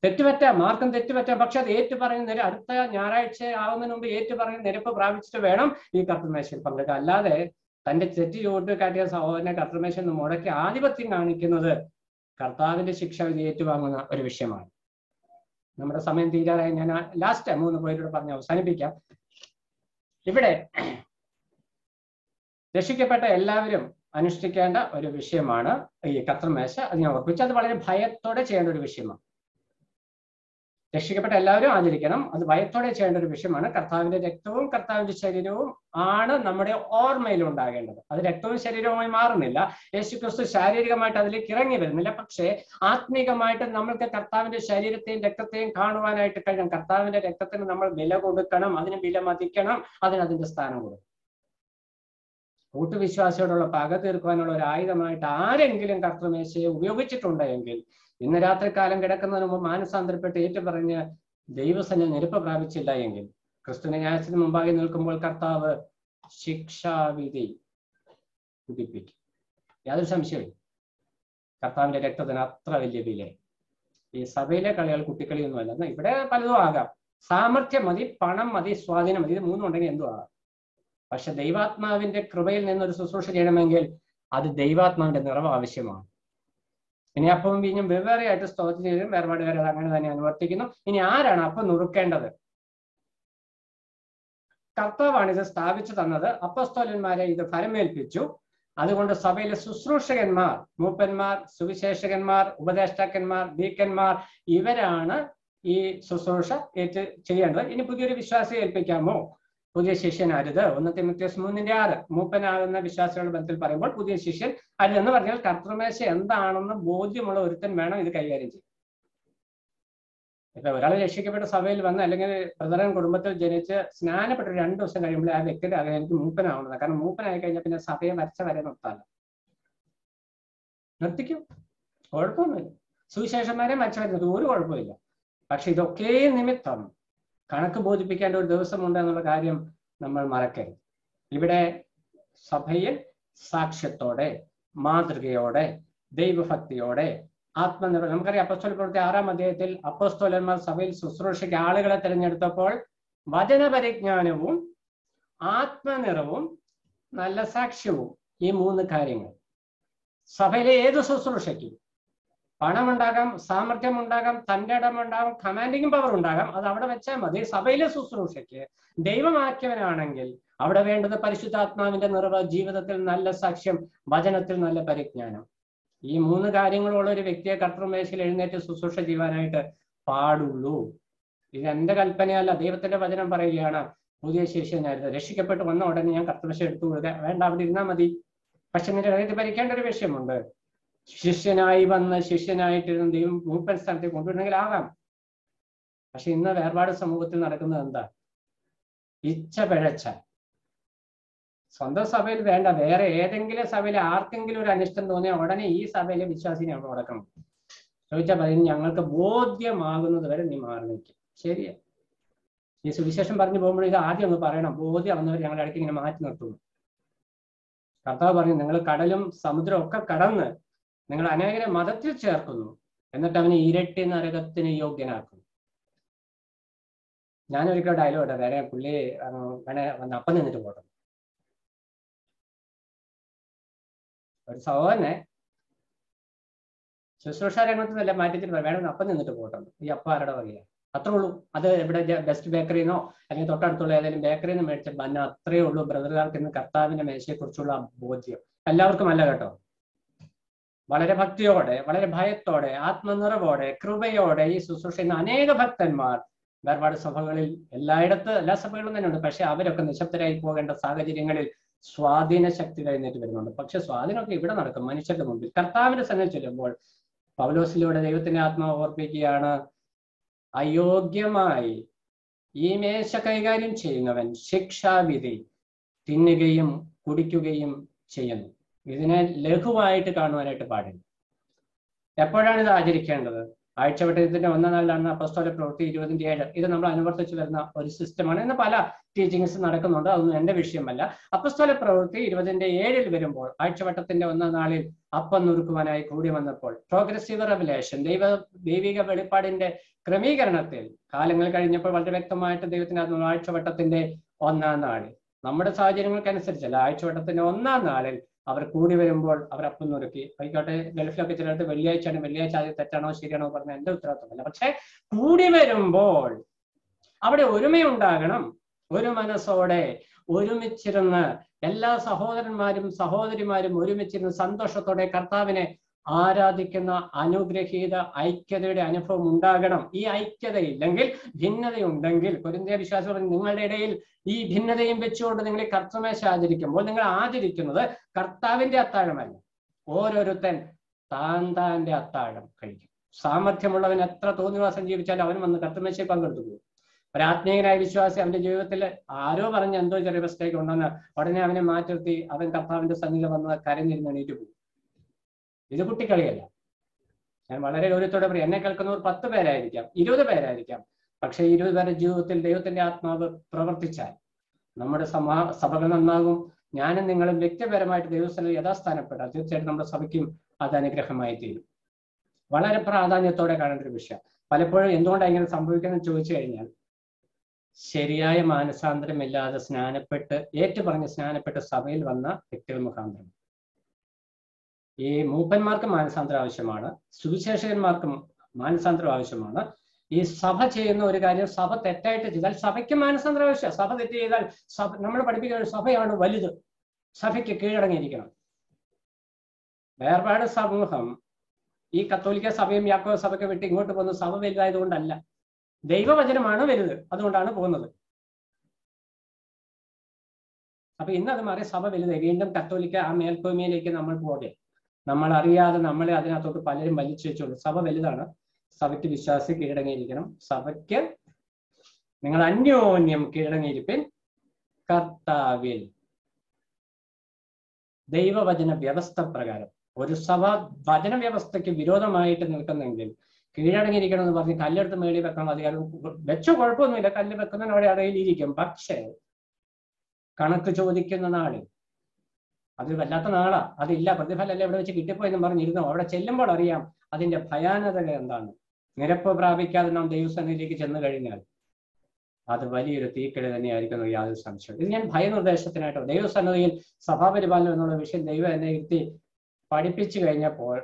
തെറ്റുപറ്റാം മാർക്കും തെറ്റുപറ്റാം പക്ഷെ അത് ഏറ്റു പറയുന്ന നിര അടുത്ത ഞായറാഴ്ച ആവുന്നതിന് മുമ്പ് ഏറ്റു പറയുന്ന നിരപ്പ് പ്രാപിച്ചിട്ട് വേണം ഈ കർത്തമേശയിൽ പങ്കെടുക്കുക അല്ലാതെ തന്റെ തെറ്റ് ചൂട്ട് കാട്ടിയ സഹോദരനെ കർത്തമേശയിൽ നിന്ന് മുടക്കി ആധിപത്യം കാണിക്കുന്നത് കർത്താവിന്റെ ശിക്ഷ വിധി ഏറ്റുവാങ്ങുന്ന ഒരു വിഷയമാണ് നമ്മുടെ സമയം തീരാറായി ഞാൻ ലാസ്റ്റ് മൂന്ന് പോയിന്റ് പറഞ്ഞ് അവസാനിപ്പിക്കാം ഇവിടെ രക്ഷിക്കപ്പെട്ട എല്ലാവരും അനുഷ്ഠിക്കേണ്ട ഒരു വിഷയമാണ് ഈ കർത്തമേശ അത് ഞാൻ ഓർപ്പിച്ചു അത് വളരെ ഭയത്തോടെ ചെയ്യേണ്ട ഒരു വിഷയമാണ് രക്ഷിക്കപ്പെട്ട എല്ലാവരും ആചരിക്കണം അത് ഭയത്തോടെ ചെയ്യേണ്ട ഒരു വിഷയമാണ് കർത്താവിന്റെ രക്തവും കർത്താവിന്റെ ശരീരവും ആണ് നമ്മുടെ ഓർമ്മയിൽ ഉണ്ടാകേണ്ടത് അത് രക്തവും ശരീരവുമായി മാറുന്നില്ല യേശു ക്രിസ്തു ശാരീരികമായിട്ട് അതിലേക്ക് ഇറങ്ങി വരുന്നില്ല പക്ഷേ ആത്മീകമായിട്ട് നമ്മൾക്ക് കർത്താവിന്റെ ശരീരത്തെയും രക്തത്തെയും കാണുവാനായിട്ട് കഴിയണം കർത്താവിന്റെ രക്തത്തിന് നമ്മൾ വില കൊടുക്കണം അതിന് വില മതിക്കണം അതിന് അതിന്റെ സ്ഥാനം കൊടുക്കണം കൂട്ടുവിശ്വാസിയോടുള്ള പക തീർക്കുവാനുള്ള ഒരു ആയുധമായിട്ട് ആരെങ്കിലും കർത്തമേശയെ ഉപയോഗിച്ചിട്ടുണ്ടെങ്കിൽ ഇന്ന് രാത്രി കാലം കിടക്കുന്നതിന് മുമ്പ് മാനസാന്തരപ്പെട്ട് ഏറ്റുപറഞ്ഞ് ദൈവസനെ നിരപ്പ് പ്രാപിച്ചില്ല എങ്കിൽ ക്രിസ്തുവിനെ ന്യായത്തിന് മുമ്പാകെ നിൽക്കുമ്പോൾ കർത്താവ് ശിക്ഷാവിധി കുതിപ്പിക്കും യാതൊരു സംശയമില്ല കർത്താവിന്റെ രക്തത്തിന് അത്ര വലിയ വില ഈ സഭയിലെ കളികൾ കുട്ടിക്കളിയൊന്നുമല്ല എന്നാ ഇവിടെ പലതും ആകാം സാമർഥ്യം മതി പണം മതി സ്വാധീനം മതി ഇത് മൂന്നും ഉണ്ടെങ്കിൽ എന്തും ആകാം പക്ഷെ ദൈവാത്മാവിന്റെ കൃപയിൽ നിന്നൊരു ശുശ്രൂഷ ചെയ്യണമെങ്കിൽ അത് ദൈവാത്മാവിന്റെ നിറവ് ആവശ്യമാണ് ഇനി അപ്പം വീഞ്ഞും വെവ്വേറെയായിട്ട് സ്തോത്രം ചെയ്തും വേർപാടുകാരെ അങ്ങനെ തന്നെ അനുവർത്തിക്കുന്നു ഇനി ആരാണ് അപ്പം നുറുക്കേണ്ടത് കർത്താവാണ് ഇത് സ്ഥാപിച്ചു തന്നത് അപ്പസ്തോലന്മാരെ ഇത് ഫലമേൽപ്പിച്ചു അതുകൊണ്ട് സഭയിലെ ശുശ്രൂഷകന്മാർ മൂപ്പന്മാർ സുവിശേഷകന്മാർ ഉപദേഷ്ടാക്കന്മാർ ഡീക്കന്മാർ ഇവരാണ് ഈ ശുശ്രൂഷ ഏറ്റ് ചെയ്യേണ്ടത് ഇനി പുതിയൊരു വിശ്വാസിയെ ഏൽപ്പിക്കാമോ പുതിയ ശിഷ്യൻ അരുത് ഒന്നത്തെ മുത്യസ് മൂന്നിന്റെ ആറ് മൂപ്പനാകുന്ന വിശ്വാസികളുടെ ബന്ധത്തിൽ പറയുമ്പോൾ പുതിയ ശിഷ്യൻ അരുതെന്ന് പറഞ്ഞാൽ കർത്തൃമേശ എന്താണെന്ന് ബോധ്യമുള്ള ഒരുത്തൻ വേണം ഇത് കൈകാര്യം ചെയ്യാൻ ഇപ്പൊ ഒരാൾ രക്ഷിക്കപ്പെട്ട സഭയിൽ വന്ന് അല്ലെങ്കിൽ പ്രധാന കുടുംബത്തിൽ ജനിച്ച് സ്നാനപ്പെട്ട ഒരു രണ്ടു ദിവസം കഴിയുമ്പോൾ ആ വ്യക്തിയുടെ ആഗ്രഹം എനിക്ക് മൂപ്പനാവുന്നത് കാരണം മൂപ്പനായി കഴിഞ്ഞാൽ പിന്നെ സഭയെ വരച്ച വരെ നിർത്താല്ല നിർത്തിക്കും കുഴപ്പമൊന്നുമില്ല സുവിശേഷന്മാരെ മരിച്ച വരെ നിർത്തും ഒരു കുഴപ്പമില്ല പക്ഷെ ഇതൊക്കെ നിമിത്തം കണക്ക് ബോധിപ്പിക്കേണ്ട ഒരു ദിവസമുണ്ട് എന്നുള്ള കാര്യം നമ്മൾ മറക്കരുത് ഇവിടെ സഭയിൽ സാക്ഷ്യത്തോടെ മാതൃകയോടെ ദൈവഭക്തിയോടെ ആത്മനിർഭരം നമുക്കറിയാം അപ്പസ്തോല പ്രവൃത്തി ആറാം അധ്യായത്തിൽ അപ്പസ്തോലന്മാർ സഭയിൽ ശുശ്രൂഷയ്ക്ക് ആളുകളെ തിരഞ്ഞെടുത്തപ്പോൾ വചനപരിജ്ഞാനവും ആത്മനിറവും നല്ല സാക്ഷ്യവും ഈ മൂന്ന് കാര്യങ്ങൾ സഭയിലെ ഏത് ശുശ്രൂഷയ്ക്കും പണമുണ്ടാകാം സാമർഥ്യം ഉണ്ടാകാം തന്റെ ഇടമുണ്ടാകാം കമാൻഡിങ് പവർ ഉണ്ടാകാം അത് അവിടെ വെച്ചാൽ മതി സഭയിലെ ശുശ്രൂഷയ്ക്ക് ദൈവമാക്കിയവനാണെങ്കിൽ അവിടെ വേണ്ടത് പരിശുദ്ധാത്മാവിന്റെ നിറവ് ജീവിതത്തിൽ നല്ല സാക്ഷ്യം വചനത്തിൽ നല്ല പരിജ്ഞാനം ഈ മൂന്ന് കാര്യങ്ങളുള്ള ഒരു വ്യക്തിയെ കർത്തൃമേശയിൽ എഴുന്നേറ്റ് ശുശ്രൂഷ ചെയ്യുവാനായിട്ട് പാടുള്ളൂ ഇത് എന്റെ കൽപ്പനയല്ല ദൈവത്തിന്റെ വചനം പറയുകയാണ് പുതിയ ശിഷ്യനായിരുന്നു രക്ഷിക്കപ്പെട്ട് വന്ന ഉടനെ ഞാൻ കർത്തൃമേശ എടുത്തു കൊടുക്കുക വേണ്ട അവിടെ ഇരുന്നാൽ മതി പക്ഷെ നിന്റെ ഹൃദയത്തിൽ ഭരിക്കേണ്ട ഒരു വിഷയമുണ്ട് ശിഷ്യനായി വന്ന് ശിഷ്യനായിട്ടിരുന്ന ദൈവം മൂപ്പൻ സ്ഥാനത്തേക്ക് കൊണ്ടുവരണമെങ്കിൽ ആകാം പക്ഷെ ഇന്ന് വേർപാട് സമൂഹത്തിൽ നടക്കുന്നത് എന്താ ഇച്ഛ പിഴച്ച സ്വന്തം സഭയിൽ വേണ്ട വേറെ ഏതെങ്കിലും സഭയിൽ ആർക്കെങ്കിലും ഒരു അനിഷ്ടം തോന്നിയാൽ ഉടനെ ഈ സഭയിലെ വിശ്വാസിനെ അവിടെ മുടക്കണം ചോദിച്ചാൽ പറയും ഞങ്ങൾക്ക് ബോധ്യമാകുന്നത് വരെ നീ മാറി നിൽക്കും ശരിയാ ഈ സുവിശേഷം പറഞ്ഞു പോകുമ്പോൾ ഇത് ആദ്യം ഒന്ന് പറയണം ബോധ്യം വന്നവർ ഞങ്ങളുടെ ഇടയ്ക്ക് ഇങ്ങനെ മാറ്റി നിർത്തുന്നു കർത്താവ് പറഞ്ഞു നിങ്ങൾ കടലും സമുദ്രവും ഒക്കെ കടന്ന് നിങ്ങൾ അനേകരെ മതത്തിൽ ചേർക്കുന്നു എന്നിട്ട് അവനെ ഇരട്ടി നരകത്തിന് യോഗ്യനാക്കുന്നു ഞാൻ ഒരിക്കലും ഡയലോഗ് ഇട്ടത് വേറെ പുള്ളി വേണേ വന്ന് അപ്പം നിന്നിട്ട് പോട്ടെ ഒരു സഹോദരനെ ശുശ്രൂഷ രംഗത്ത് നല്ല മാറ്റിച്ചിട്ട് വേണമെന്ന് അപ്പം നിന്നിട്ട് പോട്ടെ ഈ അപ്പം ആരുടെ വകയാ അത്രേ ഉള്ളൂ അത് ഇവിടെ ബെസ്റ്റ് ബേക്കറിന്നോ അല്ലെങ്കിൽ തൊട്ടടുത്തുള്ള ഏതെങ്കിലും ബേക്കറിയിൽ നിന്ന് മേടിച്ച ബന്ന അത്രേ ഉള്ളൂ ബ്രദറുകാർക്ക് ഇന്ന് കർത്താവിന്റെ മേശയെക്കുറിച്ചുള്ള ബോധ്യം എല്ലാവർക്കും അല്ല കേട്ടോ വളരെ ഭക്തിയോടെ വളരെ ഭയത്തോടെ ആത്മനിറവോടെ കൃപയോടെ ഈ ശുശ്രൂഷ ചെയ്യുന്ന അനേക ഭക്തന്മാർ വേർപാട് സഭകളിൽ എല്ലായിടത്ത് എല്ലാ സഭകളും തന്നെ ഉണ്ട് പക്ഷെ അവരൊക്കെ നിശബ്ദരായി പോകേണ്ട സാഹചര്യങ്ങളിൽ സ്വാധീന ശക്തി കഴിഞ്ഞിട്ട് വരുന്നുണ്ട് പക്ഷെ സ്വാധീനമൊക്കെ ഇവിടെ നടക്കും മനുഷ്യരുടെ മുമ്പിൽ കർത്താവിന്റെ സന്നിധി ചൊല്ലുമ്പോൾ പൗലോസിലൂടെ ദൈവത്തിന്റെ ആത്മാവ് ഓർപ്പിക്കുകയാണ് അയോഗ്യമായി ഈ മേശ കൈകാര്യം ചെയ്യുന്നവൻ ശിക്ഷാവിധി തിന്നുകയും കുടിക്കുകയും ചെയ്യുന്നു ഇതിനെ ലഘുവായിട്ട് കാണുവാനായിട്ട് പാടില്ല എപ്പോഴാണ് ഇത് ആചരിക്കേണ്ടത് ആഴ്ചവട്ടത്തിന്റെ ഒന്നാം നാളിലാണ് അപ്പസ്തോല പ്രവൃത്തി ഇരുപതിന്റെ ഏഴ് ഇത് നമ്മൾ അനുവർത്തിച്ചു വരുന്ന ഒരു സിസ്റ്റമാണ് ഇന്ന് പല ടീച്ചിങ്സ് നടക്കുന്നുണ്ട് അതൊന്നും എന്റെ വിഷയമല്ല അപ്പസ്തോല പ്രവൃത്തി ഇരുപതിന്റെ ഏഴിൽ വരുമ്പോൾ ആഴ്ചവട്ടത്തിന്റെ ഒന്നാം നാളിൽ അപ്പം നുറുക്കുവാനായി കൂടി വന്നപ്പോൾ പ്രോഗ്രസീവ് റെവലേഷൻ ദൈവ ദൈവിക വെളിപ്പാടിന്റെ ക്രമീകരണത്തിൽ കാലങ്ങൾ കഴിഞ്ഞപ്പോൾ വളരെ വ്യക്തമായിട്ട് ദൈവത്തിന് അത് ആഴ്ചവട്ടത്തിന്റെ ഒന്നാം നാളിൽ നമ്മുടെ സാഹചര്യങ്ങൾക്കനുസരിച്ചല്ല ആഴ്ചവട്ടത്തിന്റെ ഒന്നാം നാളിൽ അവർ കൂടി വരുമ്പോൾ അവർ അപ്പം നുറുക്കി ആയിക്കോട്ടെ ഗൾഫിലൊക്കെ ചിലർക്ക് വെള്ളിയാഴ്ചയാണ് വെള്ളിയാഴ്ച അത് തെറ്റാണോ ശരിയാണോ പറഞ്ഞ എന്റെ ഉത്തരവാദിത്തമല്ല പക്ഷെ കൂടി വരുമ്പോൾ അവിടെ ഒരുമയുണ്ടാകണം ഒരു മനസ്സോടെ ഒരുമിച്ചിരുന്ന് എല്ലാ സഹോദരന്മാരും സഹോദരിമാരും ഒരുമിച്ചിരുന്ന് സന്തോഷത്തോടെ കർത്താവിനെ ആരാധിക്കുന്ന അനുഗ്രഹീത ഐക്യതയുടെ അനുഭവം ഉണ്ടാകണം ഈ ഐക്യത ഇല്ലെങ്കിൽ ഭിന്നതയുണ്ടെങ്കിൽ കുരിന്തിയ വിശ്വാസം പറഞ്ഞു, നിങ്ങളുടെ ഇടയിൽ ഈ ഭിന്നതയും വെച്ചുകൊണ്ട് നിങ്ങൾ ഈ കർത്തമേശ ആചരിക്കുമ്പോൾ നിങ്ങൾ ആചരിക്കുന്നത് കർത്താവിന്റെ അത്താഴമല്ല ഓരോരുത്തൻ താൻ താന്റെ അത്താഴം കഴിക്കും സാമർഥ്യമുള്ളവൻ എത്ര തോന്നിവാസം ജീവിച്ചാലും അവൻ വന്ന് കർത്തമേശയിൽ പങ്കെടുത്തു പോകും ഒരാത്മീയനായ വിശ്വാസി അവന്റെ ജീവിതത്തിൽ ആരോ പറഞ്ഞ എന്തോ ചെറിയ മിസ്റ്റേക്ക് ഉണ്ടെന്ന് ഉടനെ അവനെ മാറ്റി അവൻ കർത്താവിന്റെ സന്നിധി വന്ന് കരഞ്ഞിരുന്ന് എണീറ്റ് പോകും ഇത് കുട്ടിക്കളിയല്ല ഞാൻ വളരെ ഗൗരവത്തോടെ പറയും എന്നെ കേൾക്കുന്നവർ പത്ത് പേരായിരിക്കാം ഇരുപത് പേരായിരിക്കാം പക്ഷെ ഇരുപത് പേരുടെ ജീവിതത്തിൽ ദൈവത്തിന്റെ ആത്മാവ് പ്രവർത്തിച്ചാൽ നമ്മുടെ സമാ സഭകൾ നന്നാകും ഞാനും നിങ്ങളും വ്യക്തിപരമായിട്ട് ദൈവസ്ഥലം യഥാസ്ഥാനപ്പെട്ടാൽ തീർച്ചയായിട്ടും നമ്മുടെ സഭയ്ക്കും അത് അനുഗ്രഹമായി തീരും വളരെ പ്രാധാന്യത്തോടെ കാണേണ്ട ഒരു വിഷയം പലപ്പോഴും എന്തുകൊണ്ടാണ് ഇങ്ങനെ സംഭവിക്കുന്നത് ചോദിച്ചു കഴിഞ്ഞാൽ ശരിയായ മാനസാന്തരമില്ലാതെ സ്നാനപ്പെട്ട് ഏറ്റുപറഞ്ഞ് സ്നാനപ്പെട്ട് സഭയിൽ വന്ന വ്യക്തികൾ മുഖാന്തരം ഈ മൂപ്പന്മാർക്ക് മാനസാന്തരം ആവശ്യമാണ് സുവിശേഷകന്മാർക്കും മാനസാന്തരം ആവശ്യമാണ് ഈ സഭ ചെയ്യുന്ന ഒരു കാര്യം സഭ തെറ്റായിട്ട് ചെയ്താൽ സഭയ്ക്ക് മാനസാന്തരം ആവശ്യം സഭ തെറ്റ് ചെയ്താൽ സഭ നമ്മൾ പഠിപ്പിക്കുന്ന സഭയാണ് വലുത് സഭയ്ക്ക് കീഴടങ്ങിയിരിക്കണം വേർപാട് സമൂഹം ഈ കത്തോലിക്ക സഭയും യാക്കോ സഭയ്ക്ക് വിട്ട് ഇങ്ങോട്ട് പോകുന്ന സഭ വലുതായതുകൊണ്ടല്ല ദൈവവചനമാണ് വലുത് അതുകൊണ്ടാണ് പോകുന്നത് അപ്പൊ ഇന്ന് അത് മാറി സഭ വലുതായി വീണ്ടും കത്തോലിക്ക ആ മേൽക്കോയ്മയിലേക്ക് നമ്മൾ പോകെ നമ്മൾ അറിയാതെ നമ്മളെ അതിനകത്തോട്ട് പലരും വലിച്ചു വെച്ചോളൂ സഭ വലുതാണ് സഭയ്ക്ക് വിശ്വാസി കീഴടങ്ങിയിരിക്കണം സഭയ്ക്ക് നിങ്ങൾ അന്യോന്യം കീഴടങ്ങിയിരിപ്പിൻ കർത്താവിൽ ദൈവവചന വ്യവസ്ഥ പ്രകാരം ഒരു സഭ വചന വ്യവസ്ഥയ്ക്ക് വിരോധമായിട്ട് നിൽക്കുന്നെങ്കിൽ കീഴടങ്ങിയിരിക്കണം എന്ന് പറഞ്ഞ് കല്ലെടുത്ത് മേടി വെക്കണം അധികാരം വെച്ച കുഴപ്പമൊന്നുമില്ല കല്ല് വെക്കുന്നതിന് അവിടെ അടയിലിരിക്കും പക്ഷേ കണക്ക് ചോദിക്കുന്ന നാളിൽ അത് വല്ലാത്ത നാളാ അതില്ല പ്രതിഫലമല്ല ഇവിടെ വെച്ച് കിട്ടിപ്പോയെന്ന് പറഞ്ഞിരുന്നു അവിടെ ചെല്ലുമ്പോൾ അറിയാം അതിന്റെ ഭയാനകത എന്താണ് നിരപ്പ് പ്രാപിക്കാതെ നാം ദൈവസന്നിധിയിലേക്ക് ചെന്ന് കഴിഞ്ഞാൽ അത് വലിയൊരു തീക്കിഴ തന്നെയായിരിക്കും എന്ന് യാതൊരു സംശയം ഇത് ഞാൻ ഭയനിർദ്ദേശത്തിനായിട്ടോ ദൈവസന്നിധിയിൽ സഭാപരിപാലനം എന്നുള്ള വിഷയം ദൈവം എന്നെ ഇരുത്തി പഠിപ്പിച്ചു കഴിഞ്ഞപ്പോൾ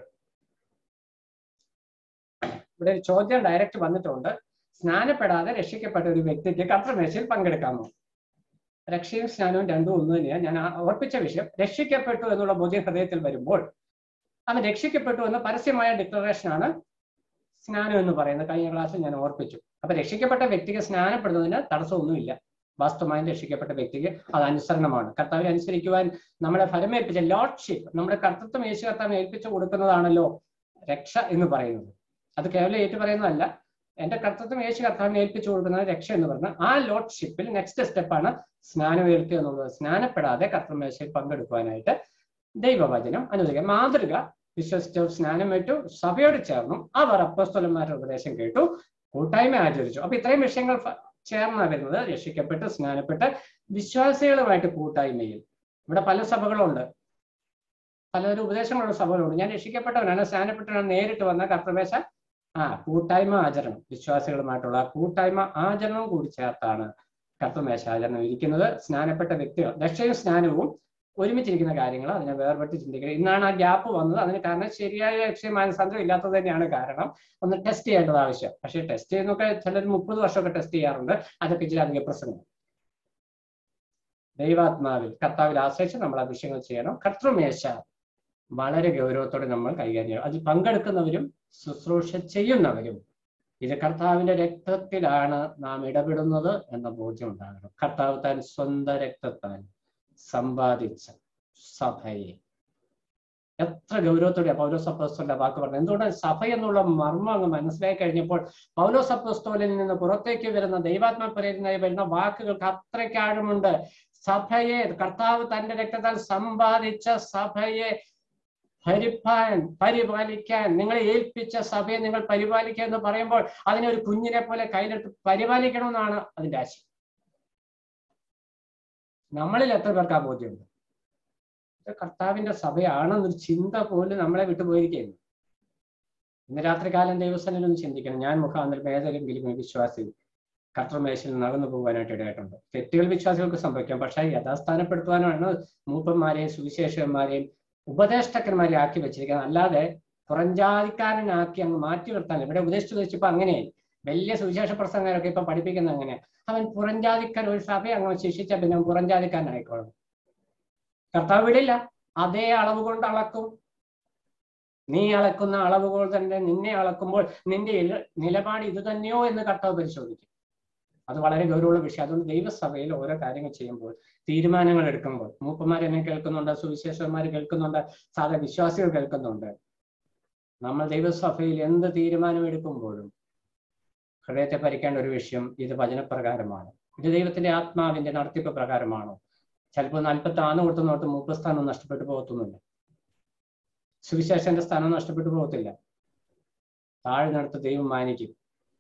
ഇവിടെ ഒരു ചോദ്യം ഡയറക്റ്റ് വന്നിട്ടുണ്ട് സ്നാനപ്പെടാതെ രക്ഷിക്കപ്പെട്ട ഒരു വ്യക്തിക്ക് കർത്തമേശയിൽ പങ്കെടുക്കാമോ രക്ഷയും സ്നാനവും രണ്ടും ഒന്ന് തന്നെയാണ് ഞാൻ ആ- ഓർപ്പിച്ച വിഷയം രക്ഷിക്കപ്പെട്ടു എന്നുള്ള ബോധ്യം ഹൃദയത്തിൽ വരുമ്പോൾ അവൻ രക്ഷിക്കപ്പെട്ടു എന്ന പരസ്യമായ ഡിക്ലറേഷനാണ് സ്നാനം എന്ന് പറയുന്നത് കഴിഞ്ഞ ക്ലാസ്സിൽ ഞാൻ ഓർപ്പിച്ചു അപ്പൊ രക്ഷിക്കപ്പെട്ട വ്യക്തിക്ക് സ്നാനപ്പെടുന്നതിന് തടസ്സമൊന്നുമില്ല വാസ്തവമായും രക്ഷിക്കപ്പെട്ട വ്യക്തിക്ക് അത് അനുസരണമാണ് കർത്താവിനെ അനുസരിക്കുവാൻ നമ്മളെ ഫലമേൽപ്പിച്ച ലോഡ്ഷിപ്പ് നമ്മുടെ കർത്തൃത്വം യേശു കർത്താവിനെ ഏൽപ്പിച്ചു കൊടുക്കുന്നതാണല്ലോ രക്ഷ എന്ന് പറയുന്നത് അത് കേവലം ഏറ്റു പറയുന്നതല്ല എന്റെ കർത്തൃത്വം യേശു കർത്താവിനെ ഏൽപ്പിച്ചു കൊടുക്കുന്നത് രക്ഷ എന്ന് പറഞ്ഞാൽ ആ ലോഡ്ഷിപ്പിൽ നെക്സ്റ്റ് സ്റ്റെപ്പാണ് സ്നാനം ഏൽക്കുക എന്നുള്ളത് സ്നാനപ്പെടാതെ കർത്തൃമേശയിൽ പങ്കെടുക്കുവാനായിട്ട് ദൈവവചനം അനുവദിക്കുക മാതൃക വിശ്വസിച്ചു സ്നാനമേറ്റു സഭയോട് ചേർന്നു അവർ അപ്പസ്തലന്മാരുടെ ഉപദേശം കേട്ടു കൂട്ടായ്മ ആചരിച്ചു അപ്പൊ ഇത്രയും വിഷയങ്ങൾ ഫ- ചേർന്നാ വരുന്നത് രക്ഷിക്കപ്പെട്ട് സ്നാനപ്പെട്ട് വിശ്വാസികളുമായിട്ട് കൂട്ടായ്മയിൽ ഇവിടെ പല സഭകളുണ്ട് പലതരം ഉപദേശങ്ങളുള്ള സഭകളുണ്ട് ഞാൻ രക്ഷിക്കപ്പെട്ടവനാണ് സ്നാനപ്പെട്ടവനാണ് നേരിട്ട് വന്ന കർത്തവേശ ആ കൂട്ടായ്മ ആചരണം വിശ്വാസികളുമായിട്ടുള്ള ആ കൂട്ടായ്മ ആചരണം കൂടി ചേർത്താണ് കർത്തമേശാചരണം ഇരിക്കുന്നത് സ്നാനപ്പെട്ട വ്യക്തികൾ രക്ഷയും സ്നാനവും ഒരുമിച്ചിരിക്കുന്ന കാര്യങ്ങൾ അതിനെ വേർപെട്ട് ചിന്തിക്കുക ഇന്നാണ് ആ ഗ്യാപ്പ് വന്നത് അതിന് കാരണം ശരിയായ രക്ഷയും മാനസാന്തരം ഇല്ലാത്തത് തന്നെയാണ് കാരണം ഒന്ന് ടെസ്റ്റ് ചെയ്യേണ്ടത് ആവശ്യം പക്ഷേ ടെസ്റ്റ് ചെയ്യുന്നൊക്കെ ചിലർ മുപ്പത് വർഷമൊക്കെ ടെസ്റ്റ് ചെയ്യാറുണ്ട് അതൊക്കെ ചില അധിക പ്രശ്നങ്ങൾ ദൈവാത്മാവിൽ കർത്താവിൽ ആശ്രയിച്ച് നമ്മൾ ആ വിഷയങ്ങൾ ചെയ്യണം കർത്തൃമേശ വളരെ ഗൗരവത്തോടെ നമ്മൾ കൈകാര്യം ചെയ്യണം അതിൽ പങ്കെടുക്കുന്നവരും ശുശ്രൂഷ ചെയ്യുന്നവരും ഇത് കർത്താവിന്റെ രക്തത്തിലാണ് നാം ഇടപെടുന്നത് എന്ന ബോധ്യം ഉണ്ടാകണം കർത്താവ് താൻ സ്വന്തം രക്തത്താൽ സമ്പാദിച്ച സഭയെ എത്ര ഗൗരവത്തോടെ പൗലോസ് അപ്പോസ്തോലിന്റെ വാക്ക് പറഞ്ഞു എന്തുകൊണ്ടാണ് സഭ എന്നുള്ള മർമ്മം അങ്ങ് മനസ്സിലായി കഴിഞ്ഞപ്പോൾ പൗലോസ് അപ്പോസ്തോലിൽ നിന്ന് പുറത്തേക്ക് വരുന്ന ദൈവാത്മ പ്രേരണയായി വരുന്ന വാക്കുകൾക്ക് അത്രയ്ക്ക് ആഴമുണ്ട് സഭയെ കർത്താവ് തന്റെ രക്തത്താൽ സമ്പാദിച്ച സഭയെ ഭരിപ്പാൻ പരിപാലിക്കാൻ നിങ്ങളെ ഏൽപ്പിച്ച സഭയെ നിങ്ങൾ പരിപാലിക്കുക എന്ന് പറയുമ്പോൾ അതിനെ ഒരു കുഞ്ഞിനെ പോലെ കയ്യിലെടുത്ത് പരിപാലിക്കണമെന്നാണ് അതിന്റെ ആശയം നമ്മളിൽ എത്ര പേർക്ക് ആ ബോധ്യമുണ്ട് ഇത് കർത്താവിന്റെ സഭയാണെന്നൊരു ചിന്ത പോലും നമ്മളെ വിട്ടുപോയിരിക്കുന്നു ഇന്ന് രാത്രികാലം ദൈവസനിലൊന്ന് ചിന്തിക്കണം ഞാൻ മുഖാന്തരം ഏതെങ്കിലും ഒരു വിശ്വാസി കർത്തമേശയിൽ നടന്നു പോകാനായിട്ട് ഇടയായിട്ടുണ്ട് തെറ്റുകൾ വിശ്വാസികൾക്ക് സംഭവിക്കാം പക്ഷേ യഥാസ്ഥാനപ്പെടുത്തുവാനാണ് മൂപ്പന്മാരെയും സുവിശേഷകന്മാരെയും ഉപദേഷ്ടക്കന്മാരെ ആക്കി വെച്ചിരിക്കുന്നത് അല്ലാതെ പുറംജാതിക്കാരനാക്കി അങ്ങ് മാറ്റി നിർത്താൻ ഇവിടെ ഉപദേശിച്ചു വെച്ചപ്പോ അങ്ങനെയായി വലിയ സുവിശേഷ പ്രസംഗരൊക്കെ ഇപ്പൊ പഠിപ്പിക്കുന്നത് അങ്ങനെ അവൻ പുറംജാതിക്കാരൻ ഒരു സഭ അങ്ങ് ശിക്ഷിച്ച പിന്നെ അവൻ പുറംജാതിക്കാരനായിക്കോളും കർത്താവ് വിടില്ല അതേ അളവ് കൊണ്ട് അളക്കും നീ അളക്കുന്ന അളവുകൾ തന്നെ നിന്നെ അളക്കുമ്പോൾ നിന്റെ ഇല- നിലപാട് ഇത് തന്നെയോ എന്ന് കർത്താവ് പരിശോധിക്കും അത് വളരെ ഗൗരവമുള്ള വിഷയം അതുകൊണ്ട് ദൈവസഭയിൽ ഓരോ കാര്യങ്ങൾ ചെയ്യുമ്പോൾ തീരുമാനങ്ങൾ എടുക്കുമ്പോൾ മൂപ്പന്മാർ എന്നെ കേൾക്കുന്നുണ്ട് സുവിശേഷന്മാർ കേൾക്കുന്നുണ്ട് സാധാ വിശ്വാസികൾ കേൾക്കുന്നുണ്ട് നമ്മൾ ദൈവസഭയിൽ എന്ത് തീരുമാനം എടുക്കുമ്പോഴും ഹൃദയത്തെ ഭരിക്കേണ്ട ഒരു വിഷയം ഇത് വചനപ്രകാരമാണ് ഇത് ദൈവത്തിന്റെ ആത്മാവിന്റെ നടത്തിപ്പ് പ്രകാരമാണോ ചിലപ്പോൾ നാൽപ്പത്തി ആന്ന് കൊടുത്തുന്നോട്ട് മൂപ്പ സ്ഥാനം നഷ്ടപ്പെട്ടു പോകത്തൊന്നുമില്ല സുവിശേഷന്റെ സ്ഥാനം നഷ്ടപ്പെട്ടു പോകത്തില്ല താഴ്ന്നെടുത്ത് ദൈവം മാനിക്കും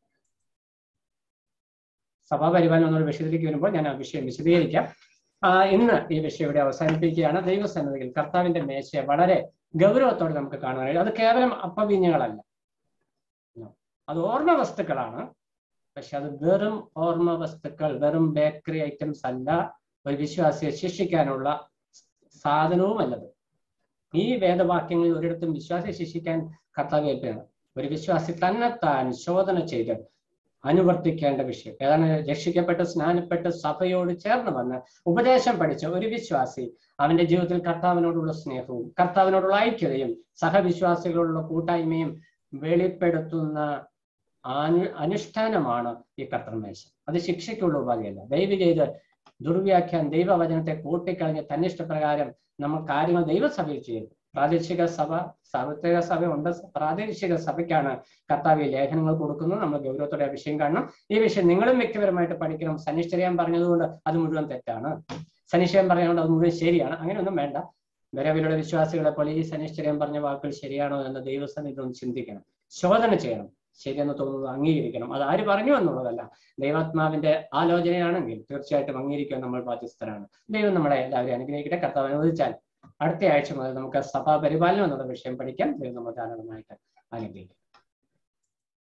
സഭാപരിപാലനം എന്നുള്ള വിഷയത്തിലേക്ക് വരുമ്പോൾ ഞാൻ ആ വിഷയം വിശദീകരിക്കാം ആ, ഇന്ന് ഈ വിഷയം ഇവിടെ അവസാനിപ്പിക്കുകയാണ് ദൈവസന്നിധിയിൽ കർത്താവിന്റെ മേശയെ വളരെ ഗൗരവത്തോടെ നമുക്ക് കാണാൻ കഴിയും അത് കേവലം അപ്പവീഞ്ഞകളല്ല അത് ഓർമ്മ വസ്തുക്കളാണ് പക്ഷെ അത് വെറും ഓർമ്മ വസ്തുക്കൾ വെറും ബേക്കറി ഐറ്റംസ് അല്ല ഒരു വിശ്വാസിയെ ശിക്ഷിക്കാനുള്ള സാധനവുമല്ലത് ഈ വേദവാക്യങ്ങളിൽ ഒരിടത്തും വിശ്വാസിയെ ശിക്ഷിക്കാൻ കർത്താവ് ഏൽപ്പിക്കണം ഒരു വിശ്വാസി തന്നെത്താൻ ശോധന ചെയ്ത് അനുവർത്തിക്കേണ്ട വിഷയം ഏതാണ് രക്ഷിക്കപ്പെട്ട് സ്നാനപ്പെട്ട് സഭയോട് ചേർന്ന് വന്ന് ഉപദേശം പഠിച്ച ഒരു വിശ്വാസി അവന്റെ ജീവിതത്തിൽ കർത്താവിനോടുള്ള സ്നേഹവും കർത്താവിനോടുള്ള ഐക്യതയും സഹവിശ്വാസികളോടുള്ള കൂട്ടായ്മയും വെളിപ്പെടുത്തുന്ന അനു അനുഷ്ഠാനമാണ് ഈ കർത്തമേശ അത് ശിക്ഷയ്ക്കുള്ള ഉപാധിയല്ല ദയവ് ചെയ്ത് ദുർവ്യാഖ്യാൻ ദൈവവചനത്തെ കൂട്ടിക്കളഞ്ഞ് തന്നിഷ്ടപ്രകാരം നമ്മൾ കാര്യങ്ങൾ ദൈവസഭയിൽ ചെയ്യും പ്രാദേശിക സഭ സാർവത്രിക സഭ ഉണ്ട് പ്രാദേശിക സഭയ്ക്കാണ് കർത്താവ് ഈ ലേഖനങ്ങൾ കൊടുക്കുന്നത് നമ്മൾ ഗൗരവത്തോടെ ആ വിഷയം കാണണം ഈ വിഷയം നിങ്ങളും വ്യക്തിപരമായിട്ട് പഠിക്കണം സനിഷ്ഠരിയാൻ പറഞ്ഞതുകൊണ്ട് അത് മുഴുവൻ തെറ്റാണ് സനിശ്ചയം പറഞ്ഞതുകൊണ്ട് അത് മുഴുവൻ ശരിയാണ് അങ്ങനെയൊന്നും വേണ്ട നിലവിലുള്ള വിശ്വാസികളെ പോലെ ഈ സനിശ്ചയം പറഞ്ഞ വാക്കുകൾ ശരിയാണോ എന്ന് ദൈവസന്നിധി ഒന്ന് ചിന്തിക്കണം ശോധന ചെയ്യണം ശരിയെന്ന് തോന്നുന്നത് അംഗീകരിക്കണം അത് ആര് പറഞ്ഞു എന്നുള്ളതല്ല ദൈവാത്മാവിന്റെ ആലോചനയാണെങ്കിൽ തീർച്ചയായിട്ടും അംഗീകരിക്കാൻ നമ്മൾ ബാധ്യസ്ഥരാണ് ദൈവം നമ്മളെ എല്ലാവരും അനുഗ്രഹിക്കട്ടെ കർത്താവ് അനുവദിച്ചാൽ അടുത്ത ആഴ്ച മുതൽ നമുക്ക് സഭാ പരിപാലനം എന്നുള്ള വിഷയം പഠിക്കാം ദൈവം നമ്മൾ ധാരാളമായിട്ട് അനുഗ്രഹിക്കും